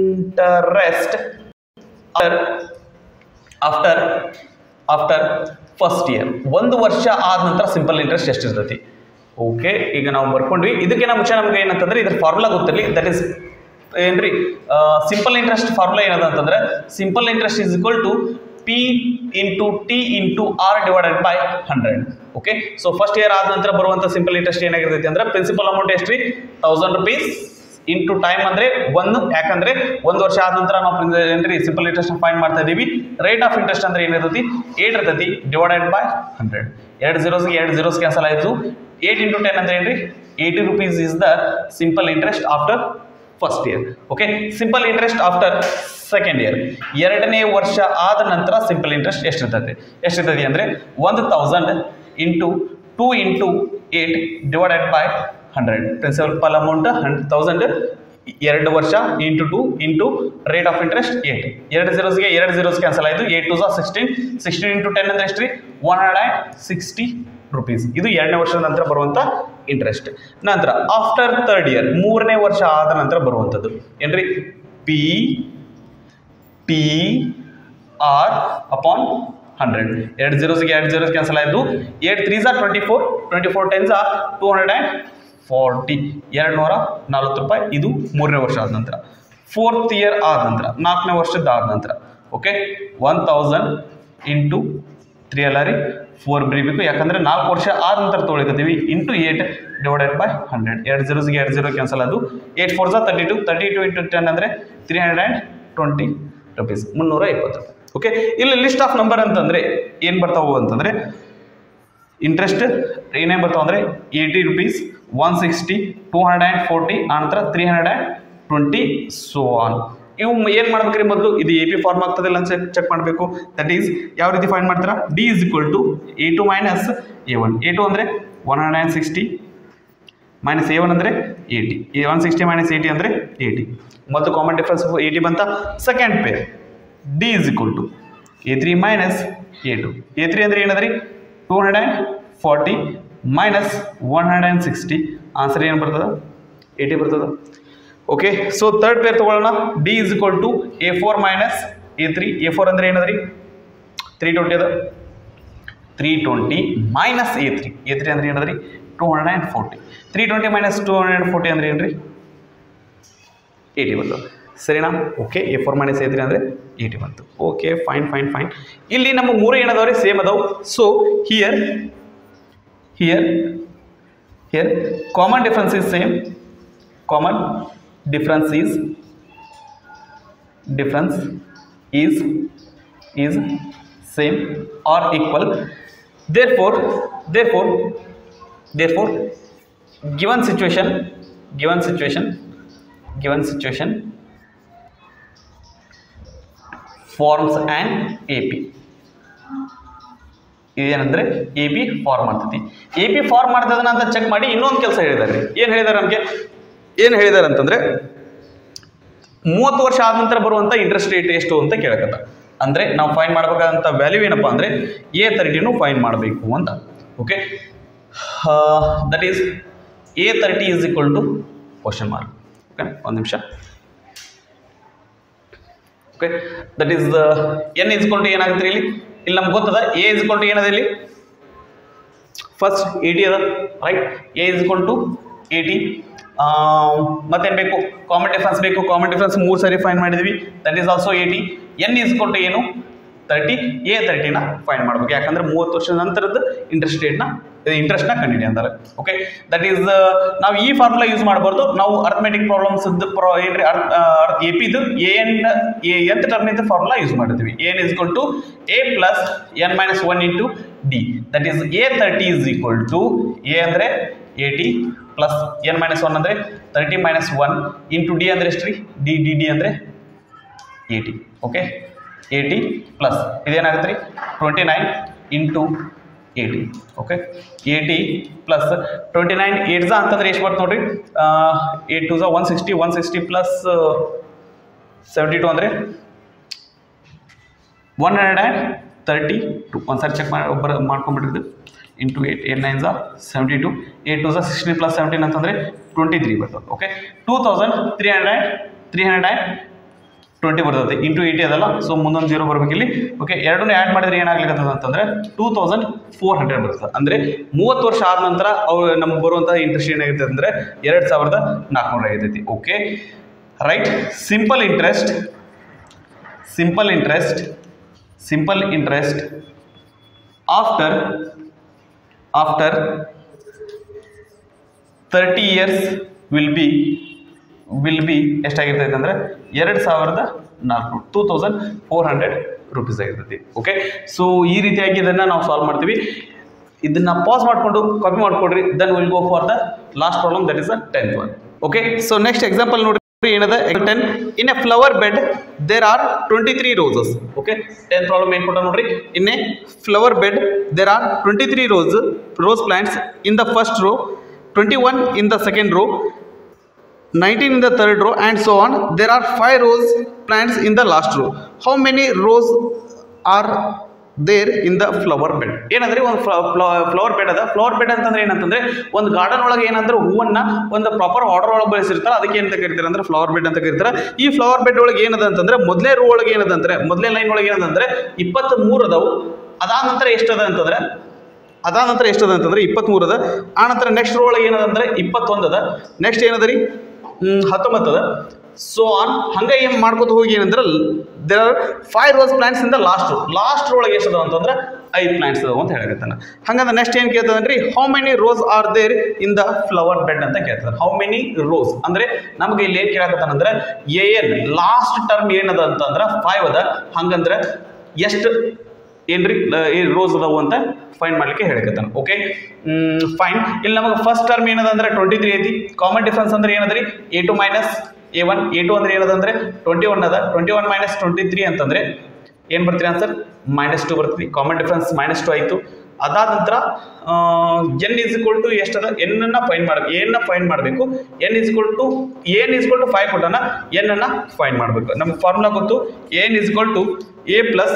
interest after after after first year ಒಂದು ವರ್ಷ ಆದ ನಂತರ ಸಿಂಪಲ್ ಇಂಟ್ರೆಸ್ಟ್ ಎಷ್ಟಿರ್ತೈತಿ ಓಕೆ ಈಗ ನಾವು ಬರ್ಕೊಂಡ್ವಿ ಇದಕ್ಕಿಂತ ಮುಂಚೆ ನಮ್ಗೆ ಏನಂತಂದ್ರೆ ಇದ್ರ ಫಾರ್ಮುಲಾ ಗೊತ್ತಿರಲಿ ದಟ್ ಈಸ್ ಏನ್ರಿ ಸಿಂಪಲ್ ಇಂಟ್ರೆಸ್ಟ್ ಫಾರ್ಮುಲಾ ಏನದ ಅಂತಂದ್ರೆ simple interest is equal to P into T into R divided by hundred okay so first year ಆದ ನಂತರ ಬರುವಂಥ ಸಿಂಪಲ್ ಇಂಟ್ರೆಸ್ಟ್ ಏನಾಗಿರ್ತೈತಿ ಅಂದ್ರೆ ಪ್ರಿನ್ಸಿಪಲ್ ಅಮೌಂಟ್ ಎಷ್ಟು ರೀ ತೌಸಂಡ್ ರುಪೀಸ್ ಇಂಟು ಟೈಮ್ ಅಂದ್ರೆ ಒಂದು ಯಾಕಂದ್ರೆ ಒಂದು ವರ್ಷ ಆದ ನಂತರ ನಾವು ಪ್ರಿನ್- ಏನ್ರಿ ಸಿಂಪಲ್ ಇಂಟ್ರೆಸ್ಟ್ ಫೈಂಡ್ ಮಾಡ್ತಾ ಇದೀವಿ ರೇಟ್ ಆಫ್ ಇಂಟ್ರೆಸ್ಟ್ ಅಂದ್ರೆ ಏನಿರ್ತೈತಿ ಏಟ್ ಇರ್ತೈತಿ ಡಿವೈಡೆಡ್ ಬೈ ಹಂಡ್ರೆಡ್ ಎರಡು ಜೀರೋಸ್ಗೆ ಎರಡು ಜೀರೋಸ್ ಕ್ಯಾನ್ಸಲ್ ಆಯಿತು ಏಟ್ ಇಂಟು ಟೆನ್ ಅಂದ್ರೆ ಏನ್ರಿ eighty rupees is the simple interest after first year okay simple interest after second year ಎರಡನೇ ವರ್ಷ ಆದ ನಂತರ ಸಿಂಪಲ್ ಇಂಟ್ರೆಸ್ಟ್ ಎಷ್ಟಿರ್ತದೆ ಎಷ್ಟಿರ್ತದೆ ಅಂದರೆ ಒಂದು thousand into two into eight divided by hundred principal amount ಹಂಡ್ ತೌಸಂಡ್ ಎರಡು ವರ್ಷ into two into rate of interest eight ಎರಡು ಜೀರೋಸ್ಗೆ ಎರಡು ಜೀರೋಸ್ ಕ್ಯಾನ್ಸಲ್ ಆಯಿತು ಏಟ್ ಟು ಝಾ ಸಿಕ್ಸ್ಟೀನ್ ಸಿಕ್ಸ್ಟೀನ್ ಇಂಟು ಟೆನ್ ಅಂದರೆ ಎಷ್ಟು ರೀ one hundred and sixty rupees ಇದು ಎರಡನೇ ವರ್ಷದ ನಂತರ ಬರುವಂಥ ಇಂಟ್ರೆಸ್ಟ್ ನಂತರ ಆಫ್ಟರ್ ಥರ್ಡ್ ಇಯರ್ ಮೂರನೇ ವರ್ಷ ಆದ ನಂತರ ಬರುವಂಥದ್ದು ಏನ್ರಿ P T R upon hundred ಎರಡು ಜೀರೋಸ್ಗೆ ಎರಡು ಜೀರೋಸ್ ಕ್ಯಾನ್ಸಲ್ ಆಯಿತು ಏಟ್ ತ್ರೀ ಝಾ twenty four twenty four ten ಝಾ ಟೂ ಹಂಡ್ರೆಡ್ ಆ್ಯಂಡ್ ಫಾರ್ಟಿ ಎರಡು ನೂರ ನಲ್ವತ್ತು ರೂಪಾಯಿ ಇದು ಮೂರನೇ ವರ್ಷ ಆದ ನಂತರ ಫೋರ್ತ್ ಇಯರ್ ಆದ ನಂತರ ನಾಲ್ಕನೇ ವರ್ಷದ ಆದ ನಂತರ okay one thousand into three ಅಲ್ಲ ರೀ ಫೋರ್ ಬರೀಬೇಕು ಯಾಕಂದರೆ ನಾಲ್ಕು ವರ್ಷ ಆದ ನಂತರ ತೊಗೊಳಿಕತ್ತೀವಿ into eight divided by hundred ಎರಡು ಜೀರೋಸ್ಗೆ ಎರಡು ಜೀರೋ ಕ್ಯಾನ್ಸಲ್ ಅದು ಏಟ್ ಫೋರ್ ಝಾ thirty two thirty two into ten ಅಂದರೆ three hundred and twenty rupees ಮುನ್ನೂರ ಇಪ್ಪತ್ತು ರೂಪಾಯಿ ಓಕೆ ಇಲ್ಲಿ ಲಿಸ್ಟ್ ಆಫ್ ನಂಬರ್ ಅಂತಂದರೆ ಏನು ಬರ್ತಾವು ಅಂತಂದರೆ ಇಂಟ್ರೆಸ್ಟ್ ಏನೇನು ಬರ್ತಾವೆ ಅಂದರೆ eighty rupees one sixty two hundred and forty ಆನಂತರ three hundred and twenty so on ಇವು ಏನು ಮಾಡ್ಬೇಕ್ರಿ ಮೊದಲು ಇದು ಎ ಪಿ ಫಾರ್ಮ್ ಆಗ್ತದಿಲ್ಲ ಅಂತ ಚೆಕ್ ಚೆಕ್ ಮಾಡಬೇಕು ದಟ್ ಈಸ್ ಯಾವ ರೀತಿ ಫೈಂಡ್ ಮಾಡ್ತೀರಾ d is equal to A two minus A one A two ಅಂದರೆ one hundred and sixty minus A one ಅಂದರೆ eighty a one sixty minus eighty ಅಂದರೆ eighty ಮತ್ತು ಕಾಮನ್ ಡಿಫ್ರೆನ್ಸ್ ಏಯ್ಟಿ ಬಂತ second pair d is equal to a three minus a two a three ಅಂದರೆ ಏನದ್ರಿ two hundred and forty minus one hundred and sixty answer ಏನು ಬರ್ತದೆ eighty ಬರ್ತದೆ okay so third pair ತೊಗೊಳ್ಳೋಣ d is equal to a four minus a three a four ಅಂದರೆ ಏನದ್ರಿ three twenty ಅದ three twenty minus a three a three ಅಂದ್ರೆ ಏನದ್ರಿ two hundred and forty three twenty minus two hundred and forty ಅಂದ್ರೆ ಏನ್ರಿ eighty ಬಂತು ಸರಿನಾ okay a four minus a three ಅಂದರೆ ಏಯ್ಟಿ ಬಂತು ಓಕೆ ಫೈನ್ ಫೈನ್ ಫೈನ್ ಇಲ್ಲಿ ನಮ್ಮ ಮೂರು ಏನದವ್ರಿ ಸೇಮ್ ಅದಾವು so here here here common difference is same common difference is difference is is same or equal therefore therefore therefore given situation given situation given situation forms an ap ಇದೇನಂದ್ರೆ A P form ಮಾಡ್ತೈತಿ A P form ಮಾಡ್ತದನ ಅಂತ check ಮಾಡಿ ಇನ್ನೊಂದು ಕೆಲಸ ಹೇಳಿದ್ದಾರೆ ಏನು ಹೇಳಿದ್ದಾರೆ ನಮಗೆ ಏನು ಹೇಳಿದ್ದಾರೆ ಅಂತಂದ್ರೆ ಮೂವತ್ತು ವರ್ಷ ಆದ ನಂತರ ಬರುವಂಥ ಇಂಟ್ರೆಸ್ಟ್ ರೇಟ್ ಎಷ್ಟು ಅಂತ ಕೇಳಕತ್ತ ಅಂದರೆ ನಾವು ಫೈನ್ ಮಾಡಬೇಕಾದಂಥ ವ್ಯಾಲ್ಯೂ ಏನಪ್ಪ ಅಂದರೆ ಎ ತರ್ಟಿನೂ ಫೈನ್ ಮಾಡಬೇಕು ಅಂತ okay that is a thirty is equal to question mark okay ಒಂದು ನಿಮಿಷ okay that is n is to ಏನಾಗುತ್ತೆ ಇಲ್ಲಿ ಇಲ್ಲಿ ನಮ್ಗೆ ಗೊತ್ತದ ಎ ಇಸ್ ಟು ಏನದ ಇಲ್ಲಿ ಫಸ್ಟ್ ಏಯ್ಟಿ ಅದ right a is to eighty ಮತ್ತೇನು ಬೇಕು ಕಾಮನ್ ಡಿಫ್ರೆನ್ಸ್ ಬೇಕು ಕಾಮನ್ ಡಿಫ್ರೆನ್ಸ್ ಮೂರು ಸರಿ ಫೈನ್ ಮಾಡಿದ್ವಿ that is also eighty n is to ಏನು ತರ್ಟಿ ಎ ತರ್ಟಿನ ಫೈನ್ ಮಾಡ್ಬೇಕು ಯಾಕಂದ್ರೆ ಮೂವತ್ತು ವರ್ಷದ ನಂತರದ್ದು ಇಂಟ್ರೆಸ್ಟ್ ರೇಟ್ನ ಇಂಟ್ರೆಸ್ಟ್ನ ಕಂಡಿಡಿ ಅಂತಾರೆ ಓಕೆ ದಟ್ ಈಸ್ ನಾವು ಈ ಫಾರ್ಮುಲಾ ಯೂಸ್ ಮಾಡಬಾರ್ದು ನಾವು ಅರ್ಥಮೆಟಿಕ್ ಪ್ರಾಬ್ಲಮ್ಸ್ ಪ್ರಾ ಏನ್ರಿ ಎ ಪಿದು ಎ ಎನ್ ಎ ಎಂತ ಟರ್ಮಿಂದ ಫಾರ್ಮುಲಾ ಯೂಸ್ ಮಾಡಿದ್ವಿ n is to A plus N minus one into d that is a thirty is equal to a ಅಂದರೆ eighty plus N minus one ಅಂದರೆ thirty minus one into d ಅಂದರೆ ಎಷ್ಟು ರೀ d d d ಅಂದರೆ eighty okay eighty plus ಇದೇನಾಗುತ್ತೆ ರೀ twenty nine into eighty okay eighty plus twenty nine eight ಝಾ ಅಂತಂದ್ರೆ ಎಷ್ಟು ಬರ್ತು ನೋಡ್ರಿ ಏಟ್ ಟು ಝಾ one sixty one sixty plus seventy two ಅಂದರೆ one hundred and thirty two ಒಂದು ಸಾರಿ ಚೆಕ್ ಮಾಡಿ ಒಬ್ಬರು ಮಾಡ್ಕೊಂಡ್ಬಿಟ್ಟಿದ್ದು ಇಂಟು ಏಟ್ ಏಟ್ ನೈನ್ ಝಾ ಸೆವೆಂಟಿ ಟು ಏಟ್ ಟು ಝಾ ಸಿಕ್ಸ್ಟೀನ್ ಪ್ಲಸ್ ಸೆವೆಂಟೀನ್ ಅಂತಂದರೆ ಟ್ವೆಂಟಿ ತ್ರೀ ಬರ್ತದೆ okay two thousand three hundred three hundred and twenty ಬರ್ತದೆ ಇಂಟು ಏಯ್ಟಿ ಅದಲ್ಲ ಸೊ ಮುಂದೊಂದು ಜೀರೋ ಬರ್ಬೇಕು ಇಲ್ಲಿ ಓಕೆ ಎರಡನ್ನೂ ಆ್ಯಡ್ ಮಾಡಿದ್ರೆ ಏನಾಗ್ಲಿಕ್ಕತ್ತದ ಅಂತಂದ್ರೆ ಟೂ ತೌಸಂಡ್ ಫೋರ್ ಹಂಡ್ರೆಡ್ ಬರ್ತದೆ ಅಂದರೆ ಮೂವತ್ತು ವರ್ಷ ಆದ ನಂತರ ಅವು ನಮ್ಗೆ ಬರುವಂಥ ಇಂಟ್ರೆಸ್ಟ್ ಏನಾಗಿರ್ತದೆ ಅಂದರೆ ಎರಡು ಸಾವಿರದ ನಾಲ್ಕುನೂರ ಆಗೈತಿ okay right simple interest simple interest simple interest after after thirty years will be will be ಎಷ್ಟಾಗಿರ್ತೈತೆ ಅಂದರೆ ಎರಡು ಸಾವಿರದ ನಾಲ್ಕು two thousand four hundred rupees ಆಗಿರ್ತೈತಿ ಓಕೆ ಸೊ ಈ ರೀತಿಯಾಗಿ ಇದನ್ನು ನಾವು ಸಾಲ್ವ್ ಮಾಡ್ತೀವಿ ಇದನ್ನ ಪಾಸ್ ಮಾಡಿಕೊಂಡು ಕಾಪಿ ಮಾಡ್ಕೊಡ್ರಿ then will go for the last problem that is the tenth one okay so next example ನೋಡ್ರಿ ಏನದ ten in a flower bed there are twenty three roses okay ten problem ಏನು ಕೊಟ್ಟ ನೋಡ್ರಿ in a flower bed there are twenty three rose rose plants in the first row twenty one in the second row 19 in the third row and so on there are five rows plants in the last row how many rows are there in the flower bed ಏನಂದ್ರೆ ಒಂದು flower bed ಅದ flower bed ಅಂತಂದ್ರೆ ಏನಂತಂದ್ರೆ ಒಂದು garden ಒಳಗೆ ಏನಂದ್ರೆ ಹೂವನ್ನ ಒಂದು ಪ್ರಾಪರ್ ಆರ್ಡರ್ ಒಳಗೆ ಬೆಳೆಸಿರ್ತಾರೆ ಅದಕ್ಕೆ ಏನಂತ ಕರಿತಾರೆ ಅಂದ್ರೆ ಫ್ಲವರ್ ಬೆಡ್ ಅಂತ ಕರಿತಾರೆ ಈ ಫ್ಲವರ್ ಬೆಡ್ ಒಳಗೆ ಏನದ ಅಂತಂದ್ರೆ ಮೊದಲೇ ರೋ ಒಳಗೆ ಏನದ ಅಂದ್ರೆ ಮೊದಲೇ ಲೈನ್ ಒಳಗೆ ಏನದಂದ್ರೆ ಇಪ್ಪತ್ತ್ ಮೂರು ಅದಾವು ಅದಾದ ನಂತರ ಎಷ್ಟದ ಅಂತಂದ್ರೆ ಅದಾದ ನಂತರ ಎಷ್ಟದ ಅಂತಂದ್ರೆ ಇಪ್ಪತ್ತ್ಮೂರು ಅದ ಆ ನಂತರ ನೆಕ್ಸ್ಟ್ ರೋ ಒಳಗೆ ಏನದ ಅಂದ್ರೆ ಇಪ್ಪತ್ತೊಂದು ಅದ ನೆಕ್ಸ್ಟ್ ಏನದ ರೀ ಹತ್ತೊಂಬತ್ತು ಅದ ಸೊ ಆನ್ ಹಂಗೆ ಏನು ಮಾಡ್ಕೊತ ಹೋಗಿ ಏನಂದ್ರೆ there are five rose plants ಇಂದ ಲಾಸ್ಟ್ ಲಾಸ್ಟ್ ಒಳಗೆ ಎಷ್ಟು ಅದಾವ ಅಂತಂದ್ರೆ ಐದು ಪ್ಲಾಂಟ್ಸ್ ಅದಾವ ಅಂತ ಹೇಳಕತ್ತಾನ ಹಂಗಂದ್ರೆ ನೆಕ್ಸ್ಟ್ ಏನು ಕೇಳ್ತದನ್ರಿ how many rows are there in the flower bed ಅಂತ ಕೇಳ್ತದೆ ಹೌ ಮೆನಿ ರೋಸ್ ಅಂದ್ರೆ ನಮ್ಗೆ ಇಲ್ಲಿ ಏನು ಕೇಳಕತ್ತಾನಂದ್ರೆ ಎ ಎನ್ ಲಾಸ್ಟ್ ಟರ್ಮ್ ಏನದ ಅಂತಂದ್ರೆ ಫೈವ್ ಅದ ಹಂಗಂದ್ರೆ ಎಷ್ಟು ಏನ್ರಿ ರೋಸ್ ಅದಾವು ಅಂತ ಫೈನ್ ಮಾಡ್ಲಿಕ್ಕೆ ಹೇಳಕತ್ತಾನ ಓಕೆ ಫೈನ್ ಇಲ್ಲಿ ನಮಗೆ ಫಸ್ಟ್ ಟರ್ಮ್ ಏನದ ಅಂದ್ರೆ ಟ್ವೆಂಟಿ ತ್ರೀ ಐತಿ ಕಾಮನ್ ಡಿಫ್ರೆನ್ಸ್ ಅಂದ್ರೆ ಏನದ್ರಿ a two minus A one A two ಅಂದ್ರೆ ಏನದ ಅಂದ್ರೆ ಟ್ವೆಂಟಿ ಒನ್ ಅದ twenty one minus twenty three ಅಂತಂದ್ರೆ ಏನು ಬರ್ತೀರಿ ಆನ್ಸರ್ ಮೈನಸ್ ಟು ಬರ್ತೀವಿ ಕಾಮನ್ ಡಿಫ್ರೆನ್ಸ್ ಮೈನಸ್ ಟು ಆಯಿತು ಅದಾದ ನಂತರ ಎನ್ ಇಸ್ ಇಕ್ವಲ್ ಟು ಎಷ್ಟದ ಎನ್ ಅನ್ನ ಫೈನ್ ಮಾಡಬೇಕು ಎನ್ನ ಫೈನ್ ಮಾಡಬೇಕು n is equal to n is equal to five ಕೊಟ್ಟಾನ ಎನ್ ಅನ್ನ ಫೈನ್ ಮಾಡಬೇಕು ನಮ್ಗೆ ಫಾರ್ಮುಲಾ ಗೊತ್ತು n is equal to A plus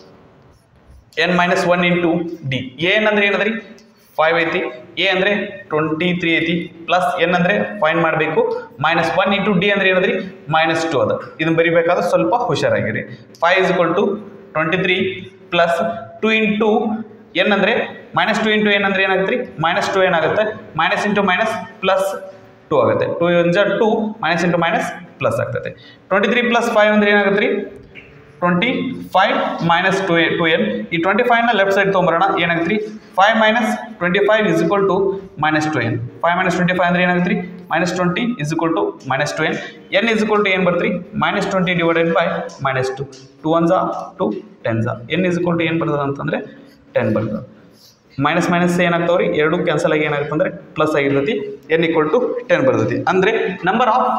N minus one into d n ಅಂದ್ರೆ ಏನದ್ರಿ ಫೈವ್ ಐತಿ ಎ ಅಂದರೆ ಟ್ವೆಂಟಿ ತ್ರೀ ಐತಿ ಪ್ಲಸ್ ಎನ್ ಅಂದರೆ ಫೈನ್ ಮಾಡಬೇಕು ಮೈನಸ್ ಒನ್ ಇಂಟು ಡಿ ಅಂದ್ರೆ ಏನದ್ರಿ ಮೈನಸ್ ಟು ಅದ ಇದನ್ನ ಬರಿಬೇಕಾದ್ರೆ ಸ್ವಲ್ಪ ಹುಷಾರಾಗಿರಿ five is equal to twenty three plus two into n ಅಂದರೆ ಮೈನಸ್ ಟು ಇಂಟು ಎನ್ ಅಂದರೆ ಏನಾಗುತ್ತೆ ರೀ ಮೈನಸ್ ಟು ಏನಾಗುತ್ತೆ minus into minus plus two ಆಗುತ್ತೆ two ಇಂಜ to minus into minus plus ಆಗ್ತದೆ ಟ್ವೆಂಟಿ ತ್ರೀ ಪ್ಲಸ್ ಫೈವ್ ಅಂದ್ರೆ ಏನಾಗುತ್ತೆ ರೀ twenty five minus two A two n ಈ ಟ್ವೆಂಟಿ ಫೈವ್ನ ಲೆಫ್ಟ್ ಸೈಡ್ ತೊಗೊಂಬರೋಣ ಏನಾಗುತ್ತೆ ರೀ five minus twenty five is equal to minus two n five minus twenty five ಅಂದ್ರೆ ಏನಾಗುತ್ತೆ ರೀ minus twenty is equal to minus two n N is equal to ಏನು ಬರ್ತೀರಿ minus twenty divided by minus two two one ಝಾ two ten Jha n is equal to ಏನು ಬರ್ತದೆ ಅಂತಂದರೆ ten ಬರ್ತದೆ ಮೈನಸ್ ಮೈನಸ್ ಏನಾಗ್ತಾವ್ರಿ ಎರಡು ಕ್ಯಾನ್ಸಲ್ ಆಗಿ ಏನಾಗುತ್ತೆ ಅಂದರೆ ಪ್ಲಸ್ ಆಗಿರ್ತೈತಿ ಎನ್ ಈಕ್ವಲ್ ಟು ಟೆನ್ ಬರ್ತೈತಿ ಅಂದರೆ number of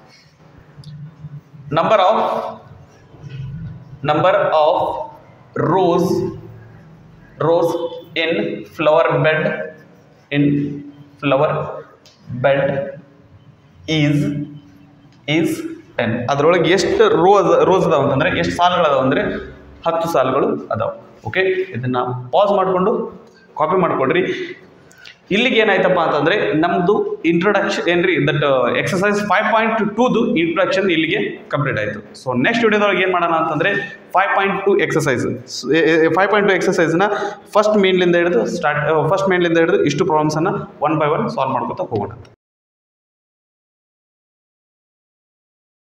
number of number of rows rows in flower bed in flower bed is is 10 ಅದರೊಳಗೆ ಎಷ್ಟು ರೋ ಅದ ರೋಸ್ ಅದಾವ ಅಂತಂದ್ರೆ ಎಷ್ಟು ಸಾಲುಗಳು ಅದಾವ ಅಂದ್ರೆ ಹತ್ತು ಸಾಲುಗಳು ಅದಾವ ಓಕೆ ಇದನ್ನ ಪಾಸ್ ಮಾಡಿಕೊಂಡು ಕಾಪಿ ಮಾಡ್ಕೊಡ್ರಿ ಇಲ್ಲಿಗೆ ಏನಾಯ್ತಪ್ಪ ಅಂತಂದ್ರೆ ನಮ್ಮದು ಇಂಟ್ರೊಡಕ್ಷನ್ ಏನ್ರಿ ದಟ್ ಎಕ್ಸಸೈಸ್ ಫೈವ್ ಪಾಯಿಂಟ್ ಟೂದು ಇಂಟ್ರೊಡಕ್ಷನ್ ಇಲ್ಲಿಗೆ ಕಂಪ್ಲೀಟ್ ಆಯಿತು ಸೊ ನೆಕ್ಸ್ಟ್ ವಿಡಿಯೋದೊಳಗೆ ಏನು ಮಾಡೋಣ ಅಂತಂದರೆ five point two exercise five point two ಎಕ್ಸಸೈಸ್ನ ಫಸ್ಟ್ ಮೇನ್ಲಿಂದ ಹಿಡಿದು ಸ್ಟಾರ್ಟ್ ಫಸ್ಟ್ ಮೇನ್ಲಿಂದ ಹಿಡಿದು ಇಷ್ಟು ಪ್ರಾಬ್ಲಮ್ಸನ್ನು ಒನ್ ಬೈ ಒನ್ ಸಾಲ್ವ್ ಮಾಡ್ಕೊತಾ ಹೋಗೋಣ